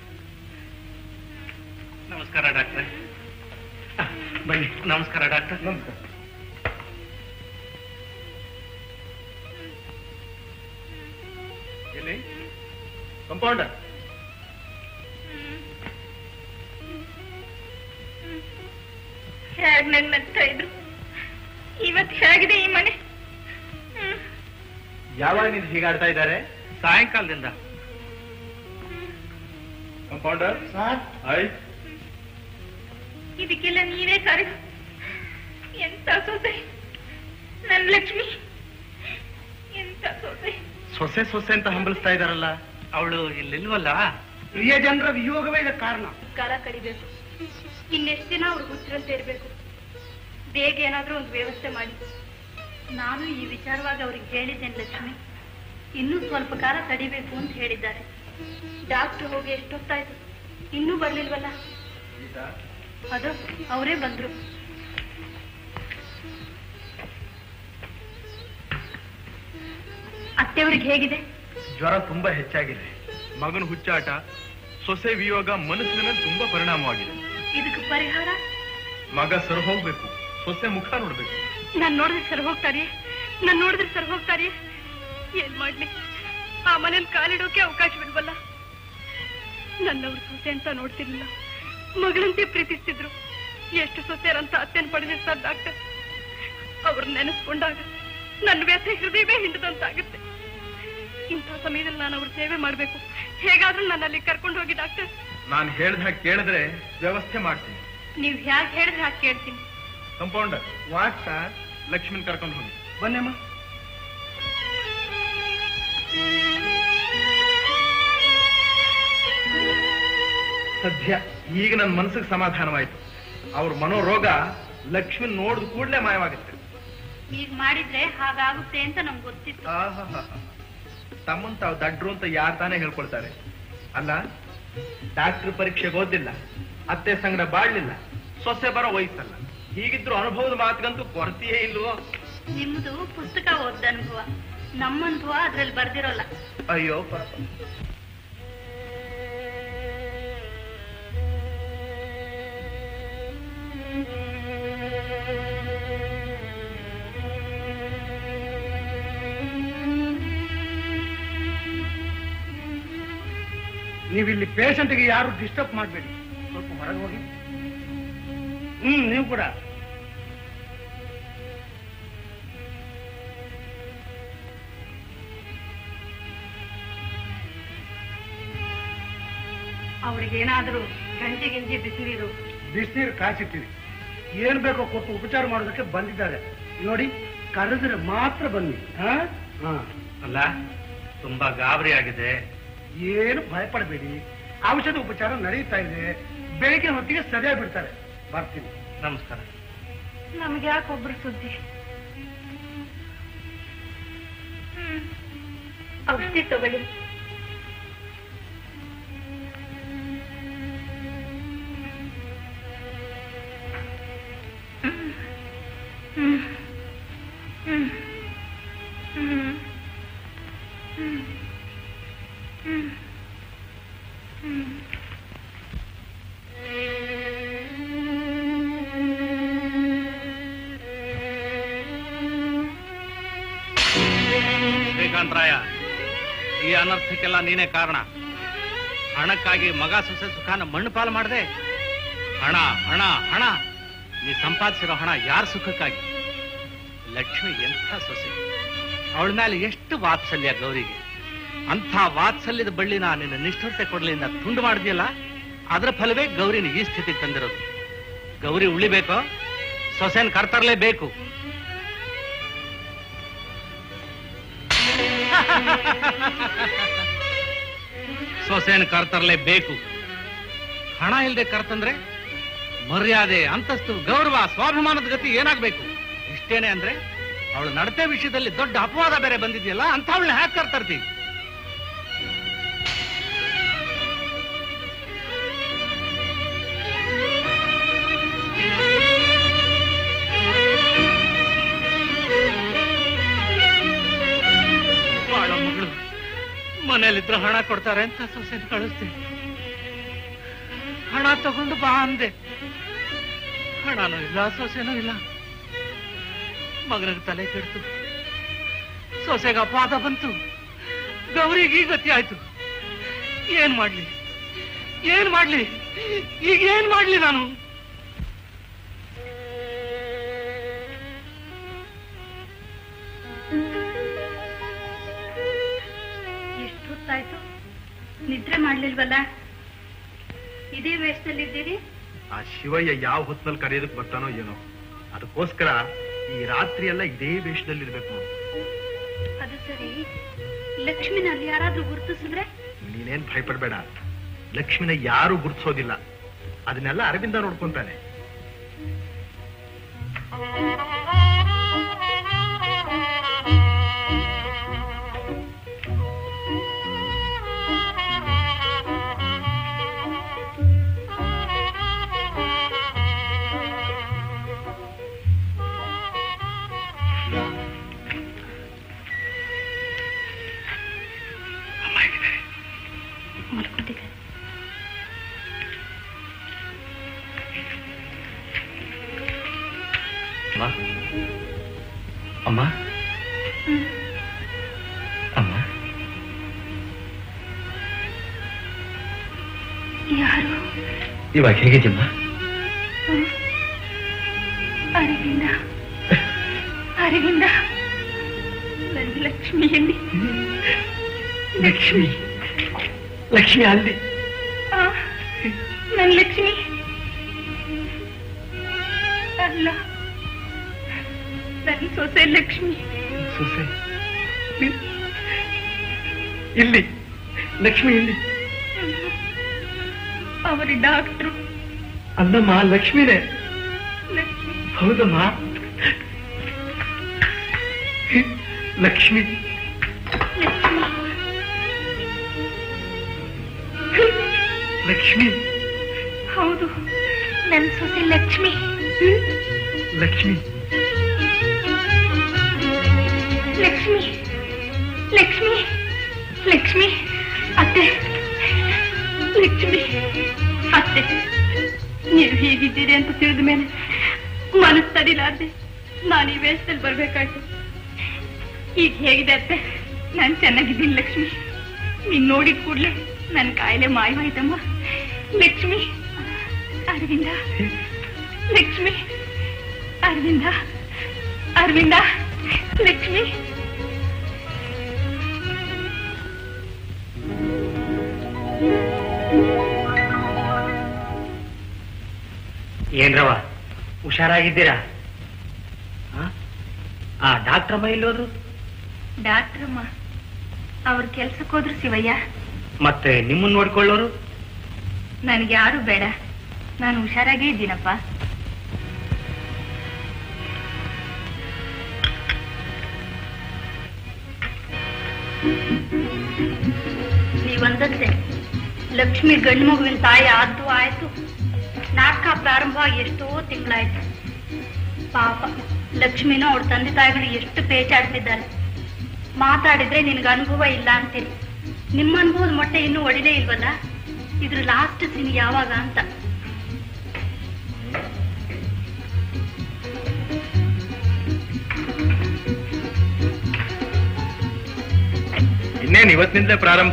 ನಮಸ್ಕಾರ ಡಾಕ್ಟರ್ ಬನ್ನಿ ನಮಸ್ಕಾರ ಡಾಕ್ಟರ್ ನಮಸ್ಕಾರ ಎಲ್ಲಿ ಕಂಪೌಂಡರ್ ಹೇಗ್ ನಗ್ ನಗ್ತಾ ಇದ್ರು ಇವತ್ ಹೇಗಿದೆ ಈ ಮನೆ ಹ್ಮ್, ಯಾವಾಗ ನೀನು ಹೀಗಾಡ್ತಾ ಇದ್ದಾರೆ ಸಾಯಂಕಾಲದಿಂದ ಕಂಪೌಂಡರ್ ಆಯ್ತು ಇದಕ್ಕೆಲ್ಲ ನೀವೇ ಕಾರಣ ಎಂತ ಸೊಸೆ ನನ್ ಲಕ್ಷ್ಮಿ ಎಂತ ಸೊಸೆ ಸೊಸೆ ಸೊಸೆ ಅಂತ ಹಂಬಲಿಸ್ತಾ ಇದಾರಲ್ಲ ಅವಳು ಇಲ್ಲಿಲ್ವಲ್ಲ ಪ್ರಿಯ ಜನರ ವಿಯೋಗವೇ ಇದಕ್ಕೆ ಕಾರಣ ಕಾಲ ಕಡಿಬೇಕು ಇನ್ನೆಷ್ಟು ದಿನ ಅವ್ರು ಹುಚ್ಚರಂತೆ ಇರ್ಬೇಕು ಬೇಗ ಏನಾದ್ರೂ ಒಂದು ವ್ಯವಸ್ಥೆ ಮಾಡಿ ನಾನು ಈ ವಿಚಾರವಾಗಿ ಅವ್ರಿಗೆ ಹೇಳಿದ್ದೇನೆ ಲಕ್ಷ್ಮಿ ಇನ್ನೂ ಸ್ವಲ್ಪ ಕಾಲ ತಡಿಬೇಕು ಅಂತ ಹೇಳಿದ್ದಾರೆ ಡಾಕ್ಟರ್ ಹೋಗಿ ಎಷ್ಟೊತ್ತಾಯ್ತು ಇನ್ನೂ ಬರ್ಲಿಲ್ವಲ್ಲ ಅದು ಅವರೇ ಬಂದ್ರು ಅತ್ತೆಯವ್ರಿಗೆ ಹೇಗಿದೆ ಜ್ವರ ತುಂಬಾ ಹೆಚ್ಚಾಗಿದೆ ಮಗನ ಹುಚ್ಚಾಟ ಸೊಸೆ ವಿಯೋಗ ಮನಸ್ಸಿನ ಮೇಲೆ ತುಂಬಾ ಪರಿಣಾಮವಾಗಿದೆ ಇದಕ್ಕೆ ಪರಿಹಾರ ಮಗ ಸರ್ ಹೋಗ್ಬೇಕು ಸೊಸೆ ಮುಖ ನೋಡ್ಬೇಕು ನಾನ್ ನೋಡಿದ್ರೆ ಸರ್ ಹೋಗ್ತಾರಿ ನಾನ್ ನೋಡಿದ್ರೆ ಸರ್ ಹೋಗ್ತಾರಿ ಏನ್ ಮಾಡ್ಲಿ ಆ ಮನೇಲಿ ಕಾಲಿಡೋಕೆ ಅವಕಾಶವಿಲ್ವಲ್ಲ ನನ್ನವ್ರ ಸೊಸೆ ಅಂತ ನೋಡ್ತಿರ್ಲಿಲ್ಲ ಮಗಳಂತೆ ಪ್ರೀತಿಸ್ತಿದ್ರು ಎಷ್ಟು ಸೊಸೆಯರಂತ ಅತ್ತೆನ್ ಪಡೆದಿರ್ತಾರೆ ಡಾಕ್ಟರ್ ಅವ್ರ ನೆನೆಸ್ಕೊಂಡಾಗ ನನ್ನ ವ್ಯಥೆ ಹೃದಯವೇ ಹಿಂಡದಂತಾಗುತ್ತೆ ಇಂಥ ಸಮಯದಲ್ಲಿ ನಾನು ಅವ್ರ ಸೇವೆ ಮಾಡ್ಬೇಕು ಹೇಗಾದ್ರೂ ನನ್ನಲ್ಲಿ ಕರ್ಕೊಂಡು ಹೋಗಿ ಡಾಕ್ಟರ್ ನಾನು ಹೇಳ್ದ ಹಾಗೆ ಕೇಳಿದ್ರೆ ವ್ಯವಸ್ಥೆ ಮಾಡ್ತೀನಿ ನೀವ್ ಹ್ಯಾಕ್ ಹೇಳಿದ್ರೆ ಹಾಗೆ ಕೇಳ್ತೀನಿ ಕಂಪೌಂಡರ್ ವಾಟ್ ಸರ್ ಲಕ್ಷ್ಮಣ್ ಕರ್ಕೊಂಡು ಹೋಗಿ ಬನ್ನಿಮ್ಮ ಸದ್ಯ ಈಗ ನನ್ನ ಮನಸ್ಸಿಗೆ ಸಮಾಧಾನವಾಯ್ತು ಅವ್ರ ಮನೋರೋಗ ಲಕ್ಷ್ಮಣ್ ನೋಡಿದ ಕೂಡಲೇ ಮಾಯವಾಗುತ್ತೆ ಈಗ ಮಾಡಿದ್ರೆ ಹಾಗಾಗುತ್ತೆ ಅಂತ ನಮ್ಗೆ ಗೊತ್ತಿತ್ತು ಆಹಾಹಾಹಾ. ತಮ್ಮನ್ ತಾವು ದಡ್ರು ಅಂತ ಯಾರು ತಾನೇ ಹೇಳ್ಕೊಳ್ತಾರೆ ಅಲ್ಲ ಡಾಕ್ಟರ್ ಪರೀಕ್ಷೆಗೆ ಓದಿಲ್ಲ ಅತ್ತೆ ಸಂಗಡ ಬಾಳ್ಲಿಲ್ಲ ಸೊಸೆ ಬರೋ ವಯಸ್ಸಲ್ಲ ಹೀಗಿದ್ರು ಅನುಭವದ ಮಾತಿಗಂತೂ ಕೊರತೆಯೇ ಇಲ್ವೋ ನಿಮ್ದು ಪುಸ್ತಕ ಓದ್ದ ಅನುಭವ ನಮ್ಮ ಅನುಭವ ಅದ್ರಲ್ಲಿ ಬರ್ದಿರೋಲ್ಲ ಅಯ್ಯೋ ಪಾಪ ನೀವಿಲ್ಲಿ ಪೇಷಂಟ್ಗೆ ಯಾರು ಡಿಸ್ಟರ್ಬ್ ಮಾಡಬೇಡಿ ಸ್ವಲ್ಪ ಹೊರಗೆ ಹೋಗಿ ಹ್ಮ್ ನೀವು ಕೂಡ ಅವ್ರಿಗೇನಾದ್ರೂ ಗಂಜಿ ಗಿಂಜಿ ಬಿಸಿನೀರು ಬಿಸಿನೀರು ಕಾಯಿಸಿಟ್ಟಿವಿ ಏನ್ ಬೇಕೋ ಕೊಟ್ಟು ಉಪಚಾರ ಮಾಡೋದಕ್ಕೆ ಬಂದಿದ್ದಾರೆ ನೋಡಿ ಕರೆದ್ರೆ ಮಾತ್ರ ಬನ್ನಿ ಹಾ ಹಾ ಅಲ್ಲ ತುಂಬಾ ಗಾಬರಿ ಆಗಿದೆ ಏನು ಭಯಪಡಬೇಡಿ ಔಷಧ ಉಪಚಾರ ನಡೀತಾ ಇದೆ ಬೆಳಿಗ್ಗೆ ಹೊತ್ತಿಗೆ ಸರಿಯಾಗಿ ಬಿಡ್ತಾರೆ ಬರ್ತೀನಿ ನಮಸ್ಕಾರ ನಮ್ಗೆ ಯಾಕೆ ಒಬ್ರು ಸುದ್ದಿ ಹ್ಮ್. ಔಷಧಿ ತಗೊಳ್ಳಿ ಹ್ಮ್. ಹ್ಮ್. ಹ್ಮ್. ಹ್ಮ್. ಹ್ಮ್. ಹ್ಮ್. ಶ್ರೀಕಾಂತರಾಯ ಈ ಅನರ್ಥಕ್ಕೆಲ್ಲ ನೀನೇ ಕಾರಣ ಹಣಕ್ಕಾಗಿ ಮಗ ಸೊಸೆ ಸುಖಾನ ಮಣ್ಣು ಪಾಲು ಮಾಡದೆ ಹಣ ಹಣ ಹಣ ನೀ ಸಂಪಾದಿಸಿರೋ ಹಣ ಯಾರ ಸುಖಕ್ಕಾಗಿ ಲಕ್ಷ್ಮಿ ಎಂಥ ಸೊಸೆ ಅವಳ ಮೇಲೆ ಎಷ್ಟು ವಾತ್ಸಲ್ಯ ಗೌರಿಗೆ ಅಂಥ ವಾತ್ಸಲ್ಯದ ಬಳ್ಳಿನ ನಿನ್ನ ನಿಷ್ಠುರತೆ ಕೊಡಲಿಂದ ತುಂಡು ಮಾಡಿದ್ಯಲ್ಲ ಅದರ ಫಲವೇ ಗೌರಿನ ಈ ಸ್ಥಿತಿಗೆ ತಂದಿರೋದು ಗೌರಿ ಉಳಿಬೇಕೋ ಸೊಸೆನ್ ಕರ್ತರ್ಲೇಬೇಕು ಸೊಸೆನ್ ಕರ್ತರ್ಲೇಬೇಕು ಹಣ ಇಲ್ಲದೆ ಕರ್ತಂದ್ರೆ ಮರ್ಯಾದೆ ಅಂತಸ್ತು ಗೌರವ ಸ್ವಾಭಿಮಾನದ ಗತಿ ಏನಾಗ್ಬೇಕು ಇಷ್ಟೇನೆ ಅಂದ್ರೆ ಅವಳ ನಡತೆ ವಿಷಯದಲ್ಲಿ ದೊಡ್ಡ ಅಪವಾದ ಬೇರೆ ಬಂದಿದೆಯಲ್ಲ ಅಂತ ಅವಳನ್ನ ಹ್ಯಾಕ್ ಕರ್ತರ್ತಿ ಬಾಳೋ ಮಗಳು ಮನೇಲಿದ್ರ ಹಣ ಕೊಡ್ತಾರೆ ಅಂತ ಸೊಸೆನ ಕಳಿಸ್ದೆ ಹಣ ತಗೊಂಡು ಬಾ ಅಂದೆ ಹಣನೂ ಇಲ್ಲ ಸೊಸೆನೂ ಇಲ್ಲ ಮಗನಿಗೆ ತಲೆ ಕೆಡ್ತು ಸೊಸೆಗೆ ಅಪವಾದ ಬಂತು ಗೌರಿಗೆ ಈ ಗತಿ ಆಯ್ತು ಏನ್ ಮಾಡ್ಲಿ ಏನ್ ಮಾಡ್ಲಿ ಈಗ ಏನ್ ಮಾಡ್ಲಿ ನಾನು ಎಷ್ಟು ಹೊತ್ತಾಯ್ತು ನಿದ್ರೆ ಮಾಡ್ಲಿಲ್ವಲ್ಲ ಇದೇ ವೇಷದಲ್ಲಿದ್ದೀರಿ ಆ ಶಿವಯ್ಯ ಯಾವ ಹೊತ್ನಲ್ಲಿ ಕರೆಯೋದಕ್ ಬರ್ತಾನೋ ಏನೋ ಅದಕ್ಕೋಸ್ಕರ ಈ ರಾತ್ರಿ ಎಲ್ಲ ಇದೇ ವೇಷದಲ್ಲಿರ್ಬೇಕು ನೋಡು ಅದು ಸರಿ ಲಕ್ಷ್ಮಿನ ಅಲ್ಲಿ ಯಾರಾದ್ರೂ ಗುರುತಿಸಿದ್ರೆ ನೀನೇನ್ ಭಯಪಡ್ಬೇಡ ಲಕ್ಷ್ಮಿನ ಯಾರು ಗುರ್ತಿಸೋದಿಲ್ಲ ಅದನ್ನೆಲ್ಲ ಅರವಿಂದ ನೋಡ್ಕೊಂತಾನೆ ಅಮ್ಮ ಅಮ್ಮ ಅಮ್ಮ ಯಾರು ಇವಾಗ ಹೇಗಿದ್ದೀಮ್ಮ ಅರವಿಂದ ಅರವಿಂದ ನನ್ನ ಲಕ್ಷ್ಮಿಯಲ್ಲಿ ಲಕ್ಷ್ಮಿ ಲಕ್ಷ್ಮಿ ಅಲ್ಲಿ ಆ, ನನ್ನ ಲಕ್ಷ್ಮಿ ಅಲ್ಲ ನನ್ನ ಸೊಸೆ ಲಕ್ಷ್ಮಿ ಸೊಸೆ ನೀನ್- ಇಲ್ಲಿ ಲಕ್ಷ್ಮಿ ಇಲ್ಲಿ ಅವರ ಡಾಕ್ಟ್ರು ಅಲ್ಲಮ್ಮ ಲಕ್ಷ್ಮಿನೇ ಲಕ್ಷ್ಮಿ ಹೌದಮ್ಮ ಲಕ್ಷ್ಮಿ ಲಕ್ಷ್ಮಿ ಹೌದು ನನ್ನ ಸೊಸೆ ಲಕ್ಷ್ಮಿ ಲಕ್ಷ್ಮಿ ಲಕ್ಷ್ಮಿ ಲಕ್ಷ್ಮಿ ಲಕ್ಷ್ಮಿ ಅತ್ತೆ ಲಕ್ಷ್ಮಿ ಅತ್ತೆ ನೀವು ಹೀಗಿದ್ದೀರಿ ಅಂತ ತಿಳಿದ ಮೇಲೆ ಮನಸ್ಸು ತಡಿಲಾರ್ದೆ ನಾನು ಈ ವೇಷದಲ್ಲಿ ಬರ್ಬೇಕಾಯ್ತು ಈಗ ಹೇಗಿದೆ ಅತ್ತೆ ನಾನು ಚೆನ್ನಾಗಿದ್ದೀನಿ ಲಕ್ಷ್ಮಿ ನೀನ್ ನೋಡಿದ ಕೂಡ್ಲೆ ನನ್ನ ಕಾಯಿಲೆ ಮಾಯವಾಯ್ತಮ್ಮ ಲಕ್ಷ್ಮಿ ಅರವಿಂದ ಲಕ್ಷ್ಮಿ ಅರವಿಂದ ಅರವಿಂದ ಲಕ್ಷ್ಮಿ ಏನ್ರವ ಹುಷಾರಾಗಿದ್ದೀರಾ ಆ? ಆ ಡಾಕ್ಟ್ರಮ್ಮ ಎಲ್ಲೋದ್ರು ಡಾಕ್ಟ್ರಮ್ಮ ಅವ್ರ ಕೆಲ್ಸಕ್ಕೆ ಹೋದ್ರು ಶಿವಯ್ಯ ಮತ್ತೆ ನಿಮ್ಮನ್ನ ನೋಡ್ಕೊಳ್ಳೋರು ನನಗೆ ಯಾರು ಬೇಡ ನಾನು ಹುಷಾರಾಗೇ ಇದ್ದೀನಪ್ಪ ನೀವಂದಂತೆ ಲಕ್ಷ್ಮಿ ಗಂಡು ಮಗುವಿನ ತಾಯಿ ಆದ್ದು ಆಯ್ತು ನಾಟಕ ಪ್ರಾರಂಭವಾಗಿ ಎಷ್ಟೋ ತಿಂಗಳಾಯ್ತು ಪಾಪ ಲಕ್ಷ್ಮಿನೂ ಅವ್ರ ತಂದೆ ತಾಯಿಗಳು ಎಷ್ಟು ಪೇಚಾಡ್ತಿದ್ದಾರೆ ಮಾತಾಡಿದ್ರೆ ನಿನಗೆ ಅನುಭವ ಇಲ್ಲ ಅಂತೀರಿ ನಿಮ್ಮ ಅನುಭವದ ಮೊಟ್ಟೆ ಇನ್ನೂ ಒಡಿಲೇ ಇಲ್ವಲ್ಲ ಇದ್ರ ಲಾಸ್ಟ್ ಸೀನ್ ಯಾವಾಗ ಅಂತ ಇನ್ನೇನು ಇವತ್ತಿನಿಂದಲೇ ಪ್ರಾರಂಭ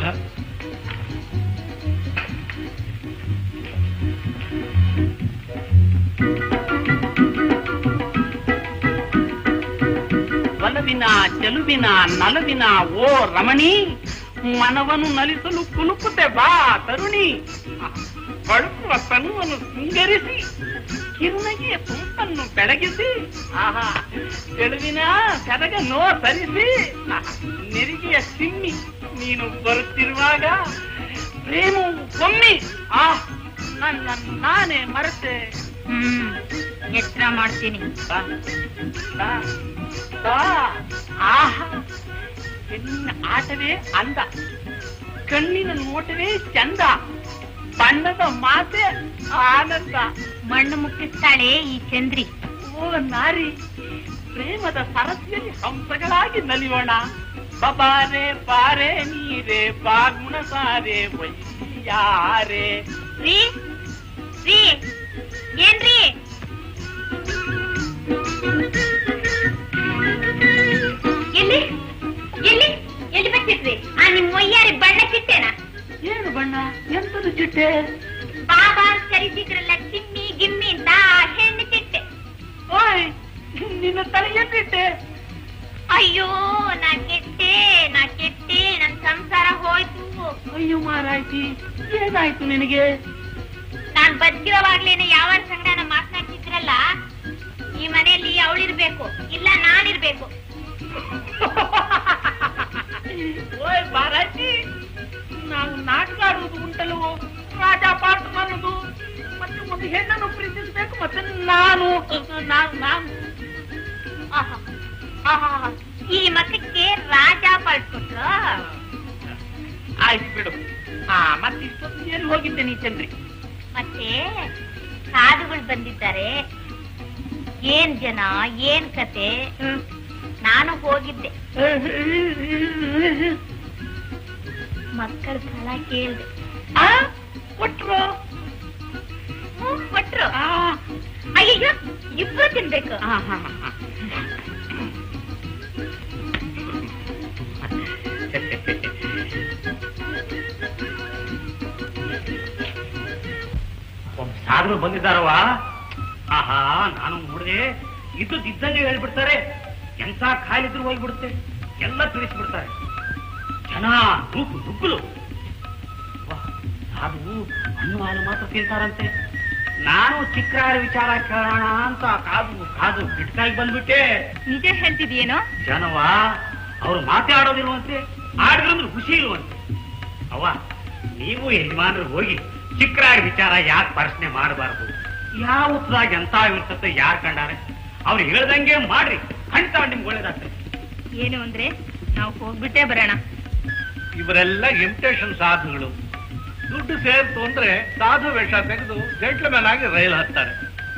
ಒಲವಿನ ಚೆಲುವಿನ ನಲವಿನ ಓ ರಮಣಿ ಮನವನ್ನು ನಲಿಸಲು ಕುಲುಕುತ್ತೆ ಬಾ ತರುಣಿ ಬಳುಕುವ ತನುವನ್ನು ಸಿಂಗರಿಸಿ ಕಿರುನಗೆಯ ತುಂಬನ್ನು ಬೆಳಗಿಸಿ ಆಹಾ ಚೆಲುವಿನ ಸೆರಗನ್ನು ಸರಿಸಿ ಆಹಾ, ನೆರಿಗೆಯ ಸಿಮ್ಮಿ ನೀನು ಬರುತ್ತಿರುವಾಗ ಪ್ರೇಮವು ಒಮ್ಮಿ ಆ ನನ್ನ ನಾನೇ ಮರೆತೆ ಹ್ಮ್ ಎಚ್ಚರ ಮಾಡ್ತೀನಿ ಬಾ, ಬಾ, ಬಾ. ಆಹಾ ಹೆಣ್ಣಿನ ಆಟವೇ ಅಂದ ಕಣ್ಣಿನ ನೋಟವೇ ಚಂದ ಬಣ್ಣದ ಮಾತೆ ಆನಂದ ಮಣ್ಣು ಮುಟ್ಟಿಸ್ತಾಳೆ ಈ ಚಂದ್ರಿ ಓ ನಾರಿ ಪ್ರೇಮದ ಸರಸ್ಯಲ್ಲಿ ಹಂಸಗಳಾಗಿ ನಲಿಯೋಣ ಬಬಾರೆ ಬಾರೆ ನೀರೆ ಬಾಗುಣ ಸಾರೆ ವೈಯಾರೆ ರೀ ರೀ ಏನ್ರಿ ಎಲ್ಲಿ ಎಲ್ಲಿ ಎಲ್ಲಿ ಬರ್ತಿದ್ರಿ ಆ ನಿಮ್ ಒಯ್ಯಾರಿ ಬಣ್ಣಕ್ಕಿಟ್ಟೇನ ಏನು ಬಣ್ಣ ಎಂತದು ಚಿಟ್ಟೆ ಬಾಬಾ ಅಂತ ಕರೀತಿದ್ರಲ್ಲ ಚಿಮ್ಮಿ ಗಿಮ್ಮಿ ಅಂತ ಆ ಹೆಣ್ಣು ಚಿಟ್ಟೆ ಓಯ್ ನಿನ್ನ ತಲೆಯನ್ನಿಟ್ಟೆ ಅಯ್ಯೋ ನಾ ಕೆಟ್ಟೆ ನಾ ಕೆಟ್ಟೆ ನನ್ ಸಂಸಾರ ಹೋಯ್ತು ಅಯ್ಯೋ ಮಾರಾಯ್ತಿ ಏನಾಯ್ತು ನಿನಗೆ ನಾನ್ ಬದುಕಿರೋವಾಗ್ಲೇನೆ ಯಾವ ಸಂಗಡನ ಮಾತನಾಡ್ತಿದ್ರಲ್ಲ ಈ ಮನೆಯಲ್ಲಿ ಅವಳಿರ್ಬೇಕು ಇಲ್ಲ ನಾನಿರ್ಬೇಕು ಓಯ್ ಬಾರಾಯ್ತಿ ನಾವು ನಾಟಕ ಆಡುವುದು ಉಂಟಲ್ಲವೋ ರಾಜ ಪಾಠ ಅನ್ನೋದು ಮತ್ತೆ ಒಂದು ಹೆಣ್ಣನ್ನು ಪ್ರೀತಿಸಬೇಕು ಮತ್ತೆ ನಾನು ನಾನು ನಾನು ಆಹಾ, ಆಹಾ, ಈ ಮಕ್ಕಕ್ಕೆ ರಾಜ ಪಡ್ಕೊಟ್ರು ಆಯ್ತು ಬಿಡು ಹಾ ಮತ್ತೆ ಇಷ್ಟೊತ್ತು ಎಲ್ಲಿ ಹೋಗಿದ್ದೆ ನೀ ಚಂದ್ರಿ ಮತ್ತೆ ಸಾಧುಗಳು ಬಂದಿದ್ದಾರೆ ಏನ್ ಜನ ಏನ್ ಕತೆ ನಾನು ಹೋಗಿದ್ದೆ ಮಕ್ಕಳ ಫಲ ಕೇಳ್ದೆ ಆ ಕೊಟ್ರು ಹ್ಮ್, ಕೊಟ್ರು ಅಯ್ಯೋ ಇಬ್ರು ತಿನ್ಬೇಕು ಹೋಗ್ಬೇಕು ಒಬ್ಬ ಸಾಧು ಬಂದಿದ್ದಾರವ ಆಹಾ ನಾನು ನೋಡಿದೆ ಇದ್ದದ್ದು ಇದ್ದಂಗೆ ಹೇಳ್ಬಿಡ್ತಾರೆ ಎಂತ ಕಾಯಿಲಿದ್ರು ಹೋಗ್ಬಿಡುತ್ತೆ ಎಲ್ಲ ತಿಳಿಸ್ಬಿಡ್ತಾರೆ ಜನ ನುಗ್ಗು ನುಗ್ಗುಲು ವಾಹ್, ಸಾಧು ಹಣ್ಣು ಹಾಲು ಮಾತ್ರ ತಿಂತಾರಂತೆ ನಾನು ಚಿಕ್ಕರಾರ ವಿಚಾರ ಕೇಳೋಣ ಅಂತ ಕಾದು ಕಾದು ಗಿಟ್ಟಾಗಿ ಬಂದ್ಬಿಟ್ಟೆ ನಿಜ ಹೇಳ್ತಿದ್ಯೇನೋ ಜನವ ಅವ್ರು ಮಾತಾಡೋದಿಲ್ವಂತೆ ಆಡಿದ್ರಂದ್ರೆ ಖುಷಿ ಇಲ್ವಂತೆ ಅವ್ವ ನೀವು ಯಜಮಾನರು ಹೋಗಿ ಚಿಕ್ಕರಾಗ ವಿಚಾರ ಯಾಕೆ ಪ್ರಶ್ನೆ ಮಾಡಬಾರ್ದು ಯಾವ ಉತ್ತರಾಗ ಎಂತ ಇರ್ತತೆ ಯಾರು ಕಂಡಾರೆ ಅವ್ರು ಹೇಳ್ದಂಗೆ ಮಾಡ್ರಿ ಖಂಡಿತ ನಿಮ್ಗೆ ಒಳ್ಳೇದಾಗ್ತದೆ ಏನು ಅಂದ್ರೆ ನಾವು ಹೋಗ್ಬಿಟ್ಟೇ ಬರೋಣ ಇವರೆಲ್ಲ ಇಮಿಟೇಷನ್ ಸಾಧುಗಳು ದುಡ್ಡು ಸೇರ್ತು ಅಂದ್ರೆ ಸಾಧು ವೇಷ ತೆಗೆದು ಜೆಂಟ್ಲ್ಮನ್ ಆಗಿ ರೈಲ್ ಹತ್ತಾರೆ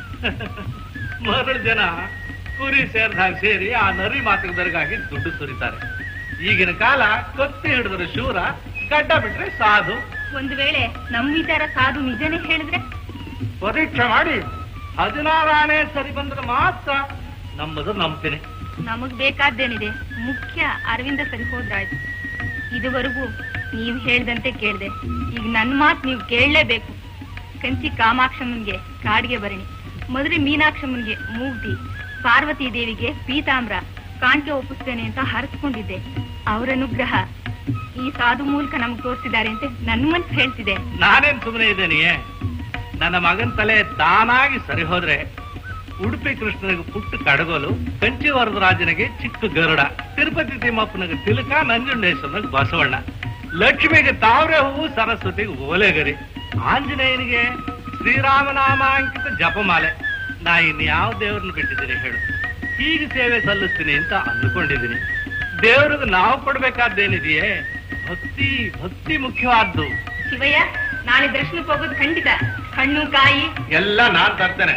ಮರಳು ಜನ ಕುರಿ ಸೇರ್ದಾಗ ಸೇರಿ ಆ ನರಿ ಮಾತಿಗದರಿಗಾಗಿ ದುಡ್ಡು ಸುರಿತಾರೆ ಈಗಿನ ಕಾಲ ಕತ್ತಿ ಹಿಡಿದ್ರೆ ಶೂರ ಗಡ್ಡ ಬಿಟ್ರೆ ಸಾಧು ಒಂದು ವೇಳೆ ನಮ್ ವಿಚಾರ ಸಾಧು ನಿಜನೇ ಹೇಳಿದ್ರೆ ಪರೀಕ್ಷೆ ಮಾಡಿ ಹದಿನಾರನೇ ಸರಿ ಬಂದ್ರೆ ಮಾತ್ರ ನಮ್ಮದು ನಂಬ್ತೀನಿ ನಮಗ್ ಬೇಕಾದ್ದೇನಿದೆ ಮುಖ್ಯ ಅರವಿಂದ ಸರಿ ಹೋದ್ರಾಯ್ತು ಇದುವರೆಗೂ ನೀವು ಹೇಳ್ದಂತೆ ಕೇಳ್ದೆ ಈಗ ನನ್ ಮಾತ್ ನೀವು ಕೇಳಲೇಬೇಕು ಕಂಚಿ ಕಾಮಾಕ್ಷಮ್ಮನ್ಗೆ ಕಾಡ್ಗೆ ಬರಣಿ ಮದುವೆ ಮೀನಾಕ್ಷಮ್ಮನ್ಗೆ ಮೂಗ್ದಿ ಪಾರ್ವತಿ ದೇವಿಗೆ ಪೀತಾಂಬ್ರ ಕಾಣಿಕೆ ಒಪ್ಪಿಸ್ತೇನೆ ಅಂತ ಹರಸ್ಕೊಂಡಿದ್ದೆ ಅವರ ಅನುಗ್ರಹ ಈ ಸಾಧು ಮೂಲಕ ನಮ್ಗೆ ತೋರಿಸಿದ್ದಾರೆ ಅಂತ ನನ್ ಮನ್ಸು ಹೇಳ್ತಿದೆ ನಾನೇನ್ ಸುಮ್ಮನೆ ಇದ್ದೇನೆ ನನ್ನ ಮಗನ ತಲೆ ತಾನಾಗಿ ಸರಿ ಹೋದ್ರೆ ಉಡುಪಿ ಕೃಷ್ಣನಿಗೆ ಪುಟ್ಟ ಕಡಗೋಲು ಕಂಚಿ ವರದರಾಜನಿಗೆ ಚಿಕ್ಕ ಗರುಡ ತಿರುಪತಿ ತಿಮ್ಮಪ್ಪನಿಗೆ ತಿಲಕ ನಂಜುಂಡೇಶ್ವರನಿಗೆ ಬಸವಣ್ಣ ಲಕ್ಷ್ಮಿಗೆ ತಾವ್ರೆ ಹೂವು ಸರಸ್ವತಿಗೆ ಓಲೆಗರಿ ಆಂಜನೇಯನಿಗೆ ಶ್ರೀರಾಮನಾಮಾಂಕಿತ ಜಪಮಾಲೆ ನಾ ಇನ್ನು ಯಾವ ದೇವ್ರನ್ನ ಬಿಟ್ಟಿದ್ದೀನಿ ಹೇಳು ಹೀಗೆ ಸೇವೆ ಸಲ್ಲಿಸ್ತೀನಿ ಅಂತ ಅಂದುಕೊಂಡಿದ್ದೀನಿ ದೇವ್ರಿಗೆ ನಾವು ಕೊಡ್ಬೇಕಾದ್ದೇನಿದೆಯೇ ಭಕ್ತಿ ಭಕ್ತಿ ಮುಖ್ಯವಾದ್ದು ಶಿವಯ್ಯ ನಾಳೆ ದರ್ಶನಕ್ಕೆ ಹೋಗೋದು ಖಂಡಿತ ಹಣ್ಣು ಕಾಯಿ ಎಲ್ಲ ನಾನ್ ತರ್ತೇನೆ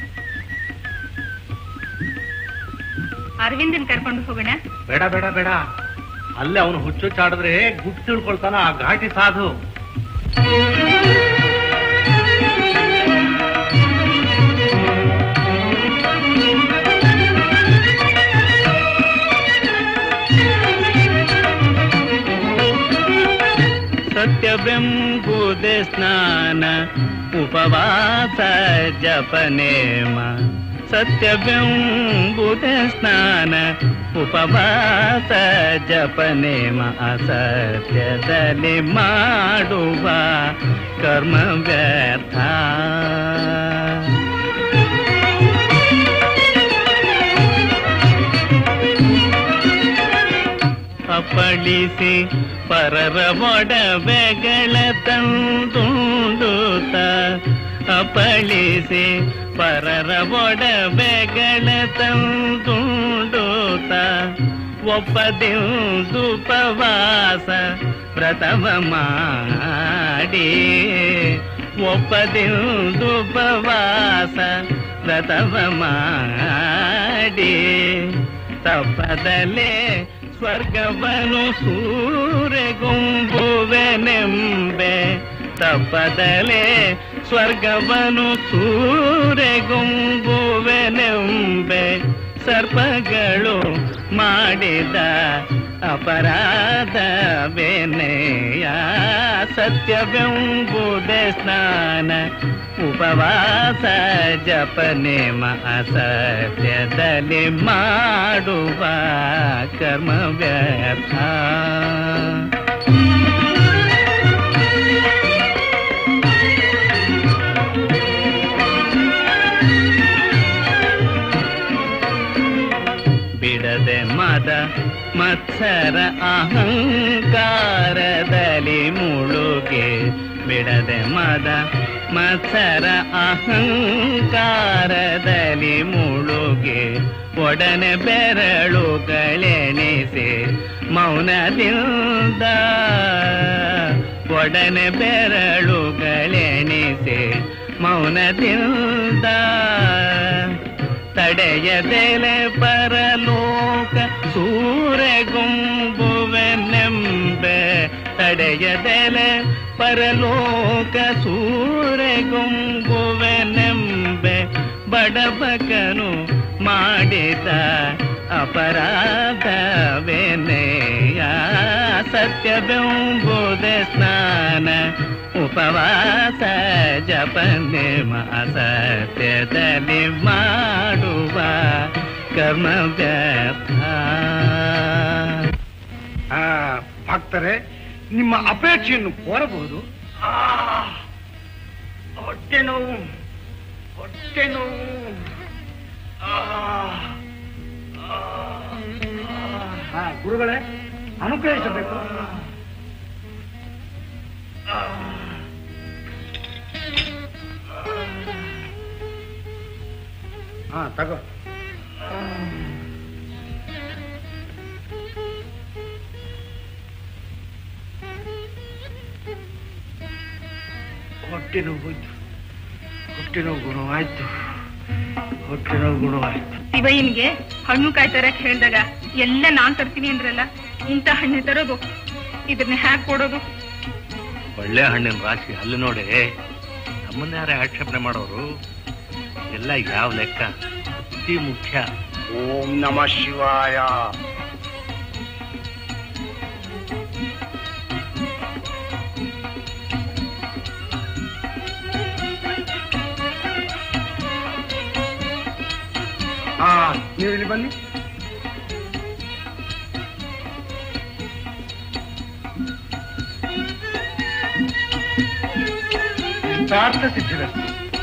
ಅರವಿಂದನ್ ಕರ್ಕೊಂಡು ಹೋಗೋಣ ಬೇಡ ಬೇಡ ಬೇಡ ಅಲ್ಲೇ ಅವನು ಹುಚ್ಚುಚ್ಚಾಡಿದ್ರೆ ಗುಟ್ಟು ತಿಳ್ಕೊಳ್ತಾನ ಆ ಘಾಟಿ ಸಾಧು ಸತ್ಯವೆಂಬುದೇ ಸ್ನಾನ ಉಪವಾಸ ಜಪನೇಮ ಸತ್ಯವೆಂಬುದೇ ಸ್ನಾನ ಉಪವಾಸ ಜಪನೇಮ ಅಸತ್ಯದಲ್ಲಿ ಮಾಡುವ ಕರ್ಮ ವ್ಯರ್ಥ ಅಪ್ಪಳಿಸಿ ಪರರ ಒಡವೆಗಳ ತಂದುಂಡುತ್ತ ಅಪ್ಪಳಿಸಿ ಪರರ ಒಡವೆಗಳ ತಂದುಂಡುತ್ತ ಒಪ್ಪದಿಂದುಪವಾಸ ವ್ರತವ ಮಾಡಿ ಒಪ್ಪದಿಂದುಪವಾಸ ವ್ರತವ ಮಾಡಿ ತಪ್ಪದಲೇ ಸ್ವರ್ಗವನು ಸೂರೆಗುಂಬುವೆನೆಂಬೆ ತಪ್ಪದಲೇ ಸ್ವರ್ಗವನು ಸೂರೆಗುಂಬುವೆನೆಂಬೆ ಸರ್ಪಗಳು ಮಾಡಿದ ಅಪರಾಧವೇನೆಯ ಸತ್ಯವೆಂಬುದೇ ಸ್ನಾನ ಉಪವಾಸ ಜಪನೇಮ ಅಸತ್ಯದಲ್ಲಿ ಮಾಡುವ ಕರ್ಮ ವ್ಯರ್ಥ ಬಿಡದೆ ಮದ ಮತ್ಸರ ಅಹಂಕಾರದಲ್ಲಿ ಮುಳುಗೆ ಬಿಡದೆ ಮದ ಮತ್ಸರ ಅಹಂಕಾರದಲ್ಲಿ ಮುಳುಗೆ ಒಡನೆ ಬೆರಳುಗಳೆಣಿಸಿ ಮೌನದಿಂದ ಒಡನೆ ಬೆರಳುಗಳೆಣಿಸಿ ಮೌನದಿಂದ ತಡೆಯದೆಲೆ ಪರಲೋಕ ಸೂರೆಗುಂಬುವೆನೆಂಬೆ ತಡೆಯದೆಲೆ ಪರಲೋಕ ಸೂರೆಗುಂಬುವೆನೆಂಬೆ ಬಡಬಕನು ಮಾಡಿದ ಅಪರಾಧವೇನೆಯ ಸತ್ಯವೆಂಬುದೇ ಸ್ನಾನ ಉಪವಾಸ ಜಪನೆಮ ಅಸತ್ಯದಲ್ಲಿ ಮಾಡುವ ಕರ್ಮ ವ್ಯರ್ಥ ಆ, ಭಕ್ತರೇ ನಿಮ್ಮ ಅಪೇಕ್ಷೆಯನ್ನು ಕೋರಬಹುದು ಹೊಟ್ಟೆ ನೋವು ಹೊಟ್ಟೆ ನೋವು ಆ, ಆ, ಆ, ಗುರುಗಳೇ ಅನುಗ್ರಹಿಸಬೇಕು ಆ, ಹಾ ತಗೋ ಹೊಟ್ಟೆ ನೋವು ಹೋಯ್ತು ಹೊಟ್ಟೆ ನೋವು ಗುಣವಾಯ್ತು ಹೊಟ್ಟೆ ನೋವು ಗುಣವಾಯ್ತು ಶಿವಯ್ಯನ್ಗೆ ಹಣ್ಣು ಕಾಯಿ ತರಕ್ ಹೇಳ್ದಾಗ ಎಲ್ಲ ನಾನ್ ತರ್ತೀನಿ ಅಂದ್ರಲ್ಲ ಇಂಥ ಹಣ್ಣು ತರೋದು ಇದನ್ನ ಹ್ಯಾಕ್ ಕೊಡೋದು ಒಳ್ಳೆ ಹಣ್ಣಿನ ರಾಶಿ ಅಲ್ಲಿ ನೋಡಿ ನಮ್ಮನ್ನ ಯಾರೇ ಆಕ್ಷೇಪಣೆ ಮಾಡೋರು ಎಲ್ಲ ಯಾವ ಲೆಕ್ಕ ಅತಿ ಮುಖ್ಯ ಓಂ ನಮ ಶಿವಾಯ ಹಾ ನೀವು ಇಲ್ಲಿ ಬನ್ನಿ ಇಷ್ಟಾರ್ಥ ಸಿದ್ಧಿರಸ್ತು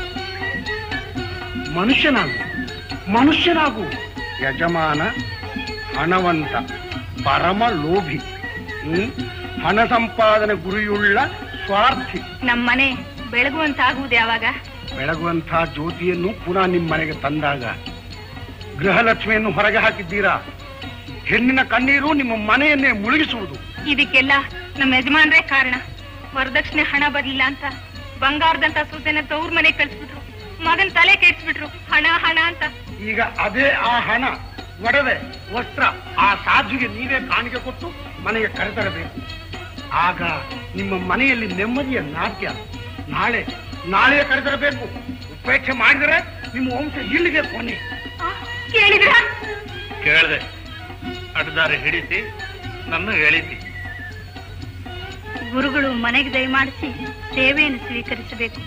ಮನುಷ್ಯನಾಗು ಮನುಷ್ಯನಾಗು ಯಜಮಾನ ಹಣವಂತ ಪರಮ ಲೋಭಿ ಹ್ಮ್? ಹಣ ಸಂಪಾದನೆ ಗುರಿಯುಳ್ಳ ಸ್ವಾರ್ಥಿ ನಮ್ಮನೆ ಬೆಳಗುವಂತ ಆಗುವುದು ಯಾವಾಗ ಬೆಳಗುವಂಥ ಜ್ಯೋತಿಯನ್ನು ಪುನಃ ನಿಮ್ಮ ಮನೆಗೆ ತಂದಾಗ ಗೃಹಲಕ್ಷ್ಮಿಯನ್ನು ಹೊರಗೆ ಹಾಕಿದ್ದೀರಾ ಹೆಣ್ಣಿನ ಕಣ್ಣೀರು ನಿಮ್ಮ ಮನೆಯನ್ನೇ ಮುಳುಗಿಸುವುದು ಇದಕ್ಕೆಲ್ಲ ನಮ್ಮ ಯಜಮಾನ್ರೇ ಕಾರಣ ವರದಕ್ಷಿಣೆ ಹಣ ಬರ್ಲಿಲ್ಲ ಅಂತ ಬಂಗಾರದಂತ ಸೂಸೆನ ತವ್ರ ಮನೆಗೆ ಕಳ್ಸ್ಬಿಟ್ರು ಮಗನ್ ತಲೆ ಕೆಡ್ಸ್ಬಿಟ್ರು ಹಣ ಹಣ ಅಂತ ಈಗ ಅದೇ ಆ ಹಣ ಒಡವೆ ವಸ್ತ್ರ ಆ ಸಾಧುಗೆ ನೀವೇ ಕಾಣಿಕೆ ಕೊಟ್ಟು ಮನೆಗೆ ಕರೆತರಬೇಕು ಆಗ ನಿಮ್ಮ ಮನೆಯಲ್ಲಿ ನೆಮ್ಮದಿಯ ನಾಟ್ಯ ನಾಳೆ ನಾಳೆ ಕರೆತರಬೇಕು ಉಪೇಕ್ಷೆ ಮಾಡಿದರೆ ನಿಮ್ಮ ವಂಶ ಇಲ್ಲಿಗೆ ಕೊನೆ ಕೇಳಿದ್ರ ಕೇಳ್ದೆ ಅಡ್ದಾರಿ ಹಿಡಿಸಿ ನನ್ನ ಎಳಿಸಿ ಗುರುಗಳು ಮನೆಗೆ ದಯಮಾಡಿಸಿ ಸೇವೆಯನ್ನು ಸ್ವೀಕರಿಸಬೇಕು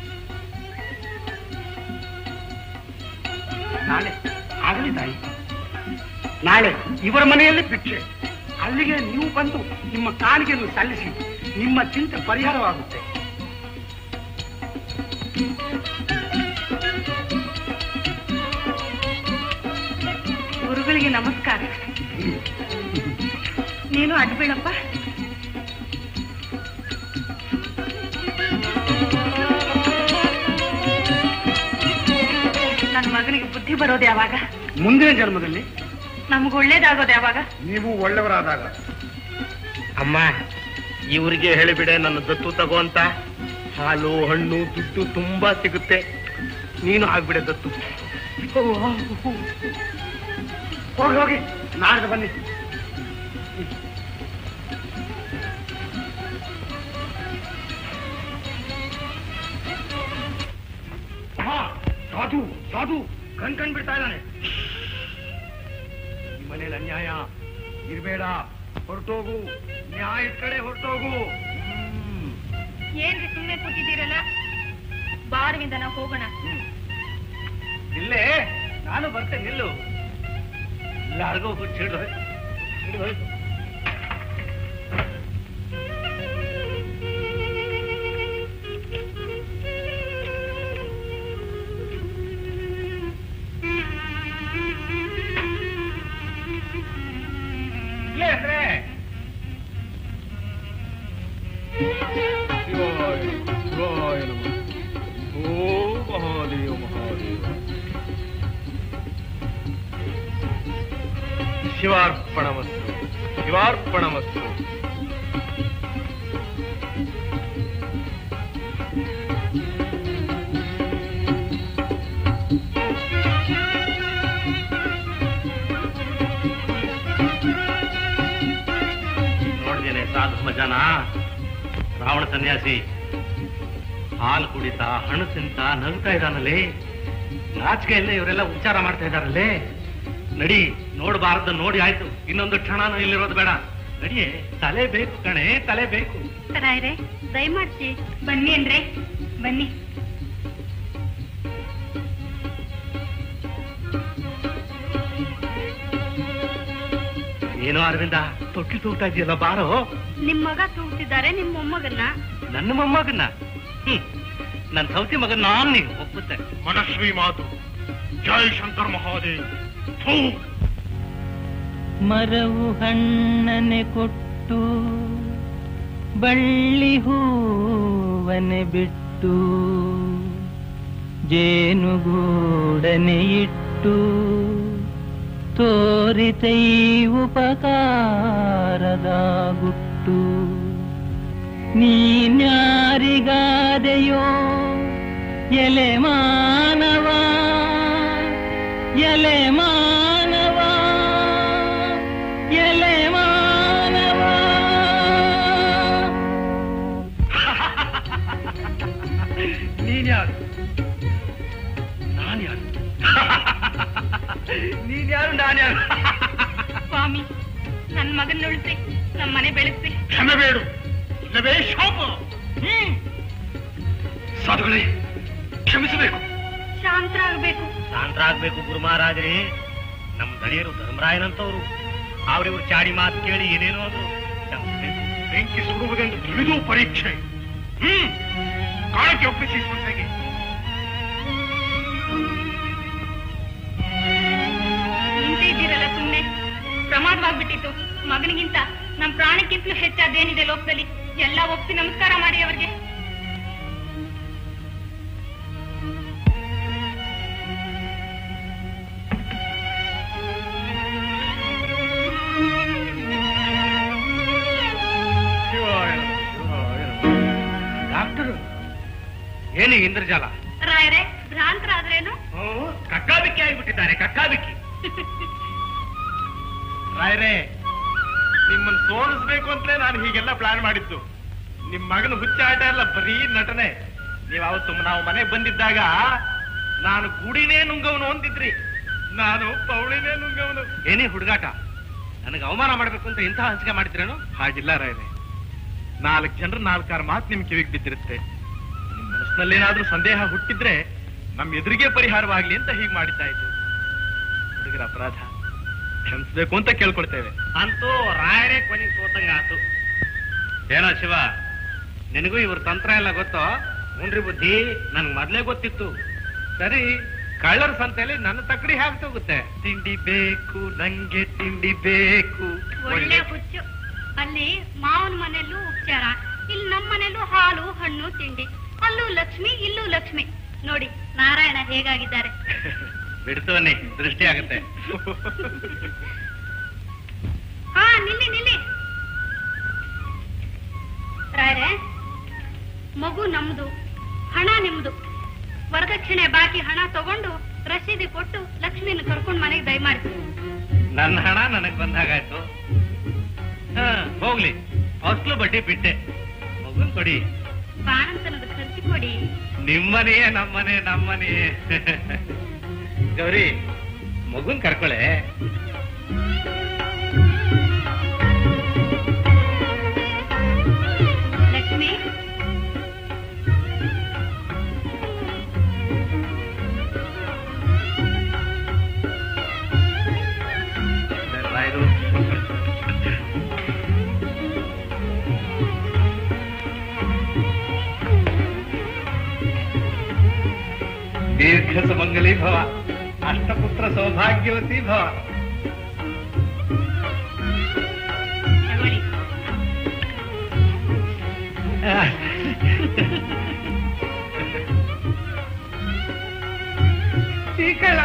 ನಾಳೆ ಆಗಲಿ ತಾಯಿ ನಾಳೆ ಇವರ ಮನೆಯಲ್ಲಿ ಭಿಕ್ಷೆ ಅಲ್ಲಿಗೆ ನೀವು ಬಂದು ನಿಮ್ಮ ಕಾಣಿಕೆಯನ್ನು ಸಲ್ಲಿಸಿ ನಿಮ್ಮ ಚಿಂತೆ ಪರಿಹಾರವಾಗುತ್ತೆ ಗುರುಗಳಿಗೆ ನಮಸ್ಕಾರ ನೀನು ಅಡ್ಬೇಡಪ್ಪ ನನ್ನ ಮಗನಿಗೆ ಬುದ್ಧಿ ಬರೋದು ಯಾವಾಗ ಮುಂದಿನ ಜನ್ಮದಲ್ಲಿ ನಮ್ಗೆ ಒಳ್ಳೇದಾಗೋದು ಯಾವಾಗ ನೀವು ಒಳ್ಳೆಯವರಾದಾಗ ಅಮ್ಮ ಇವರಿಗೆ ಹೇಳಿಬಿಡೆ ನನ್ನ ದತ್ತು ತಗೋ ಅಂತ ಹಾಲು ಹಣ್ಣು ದುಡ್ಡು ತುಂಬಾ ಸಿಗುತ್ತೆ ನೀನು ಆಗ್ಬಿಡೆ ದತ್ತು ಹೋಗಿ ಹೋಗಿ ನಾಳೆ ಬನ್ನಿ ಹಾ, ಸಾಧು ಸಾಧು ಕಣ್ ಕಣ್ ಬಿಡ್ತಾ ಇದ್ದಾನೆ ಈ ಮನೇಲಿ ಅನ್ಯಾಯ ಇರ್ಬೇಡ ಹೊರಟೋಗು ನ್ಯಾಯದ ಕಡೆ ಹೊರಟೋಗು ಏನ್ರಿ ಸುಮ್ಮನೆ ಕೂತಿದ್ದೀರಲ್ಲ ಬಾರವಿಂದ ನಾವು ಹೋಗೋಣ ಇಲ್ಲೇ ನಾನು ಬರ್ತೇನೆ ನಿಲ್ಲು ಎಲ್ಲಾರ್ಗೂ ಹುಚ್ಚಿಡ್ದು ಇಲ್ಲೇ ಅಂದ್ರೆ ಶಿವಾರ್ಪಣಮಸ್ತು ಶಿವಾರ್ಪಣಮಸ್ತು ನೋಡ್ದೇನೆ ಸಾಧು ಮಜಾನ ರಾವಣ ಸನ್ಯಾಸಿ ಹಾಲು ಕುಡಿತಾ ಹಣ್ಣು ತಿಂತ ನಗ್ತಾ ಇದ್ದಾನಲ್ಲಿ ನಾಚಿಕೆ ಇಲ್ಲದೆ ಇವರೆಲ್ಲ ಉಚ್ಚಾರ ಮಾಡ್ತಾ ಇದಾರಲ್ಲೇ ನಡಿ ನೋಡಬಾರ್ದು ನೋಡಿ ಆಯ್ತು ಇನ್ನೊಂದು ಕ್ಷಣನೂ ಇಲ್ಲಿರೋದು ಬೇಡ ನಡಿಯೇ ತಲೆ ಬೇಕು ಕಣೆ ತಲೆ ಬೇಕು ರಾಯ್ರೆ ದಯಮಾಡ್ಸಿ ಬನ್ನಿ ಅಂದ್ರೆ ಬನ್ನಿ ಏನೋ ಅರವಿಂದ ತೊಟ್ಟಿ ತೂಗ್ತಾ ಇದೆಯಲ್ಲ ಬಾರೋ ನಿಮ್ ಮಗ ತೂಗ್ತಿದ್ದಾರೆ ನಿಮ್ ಮೊಮ್ಮಗನ್ನ ನನ್ನ ಮೊಮ್ಮಗನ್ನ ಹ್ಮ್ ನನ್ನ ಸೌತಿ ಮಗನ್ ನಾನ್ ನೀವು ಒಪ್ಪುತ್ತೆ ಮನಸ್ವಿ ಮಾತು ಜೈ ಶಂಕರ್ ಮಹಾದೇವ್ ಮರವು ಹಣ್ಣನೆ ಕೊಟ್ಟು ಬಳ್ಳಿ ಹೂವನೆ ಬಿಟ್ಟು ಜೇನುಗೂಡನೆ ಇಟ್ಟು ತೋರಿತೈ ಉಪಕಾರದ ಗುಟ್ಟು ನೀನ್ಯಾರಿಗಾದೆಯೋ ಎಲೆ ಮಾನವ ಎಲೆ ಮಾನವ ಎಲೆ ಮಾನವ ನೀನ್ ಯಾರು ನಾನ್ ಯಾರು ನೀನ್ ಯಾರು ನಾನ್ ಯಾರು ಸ್ವಾಮಿ ನನ್ ಮಗನ್ ಉಳಿಸಿ ನಮ್ ಮನೆ ಬೆಳೆಸಿ ಕ್ಷಮೆ ಬೇಡು ಇಲ್ಲವೇ ಶಾಪ ಹ್ಮ್ ಸಾಧುಗಳೇ ಕ್ಷಮಿಸಬೇಕು ಶಾಂತರಾಗ್ಬೇಕು ಶಾಂತರಾಗ್ಬೇಕು ಗುರು ಮಹಾರಾಜರೇ ನಮ್ ದಳಿಯರು ಧರ್ಮರಾಯನಂತವ್ರು ಅವ್ರಿವ್ರು ಚಾಡಿ ಮಾತು ಕೇಳಿ ಏನೇನೋ ಅಂದ್ರು ಕ್ಷಮಿಸ್ಬೇಕು. ಬೆಂಕಿ ಸುಡುವುದೆಂದು ತಿಳಿದು ಪರೀಕ್ಷೆ ಹ್ಮ್ ಕಾಳಕ್ಕೆ ಒಪ್ಪಿಸಿ ಸೊಸೆಗೆ ನಿಂತೇ ಇದ್ದೀರಲ್ಲ ಸುಮ್ನೆ ಪ್ರಮಾದವಾಗ್ಬಿಟ್ಟಿತ್ತು ಮಗನಿಗಿಂತ ನಮ್ ಪ್ರಾಣಕ್ಕಿಂತಲೂ ಹೆಚ್ಚಾದೇನಿದೆ ಲೋಕದಲ್ಲಿ ಎಲ್ಲ ಒಪ್ಸಿ ನಮಸ್ಕಾರ ಮಾಡಿ ಅವ್ರಿಗೆ ಡಾಕ್ಟರ್ ಏನು ಇಂದ್ರಜಾಲ ರಾಯರೇ ಭ್ರಾಂತರಾದ್ರೇನು ಕಕ್ಕಾಬಿಕ್ಕಿ ಆಗಿಬಿಟ್ಟಿದ್ದಾರೆ ಕಕ್ಕಾಬಿಕ್ಕಿ ರಾಯರೇ ನಿಮ್ಮನ್ನು ಸೋಲಿಸ್ಬೇಕು ಅಂತಲೇ ನಾನು ಹೀಗೆಲ್ಲ ಪ್ಲಾನ್ ಮಾಡಿದ್ದು ನಿಮ್ ಮಗನ ಹುಚ್ಚಾಟ ಎಲ್ಲ ಬರೀ ನಟನೆ ನೀವ್ ಅವತ್ತು ನಾವು ಮನೆಗೆ ಬಂದಿದ್ದಾಗ ನಾನು ಗುಡಿನೇ ನುಂಗವನು ಅಂತಿದ್ರಿ ನಾನು ಪೌಳಿನೇ ನುಂಗವನು ಏನೇ ಹುಡುಗಾಟ ನನಗೆ ಅವಮಾನ ಮಾಡ್ಬೇಕು ಅಂತ ಇಂಥ ಹಂಚಿಕೆ ಮಾಡ್ತೀರೇನು ಹಾಗಿಲ್ಲ ರಾಯರೇ ನಾಲ್ಕು ಜನರು ನಾಲ್ಕಾರು ಮಾತು ನಿಮ್ ಕಿವಿಗೆ ಬಿದ್ದಿರುತ್ತೆ ನಿಮ್ ಮನಸ್ಸಿನಲ್ಲೇನಾದ್ರೂ ಸಂದೇಹ ಹುಟ್ಟಿದ್ರೆ ನಮ್ ಎದುರಿಗೆ ಪರಿಹಾರವಾಗ್ಲಿ ಅಂತ ಹೀಗೆ ಮಾಡಿದ್ದಾಯ್ತು ಹುಡುಗರ ಅಪರಾಧ ಕ್ಷಮಿಸ್ಬೇಕು ಅಂತ ಕೇಳ್ಕೊಳ್ತೇವೆ ಅಂತೂ ರಾಯರೇ ಕೊನೆಗೆ ಸೋತಂಗ ಆತು ಏನೋ ಶಿವ ನಿನಗೂ ಇವ್ರ ತಂತ್ರ ಎಲ್ಲ ಗೊತ್ತೋ ಹುನ್ರಿ ಬುದ್ಧಿ ನನ್ಗೆ ಮೊದ್ಲೇ ಗೊತ್ತಿತ್ತು ಸರಿ ಕಳ್ಳರ ಸಂತೆಯಲ್ಲಿ ನನ್ನ ತಕ್ಕಡಿ ಹೇಗೆ ಹೋಗುತ್ತೆ ತಿಂಡಿ ಬೇಕು ನಂಗೆ ತಿಂಡಿ ಬೇಕು ಒಳ್ಳೆ ಹುಚ್ಚು ಅಲ್ಲಿ ಮಾವನ ಮನೆಯಲ್ಲೂ ಉಪಚಾರ ಇಲ್ಲಿ ನಮ್ಮ ಮನೆಯಲ್ಲೂ ಹಾಲು ಹಣ್ಣು ತಿಂಡಿ ಅಲ್ಲೂ ಲಕ್ಷ್ಮಿ ಇಲ್ಲೂ ಲಕ್ಷ್ಮಿ ನೋಡಿ ನಾರಾಯಣ ಹೇಗಾಗಿದ್ದಾರೆ ಬಿಡ್ತವನಿ ದೃಷ್ಟಿ ಆಗುತ್ತೆ ಹಾ ನಿಲ್ಲಿ ನಿಲ್ಲಿ ರಾಯರೇ ಮಗು ನಮ್ದು ಹಣ ನಿಮ್ದು ವರದಕ್ಷಿಣೆ ಬಾಕಿ ಹಣ ತಗೊಂಡು ರಸೀದಿ ಕೊಟ್ಟು ಲಕ್ಷ್ಮಿನ ಕರ್ಕೊಂಡ್ ಮನೆಗೆ ದಯಮಾಡಿ ನನ್ನ ಹಣ ನನಗ್ ಬಂದಾಗಾಯ್ತು ಹಾ ಹೋಗ್ಲಿ ಅಸ್ಲು ಬಡ್ಡಿ ಬಿಟ್ಟೆ ಮಗುನ್ ಕೊಡಿ ಬಾಣಂತನದ ಖರ್ಚು ಕೊಡಿ ನಿಮ್ಮನೆಯೇ ನಮ್ಮನೆ ನಮ್ಮನೆಯೇ ಗೌರಿ ಮಗುನ್ ಕರ್ಕೊಳೆ ಲಕ್ಷ್ಮಿ ರಾಯರು ದೀರ್ಘ ಸುಮಂಗಲಿ ಭವ ಅಷ್ಟಪುತ್ರ ಸೌಭಾಗ್ಯವತಿ ಭವ ತಗೊಳ್ಳಿ ಶ್ರೀಕಳ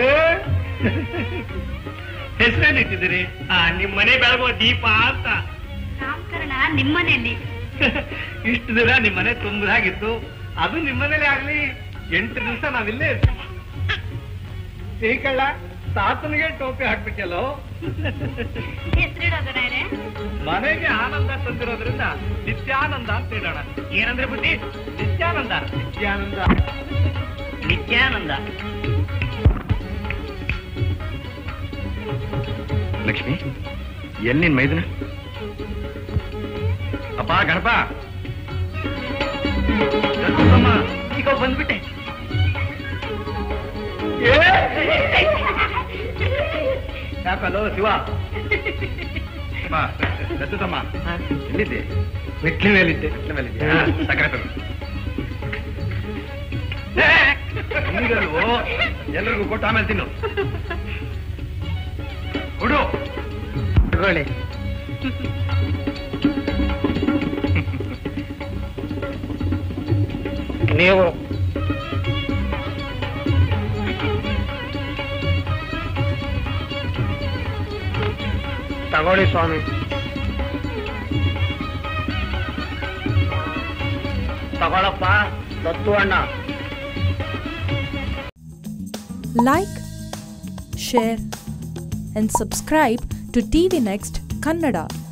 ಹೆಸರೇನಿಟ್ಟಿದ್ದೀರಿ ಆ ನಿಮ್ ಮನೆ ಬೆಳಗುವ ದೀಪ ಅಂತ ನಾಮಕರಣ ನಿಮ್ಮನೆಯಲ್ಲಿ ಇಷ್ಟು ದಿನ ನಿಮ್ ಮನೆ ತುಂಬದಾಗಿತ್ತು ಅದು ನಿಮ್ ಮನೇಲಿ ಆಗ್ಲಿ ಎಂಟು ದಿವಸ ನಾವಿಲ್ಲೇ ಇರ್ತೀವಿ ಶ್ರೀಕಳ್ಳ ತಾತನಿಗೆ ಟೋಪಿ ಹಾಕ್ಬಿಟ್ಟಲ್ಲೋ ಹೆಸರಿಡೋದು ರಾಯರೇ ಮನೆಗೆ ಆನಂದ ತಂದಿರೋದ್ರಿಂದ ನಿತ್ಯಾನಂದ ಅಂತ ಇಡೋಣ ಏನಂದ್ರೆ ಬುದ್ಧಿ ನಿತ್ಯಾನಂದ ನಿತ್ಯಾನಂದ ನಿತ್ಯಾನಂದ ಲಕ್ಷ್ಮಿ ಎಲ್ಲಿ ನಿನ್ ಮೈದನ ಅಪ್ಪ ಗಣಪ ಗಣಪಮ್ಮ, ಈಗ ಬಂದ್ಬಿಟ್ಟೆ ಯಾಕಲ್ಲೋ ಶಿವ ಅಮ್ಮ, ದತ್ತಮ್ಮ, ಎಲ್ಲಿದ್ದೆ ಮೆಟ್ಲಿ ಮೇಲಿದ್ದೆ ಮೆಟ್ಲ ಮೇಲಿದ್ದೆ ಹಾ, ಸಕ್ಕರೆ ತಗೋ. ಏ, ನಿನಗಲ್ವೋ? ಎಲ್ರಿಗೂ ಕೊಟ್ಟು ಆಮೇಲೆ ತಿನ್ನು ಕೊಡು ತಗೊಳ್ಳಿ ನೀವು ತಗೊಳ್ಳಿ ಸ್ವಾಮಿ ತಗೊಳಪ್ಪ ದತ್ತು ಅಣ್ಣ Like, share, and subscribe to TV Next Kannada.